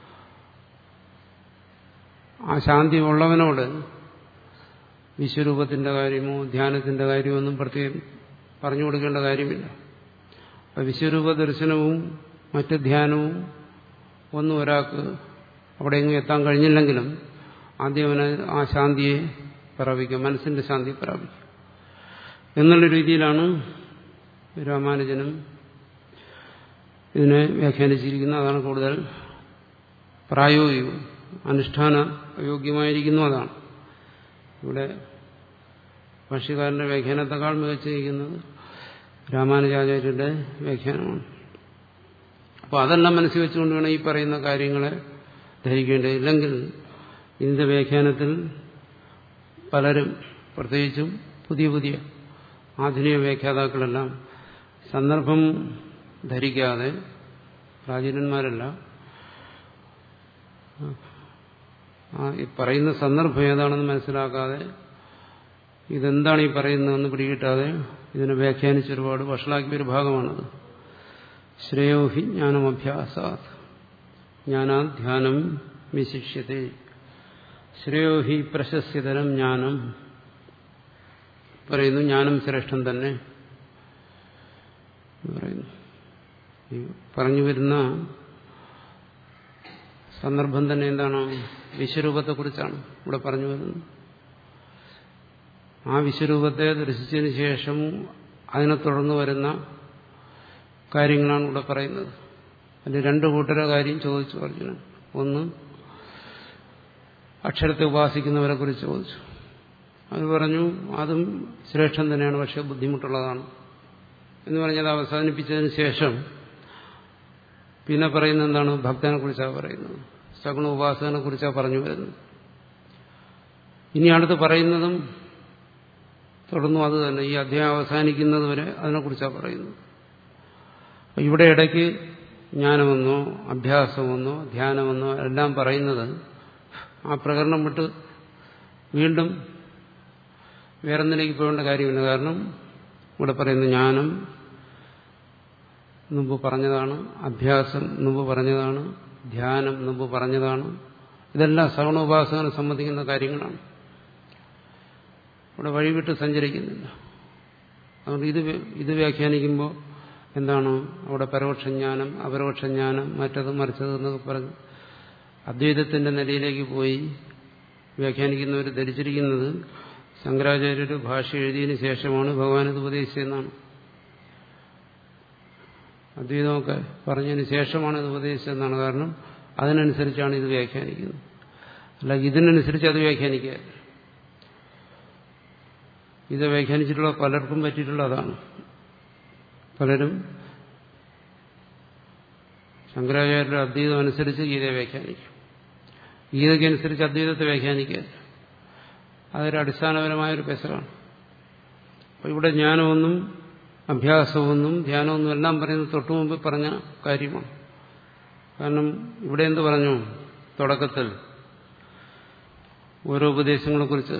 S1: ആ ശാന്തി ഉള്ളവനോട് വിശ്വരൂപത്തിന്റെ കാര്യമോ ധ്യാനത്തിന്റെ കാര്യമോ ഒന്നും പ്രത്യേകം പറഞ്ഞു കൊടുക്കേണ്ട കാര്യമില്ല അപ്പൊ വിശ്വരൂപ ദർശനവും മറ്റ് ധ്യാനവും ഒന്നും ഒരാൾക്ക് അവിടെ എങ്ങും എത്താൻ കഴിഞ്ഞില്ലെങ്കിലും ആദ്യം അവന് ആ ശാന്തിയെ പ്രാപിക്കും മനസ്സിന്റെ ശാന്തി പ്രാപിക്കും എന്നുള്ള രീതിയിലാണ് രാമാനുജനും ഇതിനെ വ്യാഖ്യാനിച്ചിരിക്കുന്നത് അതാണ് കൂടുതൽ പ്രായോഗികം അനുഷ്ഠാന യോഗ്യമായിരിക്കുന്നു അതാണ് ഇവിടെ ഭാഷ്യകാരന്റെ വ്യാഖ്യാനത്തെക്കാൾ മികച്ചിരിക്കുന്നത് രാമാനുജാചാര്യരുടെ വ്യാഖ്യാനമാണ് അപ്പോൾ അതെല്ലാം മനസ്സിൽ വെച്ചുകൊണ്ട് വേണം ഈ പറയുന്ന കാര്യങ്ങളെ ധരിക്കേണ്ടത് ഇല്ലെങ്കിൽ ഇതിന്റെ വ്യാഖ്യാനത്തിൽ പലരും പ്രത്യേകിച്ചും പുതിയ പുതിയ ആധുനിക വ്യാഖ്യാതാക്കളെല്ലാം സന്ദർഭം ധരിക്കാതെ പ്രാചീനന്മാരല്ല ഈ പറയുന്ന സന്ദർഭം ഏതാണെന്ന് മനസ്സിലാക്കാതെ ഇതെന്താണ് ഈ പറയുന്നതെന്ന് പിടികിട്ടാതെ ഇതിനെ വ്യാഖ്യാനിച്ച് ഒരുപാട് വഷളാക്കിയ ഒരു ഭാഗമാണത് ശ്രേയോഹി ജ്ഞാനമഭ്യാസാത് ജ്ഞാനാധ്യാനം വിശിഷ്യത്തെ ശ്രേയോഹി പ്രശസ്യതരം ജ്ഞാനം പറയുന്നു ജ്ഞാനം ശ്രേഷ്ഠം തന്നെ പറയുന്നു ഈ പറഞ്ഞു വരുന്ന സന്ദർഭം തന്നെ എന്താണ് വിശ്വരൂപത്തെക്കുറിച്ചാണ് ഇവിടെ പറഞ്ഞു വരുന്നത് ആ വിശ്വരൂപത്തെ ദർശിച്ചതിന് ശേഷം അതിനെ തുടർന്ന് വരുന്ന കാര്യങ്ങളാണ് ഇവിടെ പറയുന്നത് അതിൽ രണ്ട് കൂട്ടരെ കാര്യം ചോദിച്ചു അർജുനൻ ഒന്ന് അക്ഷരത്തെ ഉപാസിക്കുന്നവരെ കുറിച്ച് ചോദിച്ചു അത് പറഞ്ഞു അതും ശ്രേഷ്ഠം തന്നെയാണ് പക്ഷെ ബുദ്ധിമുട്ടുള്ളതാണ് എന്ന് പറഞ്ഞത് അവസാനിപ്പിച്ചതിന് ശേഷം പിന്നെ പറയുന്നത് എന്താണ് ഭക്തനെ കുറിച്ചാണ് പറയുന്നത് സഗുണ ഉപാസകനെ കുറിച്ചാണ് പറഞ്ഞു വരുന്നത് ഇനി അടുത്ത് പറയുന്നതും തുടർന്നും അത് തന്നെ ഈ അധ്യായം അവസാനിക്കുന്നത് വരെ അതിനെക്കുറിച്ചാണ് പറയുന്നത് ഇവിടെ ഇടയ്ക്ക് ജ്ഞാനമെന്നോ അഭ്യാസമെന്നോ ധ്യാനമെന്നോ എല്ലാം പറയുന്നത് ആ പ്രകരണം വിട്ട് വീണ്ടും വേറൊന്നിലേക്ക് പോകേണ്ട കാര്യമില്ല കാരണം ഇവിടെ പറയുന്ന ജ്ഞാനം മുമ്പ് പറഞ്ഞതാണ് അഭ്യാസം മുമ്പ് പറഞ്ഞതാണ് ധ്യാനം മുമ്പ് പറഞ്ഞതാണ് ഇതെല്ലാം സഗുണോപാസകനെ സംബന്ധിക്കുന്ന കാര്യങ്ങളാണ് ഇവിടെ വഴിവിട്ട് സഞ്ചരിക്കുന്നില്ല അതുകൊണ്ട് ഇത് ഇത് വ്യാഖ്യാനിക്കുമ്പോൾ എന്താണ് അവിടെ പരോക്ഷജ്ഞാനം അപരോക്ഷജ്ഞാനം മറ്റത് മറിച്ചത് എന്നൊക്കെ പറഞ്ഞ് അദ്വൈതത്തിന്റെ നിലയിലേക്ക് പോയി വ്യാഖ്യാനിക്കുന്നവർ ധരിച്ചിരിക്കുന്നത് ശങ്കരാചാര്യർ ഭാഷ എഴുതിയതിന് ശേഷമാണ് ഭഗവാൻ ഇത് ഉപദേശിച്ചതെന്നാണ് അദ്വൈതമൊക്കെ പറഞ്ഞതിന് ശേഷമാണ് ഇത് ഉപദേശിച്ചതെന്നാണ് കാരണം അതിനനുസരിച്ചാണ് ഇത് വ്യാഖ്യാനിക്കുന്നത് അല്ല ഇതിനനുസരിച്ച് അത് വ്യാഖ്യാനിക്കുക ഇത് വ്യാഖ്യാനിച്ചിട്ടുള്ള പലർക്കും പറ്റിയിട്ടുള്ള അതാണ് പലരും ശങ്കരാചാര്യരുടെ അദ്വൈതം അനുസരിച്ച് ഗീതയെ വ്യാഖ്യാനിക്കും ഗീതയ്ക്കനുസരിച്ച് അദ്വൈതത്തെ വ്യാഖ്യാനിക്കുക അതൊരു അടിസ്ഥാനപരമായൊരു പെസറാണ് അപ്പോൾ ഇവിടെ ജ്ഞാനമൊന്നും അഭ്യാസമൊന്നും ധ്യാനമൊന്നും എല്ലാം പറയുന്നത് തൊട്ടു മുമ്പ് പറഞ്ഞ കാര്യമാണ് കാരണം ഇവിടെ എന്ത് പറഞ്ഞു തുടക്കത്തിൽ ഓരോ ഉപദേശങ്ങളെക്കുറിച്ച്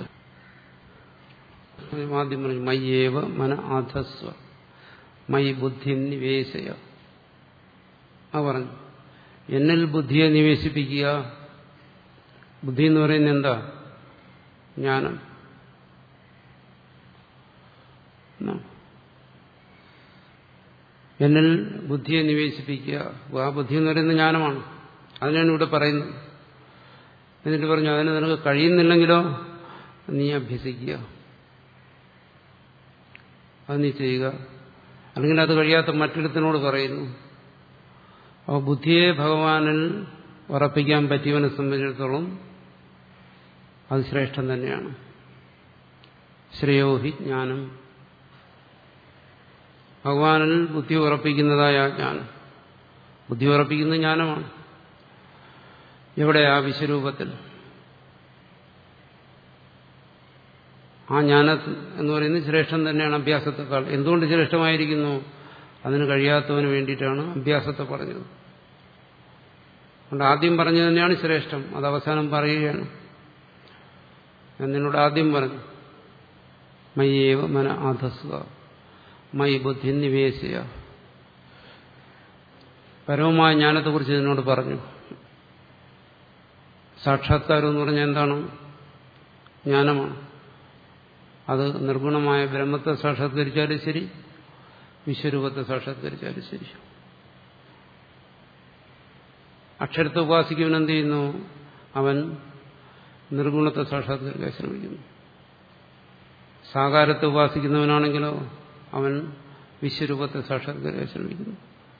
S1: ആദ്യം പറഞ്ഞു മയ്യേവ മന ആധസ്വ മൈ ബുദ്ധി നിവേശയ ആ പറഞ്ഞു എന്നിൽ ബുദ്ധിയെ നിവേശിപ്പിക്കുക ബുദ്ധി എന്ന് പറയുന്നത് എന്താ ജ്ഞാനം എന്നിൽ ബുദ്ധിയെ നിവേശിപ്പിക്കുക ആ ബുദ്ധി എന്ന് പറയുന്നത് ജ്ഞാനമാണ് അതിനാണ് ഇവിടെ പറയുന്നത് എന്നിട്ട് പറഞ്ഞു അതിന് നിനക്ക് കഴിയുന്നില്ലെങ്കിലോ നീ അഭ്യസിക്കുക അത് നീ ചെയ്യുക അല്ലെങ്കിൽ അത് കഴിയാത്ത മറ്റൊരുത്തിനോട് പറയുന്നു അപ്പോൾ ബുദ്ധിയെ ഭഗവാനിൽ ഉറപ്പിക്കാൻ പറ്റിയവനെ സംബന്ധിച്ചിടത്തോളം അത് ശ്രേഷ്ഠം തന്നെയാണ് ശ്രേയോഹി ജ്ഞാനം ഭഗവാനിൽ ബുദ്ധി ഉറപ്പിക്കുന്നതായ ആ ജ്ഞാനം ബുദ്ധി ഉറപ്പിക്കുന്ന ജ്ഞാനമാണ് എവിടെ ആ വിശ്വരൂപത്തിൽ ആ ജ്ഞാനം എന്ന് പറയുന്നത് ശ്രേഷ്ഠം തന്നെയാണ് അഭ്യാസത്തെക്കാൾ എന്തുകൊണ്ട് ശ്രേഷ്ഠമായിരിക്കുന്നു അതിന് കഴിയാത്തവന് വേണ്ടിയിട്ടാണ് അഭ്യാസത്തെ പറഞ്ഞത് അതുകൊണ്ട് ആദ്യം പറഞ്ഞു തന്നെയാണ് ശ്രേഷ്ഠം അത് അവസാനം പറയുകയാണ് ഞാൻ നിന്നോട് ആദ്യം പറഞ്ഞു മയ്യേവ മന ആധസ്വ മൈ ബുദ്ധി നിവേശയ പരമമായ ജ്ഞാനത്തെക്കുറിച്ച് നിന്നോട് പറഞ്ഞു സാക്ഷാത്കാരം എന്ന് പറഞ്ഞാൽ എന്താണ് ജ്ഞാനമാണ് അത് നിർഗുണമായ ബ്രഹ്മത്തെ സാക്ഷാത്കരിച്ചാലും ശരി വിശ്വരൂപത്തെ സാക്ഷാത്കരിച്ചാലും ശരി അക്ഷരത്തെ ഉപാസിക്കുന്നവൻ എന്ത് ചെയ്യുന്നു അവൻ നിർഗുണത്തെ സാക്ഷാത്കരിക്കാൻ ശ്രമിക്കുന്നു സാകാരത്തെ ഉപാസിക്കുന്നവനാണെങ്കിലോ അവൻ വിശ്വരൂപത്തെ സാക്ഷാത്കരിക്കാൻ ശ്രമിക്കുന്നു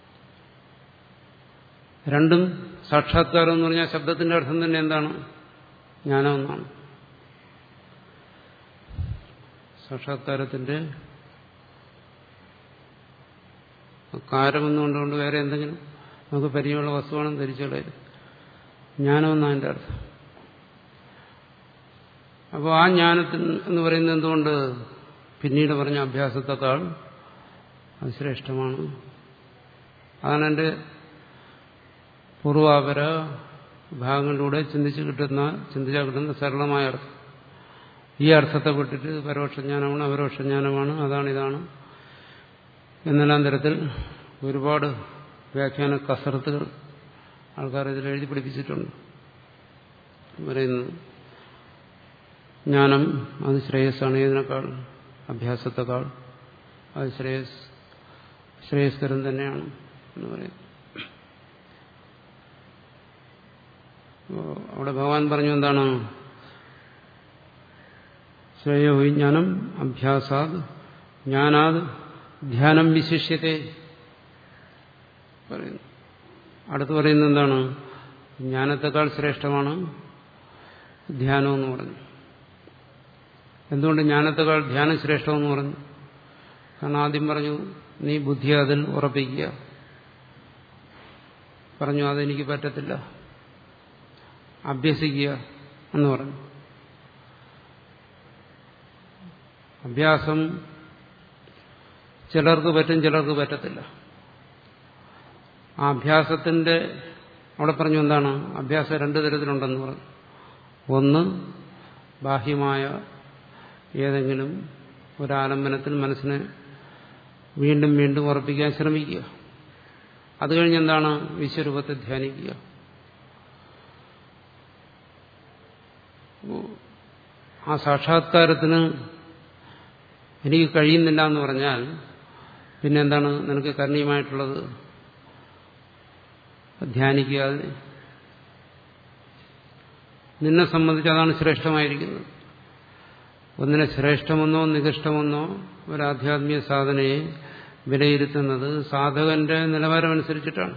S1: രണ്ടും സാക്ഷാത്കാരം എന്ന് പറഞ്ഞാൽ ശബ്ദത്തിന്റെ അർത്ഥം തന്നെ എന്താണ് ജ്ഞാനമെന്നാണ് സാക്ഷാത്കാരത്തിന്റെ കാരമെന്നുകൊണ്ടുകൊണ്ട് വേറെ എന്തെങ്കിലും നമുക്ക് പരിചയമുള്ള വസ്തുവാണെന്ന് ധരിച്ചുള്ളത് ജ്ഞാനമെന്നാണ് അതിൻ്റെ അർത്ഥം അപ്പോൾ ആ ജ്ഞാനത്തിന് എന്ന് പറയുന്നത് എന്തുകൊണ്ട് പിന്നീട് പറഞ്ഞ അഭ്യാസത്തെക്കാൾ അത് ശ്രേഷ്ഠമാണ് അതാണ് എൻ്റെ പൂർവാപര ഭാഗങ്ങളിലൂടെ ചിന്തിച്ച് കിട്ടുന്ന ചിന്തിച്ചാൽ കിട്ടുന്ന സരളമായ അർത്ഥം ഈ അർത്ഥത്തെ വിട്ടിട്ട് പരോക്ഷജ്ഞാനമാണ് അപരോക്ഷജ്ഞാനമാണ് അതാണ് ഇതാണ് എന്നെല്ലാം തരത്തിൽ ഒരുപാട് വ്യാഖ്യാന കസർത്തുകൾ ആൾക്കാർ ഇതിൽ എഴുതി പിടിപ്പിച്ചിട്ടുണ്ട് പറയുന്നത് ജ്ഞാനം അത് ശ്രേയസ്സാണ് ഇതിനേക്കാൾ അഭ്യാസത്തെക്കാൾ അത് ശ്രേയസ് ശ്രേയസ്കരം തന്നെയാണ് എന്ന് പറയുന്നു അവിടെ ഭഗവാൻ പറഞ്ഞു എന്താണ് ശ്രേയോ വിജ്ഞാനം അഭ്യാസാത് ജ്ഞാനാത് ധ്യാനം വിശിഷ്യത്തെ പറയുന്നു അടുത്ത് പറയുന്നത് എന്താണ് ജ്ഞാനത്തെക്കാൾ ശ്രേഷ്ഠമാണ് ധ്യാനം എന്ന് പറഞ്ഞു എന്തുകൊണ്ട് ജ്ഞാനത്തെക്കാൾ ധ്യാനം ശ്രേഷ്ഠമെന്ന് പറഞ്ഞു കാരണം ആദ്യം പറഞ്ഞു നീ ബുദ്ധി അതിൽ ഉറപ്പിക്കുക പറഞ്ഞു അതെനിക്ക് പറ്റത്തില്ല അഭ്യസിക്കുക എന്ന് പറഞ്ഞു അഭ്യാസം ചിലർക്ക് പറ്റും ചിലർക്ക് പറ്റത്തില്ല ആ അഭ്യാസത്തിന്റെ അവിടെ പറഞ്ഞു എന്താണ് അഭ്യാസം രണ്ടു തരത്തിലുണ്ടെന്ന് പറഞ്ഞു ഒന്ന് ബാഹ്യമായ ഏതെങ്കിലും ഒരാലംബനത്തിൽ മനസ്സിനെ വീണ്ടും വീണ്ടും ഉറപ്പിക്കാൻ ശ്രമിക്കുക അത് കഴിഞ്ഞെന്താണ് വിശ്വരൂപത്തെ ധ്യാനിക്കുക ആ സാക്ഷാത്കാരത്തിന് എനിക്ക് കഴിയുന്നില്ല എന്ന് പറഞ്ഞാൽ പിന്നെ എന്താണ് നിനക്ക് കരണീയമായിട്ടുള്ളത് ധ്യാനിക്കുക അതിനെ നിന്നെ സംബന്ധിച്ച് അതാണ് ശ്രേഷ്ഠമായിരിക്കുന്നത് ഒന്നിനെ ശ്രേഷ്ഠമെന്നോ നികഷ്ടമെന്നോ ഒരാധ്യാത്മിക സാധനയെ വിലയിരുത്തുന്നത് സാധകന്റെ നിലവാരമനുസരിച്ചിട്ടാണ്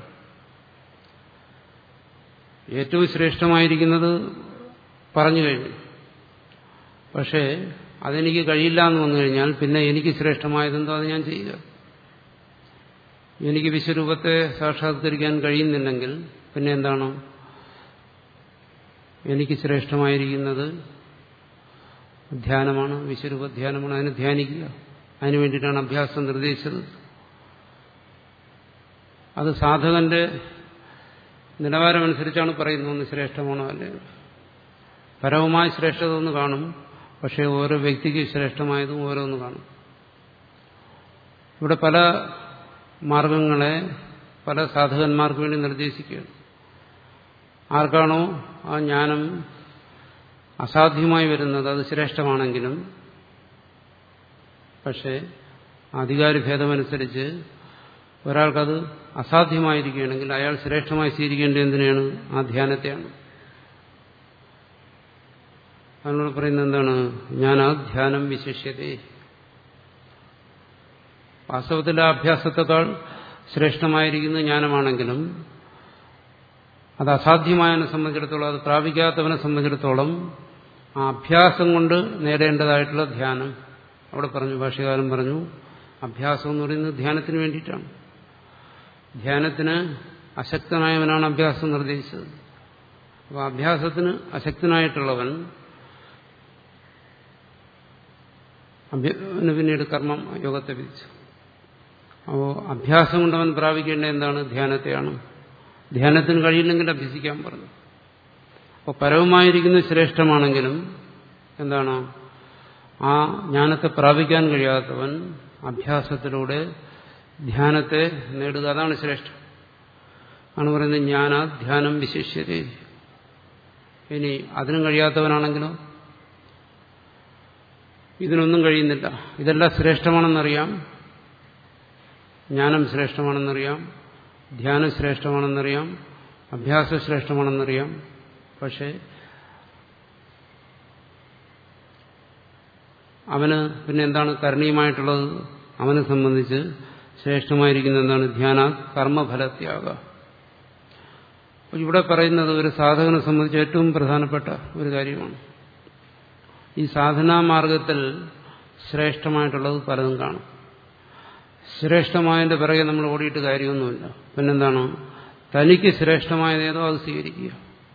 S1: ഏറ്റവും ശ്രേഷ്ഠമായിരിക്കുന്നത് പറഞ്ഞു കഴിഞ്ഞു പക്ഷേ അതെനിക്ക് കഴിയില്ല എന്ന് വന്നു കഴിഞ്ഞാൽ പിന്നെ എനിക്ക് ശ്രേഷ്ഠമായതെന്തോ അത് ഞാൻ ചെയ്യുക എനിക്ക് വിശ്വരൂപത്തെ സാക്ഷാത്കരിക്കാൻ കഴിയുന്നില്ലെങ്കിൽ പിന്നെ എന്താണ് എനിക്ക് ശ്രേഷ്ഠമായിരിക്കുന്നത് ധ്യാനമാണ് വിശ്വരൂപ ധ്യാനമാണ് അതിനെ ധ്യാനിക്കുക അതിനു വേണ്ടിയിട്ടാണ് അഭ്യാസം നിർദ്ദേശിച്ചത് അത് സാധകന്റെ നിലവാരമനുസരിച്ചാണ് പറയുന്നത് ഒന്ന് ശ്രേഷ്ഠമാണോ അല്ലേ പരവുമായ ശ്രേഷ്ഠത ഒന്ന് കാണും പക്ഷേ ഓരോ വ്യക്തിക്ക് ശ്രേഷ്ഠമായതും ഓരോന്ന് കാണും ഇവിടെ പല മാർഗങ്ങളെ പല സാധകന്മാർക്ക് വേണ്ടി നിർദ്ദേശിക്കുകയാണ് ആർക്കാണോ ആ ജ്ഞാനം അസാധ്യമായി വരുന്നത് അത് ശ്രേഷ്ഠമാണെങ്കിലും പക്ഷേ അധികാരി ഭേദമനുസരിച്ച് ഒരാൾക്കത് അസാധ്യമായിരിക്കുകയാണെങ്കിൽ അയാൾ ശ്രേഷ്ഠമായി സ്വീകരിക്കേണ്ടത് എന്തിനാണ് ആ ധ്യാനത്തെയാണ് അതിനോട് പറയുന്നത് എന്താണ് ഞാൻ ആ ധ്യാനം വിശിഷ്യതേ വാസ്തവത്തിൽ ആ അഭ്യാസത്തെക്കാൾ ശ്രേഷ്ഠമായിരിക്കുന്ന ജ്ഞാനമാണെങ്കിലും അത് അസാധ്യമായവനെ സംബന്ധിച്ചിടത്തോളം അത് പ്രാപിക്കാത്തവനെ സംബന്ധിച്ചിടത്തോളം ആ അഭ്യാസം കൊണ്ട് നേടേണ്ടതായിട്ടുള്ള ധ്യാനം അവിടെ പറഞ്ഞു ഭാഷകാരൻ പറഞ്ഞു അഭ്യാസം എന്ന് പറയുന്നത് ധ്യാനത്തിന് വേണ്ടിയിട്ടാണ് ധ്യാനത്തിന് അശക്തനായവനാണ് അഭ്യാസം നിർദ്ദേശിച്ചത് അപ്പോൾ അഭ്യാസത്തിന് അശക്തനായിട്ടുള്ളവൻ അഭ്യന് പിന്നീട് കർമ്മം യോഗത്തെ വിധിച്ചു അപ്പോൾ അഭ്യാസം കൊണ്ടവൻ പ്രാപിക്കേണ്ട എന്താണ് ധ്യാനത്തെയാണ് ധ്യാനത്തിന് കഴിയില്ലെങ്കിൽ അഭ്യസിക്കാൻ പറഞ്ഞു അപ്പോൾ പരവുമായിരിക്കുന്നത് ശ്രേഷ്ഠമാണെങ്കിലും എന്താണ് ആ ജ്ഞാനത്തെ പ്രാപിക്കാൻ കഴിയാത്തവൻ അഭ്യാസത്തിലൂടെ ധ്യാനത്തെ നേടുക അതാണ് ശ്രേഷ്ഠം ആണ് പറയുന്നത് ജ്ഞാന ധ്യാനം വിശേഷ്യത ഇനി അതിനും കഴിയാത്തവനാണെങ്കിലോ ഇതിനൊന്നും കഴിയുന്നില്ല ഇതെല്ലാം ശ്രേഷ്ഠമാണെന്നറിയാം ജ്ഞാനം ശ്രേഷ്ഠമാണെന്നറിയാം ധ്യാനം ശ്രേഷ്ഠമാണെന്നറിയാം അഭ്യാസം ശ്രേഷ്ഠമാണെന്നറിയാം പക്ഷേ അവന് പിന്നെ എന്താണ് കരണീയമായിട്ടുള്ളത് അവനെ സംബന്ധിച്ച് ശ്രേഷ്ഠമായിരിക്കുന്ന എന്താണ് ധ്യാന കർമ്മഫലത്യാഗ ഇവിടെ പറയുന്നത് ഒരു സാധകനെ സംബന്ധിച്ച് ഏറ്റവും പ്രധാനപ്പെട്ട ഒരു കാര്യമാണ് ഈ സാധനാമാർഗത്തിൽ ശ്രേഷ്ഠമായിട്ടുള്ളത് പലതും കാണും ശ്രേഷ്ഠമായതിന്റെ പിറകെ നമ്മൾ ഓടിയിട്ട് കാര്യമൊന്നുമില്ല പിന്നെന്താണ് തനിക്ക് ശ്രേഷ്ഠമായതേതോ അത് സ്വീകരിക്കുക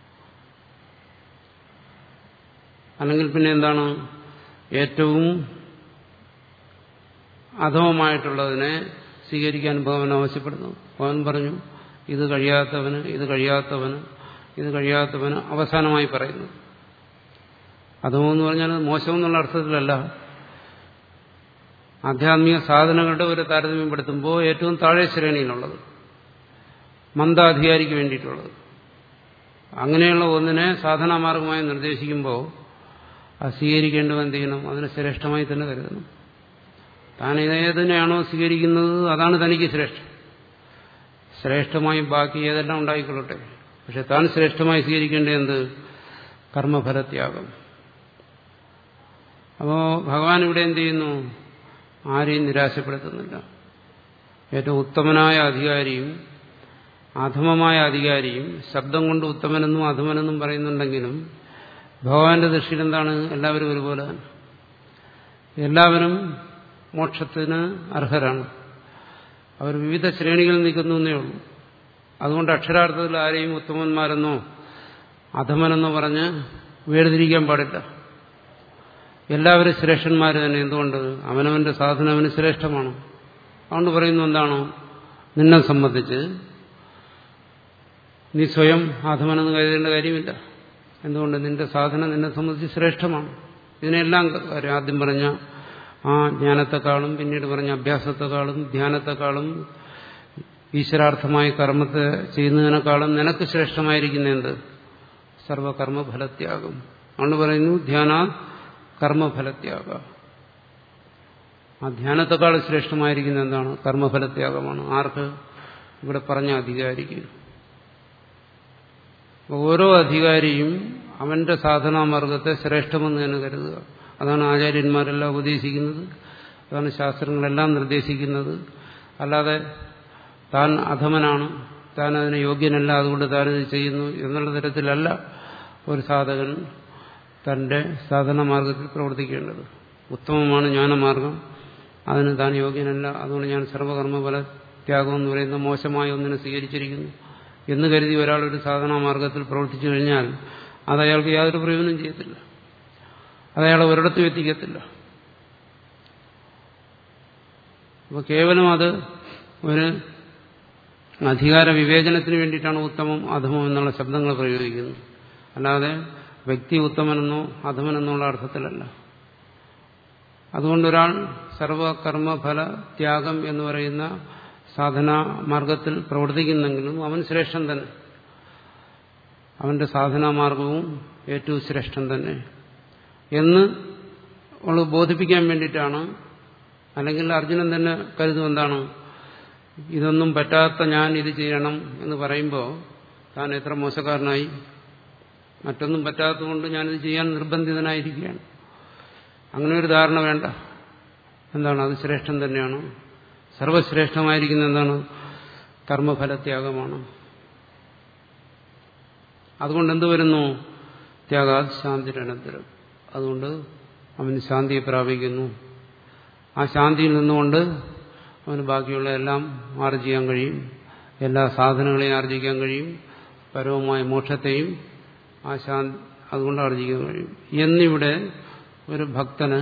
S1: അല്ലെങ്കിൽ പിന്നെ എന്താണ് ഏറ്റവും അധമമായിട്ടുള്ളതിനെ സ്വീകരിക്കാൻ ഭഗവാൻ ആവശ്യപ്പെടുന്നു ഭഗവാൻ പറഞ്ഞു ഇത് കഴിയാത്തവന് ഇത് കഴിയാത്തവന് ഇത് കഴിയാത്തവന് അവസാനമായി പറയുന്നു അധമെന്ന് പറഞ്ഞാൽ മോശം എന്നുള്ള അർത്ഥത്തിലല്ല ആധ്യാത്മിക സാധനങ്ങളുടെ ഒരു താരതമ്യപ്പെടുത്തുമ്പോൾ ഏറ്റവും താഴെ ശ്രേണിയിലുള്ളത് മന്ദാധികാരിക്ക് വേണ്ടിയിട്ടുള്ളത് അങ്ങനെയുള്ള ഒന്നിനെ സാധനാമാർഗമായി നിർദ്ദേശിക്കുമ്പോൾ അത് സ്വീകരിക്കേണ്ടവ എന്ത് ചെയ്യണം അതിനെ ശ്രേഷ്ഠമായി തന്നെ കരുതണം താൻ ഏതിനെയാണോ സ്വീകരിക്കുന്നത് അതാണ് തനിക്ക് ശ്രേഷ്ഠം ശ്രേഷ്ഠമായി ബാക്കി ഏതെല്ലാം ഉണ്ടായിക്കൊള്ളട്ടെ പക്ഷെ താൻ ശ്രേഷ്ഠമായി സ്വീകരിക്കേണ്ടത് എന്ത് കർമ്മഫലത്യാഗം അപ്പോ ഭഗവാൻ ഇവിടെ എന്ത് ചെയ്യുന്നു ആരെയും നിരാശപ്പെടുത്തുന്നില്ല ഏറ്റവും ഉത്തമനായ അധികാരിയും അധമമായ അധികാരിയും ശബ്ദം കൊണ്ട് ഉത്തമനെന്നും അധമനെന്നും പറയുന്നുണ്ടെങ്കിലും ഭഗവാന്റെ ദൃഷ്ടിയിൽ എന്താണ് എല്ലാവരും ഒരുപോലെ എല്ലാവരും മോക്ഷത്തിന് അർഹരാണ് അവർ വിവിധ ശ്രേണികളിൽ നിൽക്കുന്നു എന്നേ ഉള്ളൂ അതുകൊണ്ട് അക്ഷരാർത്ഥത്തിൽ ആരെയും ഉത്തമന്മാരെന്നോ അധമനെന്നോ പറഞ്ഞ് വേർതിരിക്കാൻ പാടില്ല എല്ലാവരും ശ്രേഷ്ഠന്മാർ തന്നെ എന്തുകൊണ്ട് അവനവന്റെ സാധനം അവന് ശ്രേഷ്ഠമാണ് അതുകൊണ്ട് പറയുന്നു എന്താണോ നിന്നെ സംബന്ധിച്ച് നീ സ്വയം അധമനെന്ന് കരുതേണ്ട കാര്യമില്ല എന്തുകൊണ്ട് നിന്റെ സാധനം നിന്നെ സംബന്ധിച്ച് ശ്രേഷ്ഠമാണ് ഇതിനെല്ലാം കാര്യം ആദ്യം പറഞ്ഞ ആ ജ്ഞാനത്തെക്കാളും പിന്നീട് പറഞ്ഞ അഭ്യാസത്തെക്കാളും ധ്യാനത്തെക്കാളും ഈശ്വരാർത്ഥമായി കർമ്മത്തെ ചെയ്യുന്നതിനേക്കാളും നിനക്ക് ശ്രേഷ്ഠമായിരിക്കുന്ന എന്ത് സർവകർമ്മഫലത്യാഗം അതുകൊണ്ട് പറയുന്നു ധ്യാന കർമ്മഫലത്യാഗ ആ ധ്യാനത്തെക്കാൾ ശ്രേഷ്ഠമായിരിക്കുന്ന എന്താണ് കർമ്മഫലത്യാഗമാണ് ആർക്ക് ഇവിടെ പറഞ്ഞ അധികാരിക്ക് ഓരോ അധികാരിയും അവന്റെ സാധനാമാർഗത്തെ ശ്രേഷ്ഠമെന്ന് തന്നെ കരുതുക അതാണ് ആചാര്യന്മാരെല്ലാം ഉപദേശിക്കുന്നത് അതാണ് ശാസ്ത്രങ്ങളെല്ലാം നിർദ്ദേശിക്കുന്നത് അല്ലാതെ താൻ അധമനാണ് താൻ അതിന് യോഗ്യനല്ല അതുകൊണ്ട് താനിത് ചെയ്യുന്നു എന്നുള്ള തരത്തിലല്ല ഒരു സാധകൻ തന്റെ സാധനമാർഗത്തിൽ പ്രവർത്തിക്കേണ്ടത് ഉത്തമമാണ് ജ്ഞാനമാർഗം അതിന് താൻ യോഗ്യനല്ല അതുകൊണ്ട് ഞാൻ സർവകർമ്മഫല ത്യാഗം എന്ന് പറയുന്ന മോശമായ ഒന്നിനെ സ്വീകരിച്ചിരിക്കുന്നു എന്ന് കരുതി ഒരാൾ ഒരു സാധനാമാർഗത്തിൽ പ്രവർത്തിച്ചു കഴിഞ്ഞാൽ അത് അയാൾക്ക് യാതൊരു പ്രയോജനം ചെയ്യത്തില്ല അത് അയാളെ ഒരിടത്തും എത്തിക്കത്തില്ല അപ്പോൾ കേവലം അത് ഒരു അധികാര വിവേചനത്തിന് വേണ്ടിയിട്ടാണ് ഉത്തമം അധമം എന്നുള്ള ശബ്ദങ്ങൾ പ്രയോഗിക്കുന്നത് അല്ലാതെ വ്യക്തി ഉത്തമനെന്നോ അധമനെന്നുള്ള അർത്ഥത്തിലല്ല അതുകൊണ്ടൊരാൾ സർവകർമ്മഫല ത്യാഗം എന്ന് പറയുന്ന സാധനാ മാർഗത്തിൽ പ്രവർത്തിക്കുന്നെങ്കിലും അവൻ ശ്രേഷ്ഠൻ തന്നെ അവന്റെ സാധനാമാർഗവും ഏറ്റവും ശ്രേഷ്ഠൻ തന്നെ എന്ന് അവൾ ബോധിപ്പിക്കാൻ വേണ്ടിയിട്ടാണ് അല്ലെങ്കിൽ അർജുനൻ തന്നെ കരുതും എന്താണ് ഇതൊന്നും പറ്റാത്ത ഞാൻ ഇത് ചെയ്യണം എന്ന് പറയുമ്പോൾ താൻ എത്ര മോശക്കാരനായി മറ്റൊന്നും പറ്റാത്തതുകൊണ്ട് ഞാനിത് ചെയ്യാൻ നിർബന്ധിതനായിരിക്കുകയാണ് അങ്ങനെ ഒരു ധാരണ വേണ്ട എന്താണ് അത് ശ്രേഷ്ഠം തന്നെയാണ് സർവശ്രേഷ്ഠമായിരിക്കുന്ന എന്താണ് കർമ്മഫലത്യാഗമാണ് അതുകൊണ്ട് എന്ത് വരുന്നു ത്യാഗാത് ശാന്തിരനന്തരം അതുകൊണ്ട് അവന് ശാന്തിയെ പ്രാപിക്കുന്നു ആ ശാന്തിയിൽ നിന്നുകൊണ്ട് അവന് ബാക്കിയുള്ള എല്ലാം ആർജിക്കാൻ കഴിയും എല്ലാ സാധനങ്ങളെയും ആർജിക്കാൻ കഴിയും പരവുമായ മോക്ഷത്തെയും ആ ശാന്തി അതുകൊണ്ട് ആർജിക്കാൻ കഴിയും എന്നിവിടെ ഒരു ഭക്തന്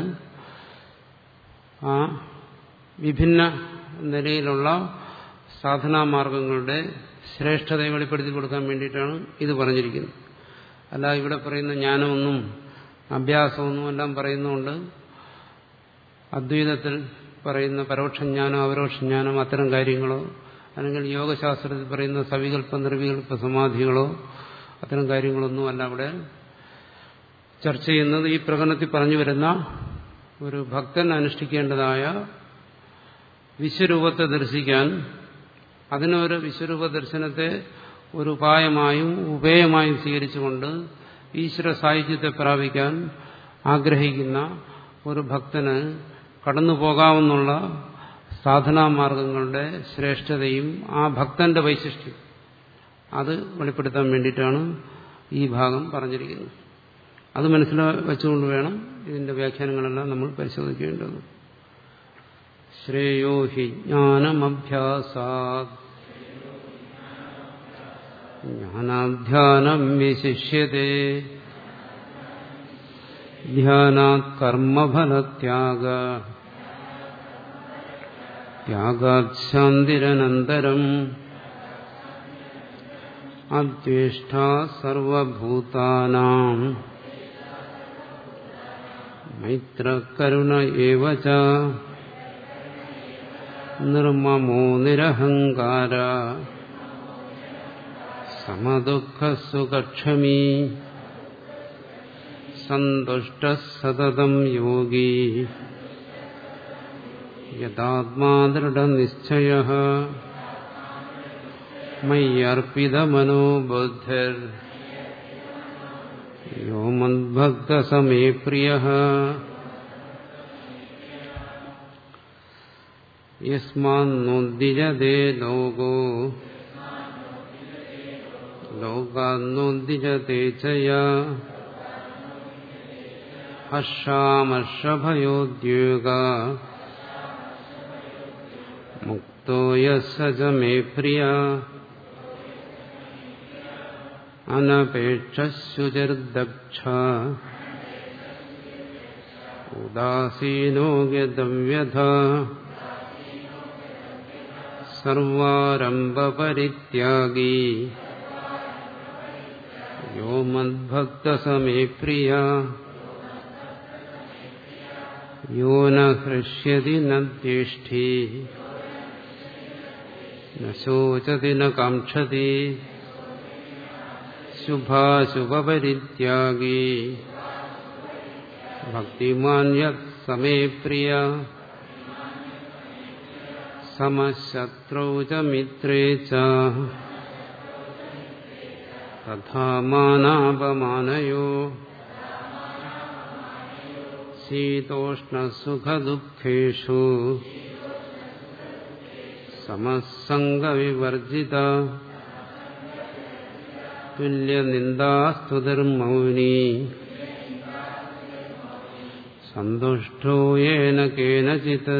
S1: ആ വിഭിന്ന നിലയിലുള്ള സാധനാമാർഗങ്ങളുടെ ശ്രേഷ്ഠതയെ വെളിപ്പെടുത്തി കൊടുക്കാൻ വേണ്ടിയിട്ടാണ് ഇത് പറഞ്ഞിരിക്കുന്നത് അല്ല ഇവിടെ പറയുന്ന ജ്ഞാനമൊന്നും അഭ്യാസമൊന്നും എല്ലാം പറയുന്നുകൊണ്ട് അദ്വൈതത്തിൽ പറയുന്ന പരോക്ഷജ്ഞാനം അപരോക്ഷജ്ഞാനം അത്തരം കാര്യങ്ങളോ അല്ലെങ്കിൽ യോഗശാസ്ത്രത്തിൽ പറയുന്ന സവികല്പ നിർവികല്പ സമാധികളോ അത്തരം കാര്യങ്ങളൊന്നും അല്ല അവിടെ ചർച്ച ചെയ്യുന്നത് ഈ പ്രകടനത്തിൽ പറഞ്ഞു വരുന്ന ഒരു ഭക്തൻ അനുഷ്ഠിക്കേണ്ടതായ വിശ്വരൂപത്തെ ദർശിക്കാൻ അതിനൊരു വിശ്വരൂപ ദർശനത്തെ ഒരു ഉപായമായും ഉപേയമായും സ്വീകരിച്ചുകൊണ്ട് ഈശ്വര സാഹിത്യത്തെ പ്രാപിക്കാൻ ആഗ്രഹിക്കുന്ന ഒരു ഭക്തന് കടന്നു പോകാവുന്ന സാധനാമാർഗങ്ങളുടെ ശ്രേഷ്ഠതയും ആ ഭക്തന്റെ വൈശിഷ്ട്യം അത് വെളിപ്പെടുത്താൻ വേണ്ടിയിട്ടാണ് ഈ ഭാഗം പറഞ്ഞിരിക്കുന്നത് അത് മനസ്സിൽ വെച്ചുകൊണ്ട് വേണം ഇതിന്റെ വ്യാഖ്യാനങ്ങളെല്ലാം നമ്മൾ പരിശോധിക്കേണ്ടത് ശ്രേയോ ഹി ജ്ഞാനമഭ്യാസാത് ജ്ഞാനാധ്യാനം വിശിഷ്യത്തെ ധ്യാനാത് കർമ്മഫലത്യാഗ ത്യാഗാത് ശാന്തിരനന്തരം അദ്വേഷ്ട സർവഭൂതാനാം മൈത്രകരുണ ഏവ ച നിർമ്മമോ നിരഹങ്കാര സമദുഃഖസുഖക്ഷമീ സന്തുഷ്ട സതതം യോഗി യഥാത്മാ ദൃഢനിശ്ചയ മയ്യർപ്പിതമനോബുദ്ധിർ യോ മദ്ഭക്തസമേ പ്രിയ യസ്മാന്നോദ്ദിജതേ ലോകോ ലോകാന്നോദ്ദിജത്തെ ചയ ഹർഷാമർഷഭയോദ്യോഗ മുക്തോ യസ മേ പ്രിയ അനപേക്ഷുചിർദക്ഷ ഉദാസീനോ യദവ്യഥ സർവാരംഭപരിത്യാഗീ യോ മദ്ഭക്തസമേ പ്രിയ യോ ന ഹൃഷ്യതി ന ദ്വേഷ്ടി ന ശോചതി ന കാക്ഷതി ശുഭാശുഭപരിത്യാഗീ ഭക്തിമാൻ യത് സമേ പ്രിയ സമശത്രൗ ച മിത്രേ ച തഥാ മാനാപമാനയോ ശീതോഷ്ണസുഖദുഃഖേഷു സമസംഗവിവർജിത തുല്യനിന്ദാസ്തുതിർമൗനി സന്തുഷ്ടോ യേന കേനചിത്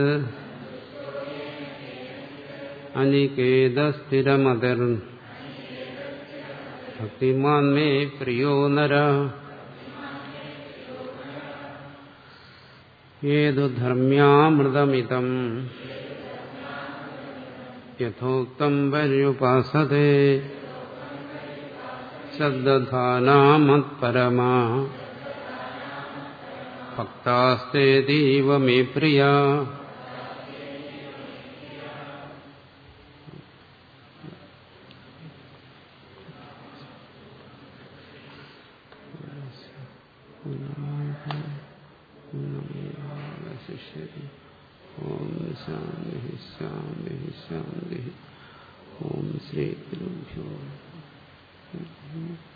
S1: അനികേതസ്ഥിരമതിർ ഭക്തിമാൻ മേ പ്രിയോ നര ഏതു ധർമ്മ്യാമൃതമിതം യഥോക്തം പര്യുപാസതേ ശബ്ദധാനാമത്പരമാ ഭക്താസ്തേതീവ മേ പ്രിയ ശിഷ്യതി ഓം ശാന്തി ശാന്തി ശാന്തി ഓം ശ്രീ ഗുരുഭ്യോ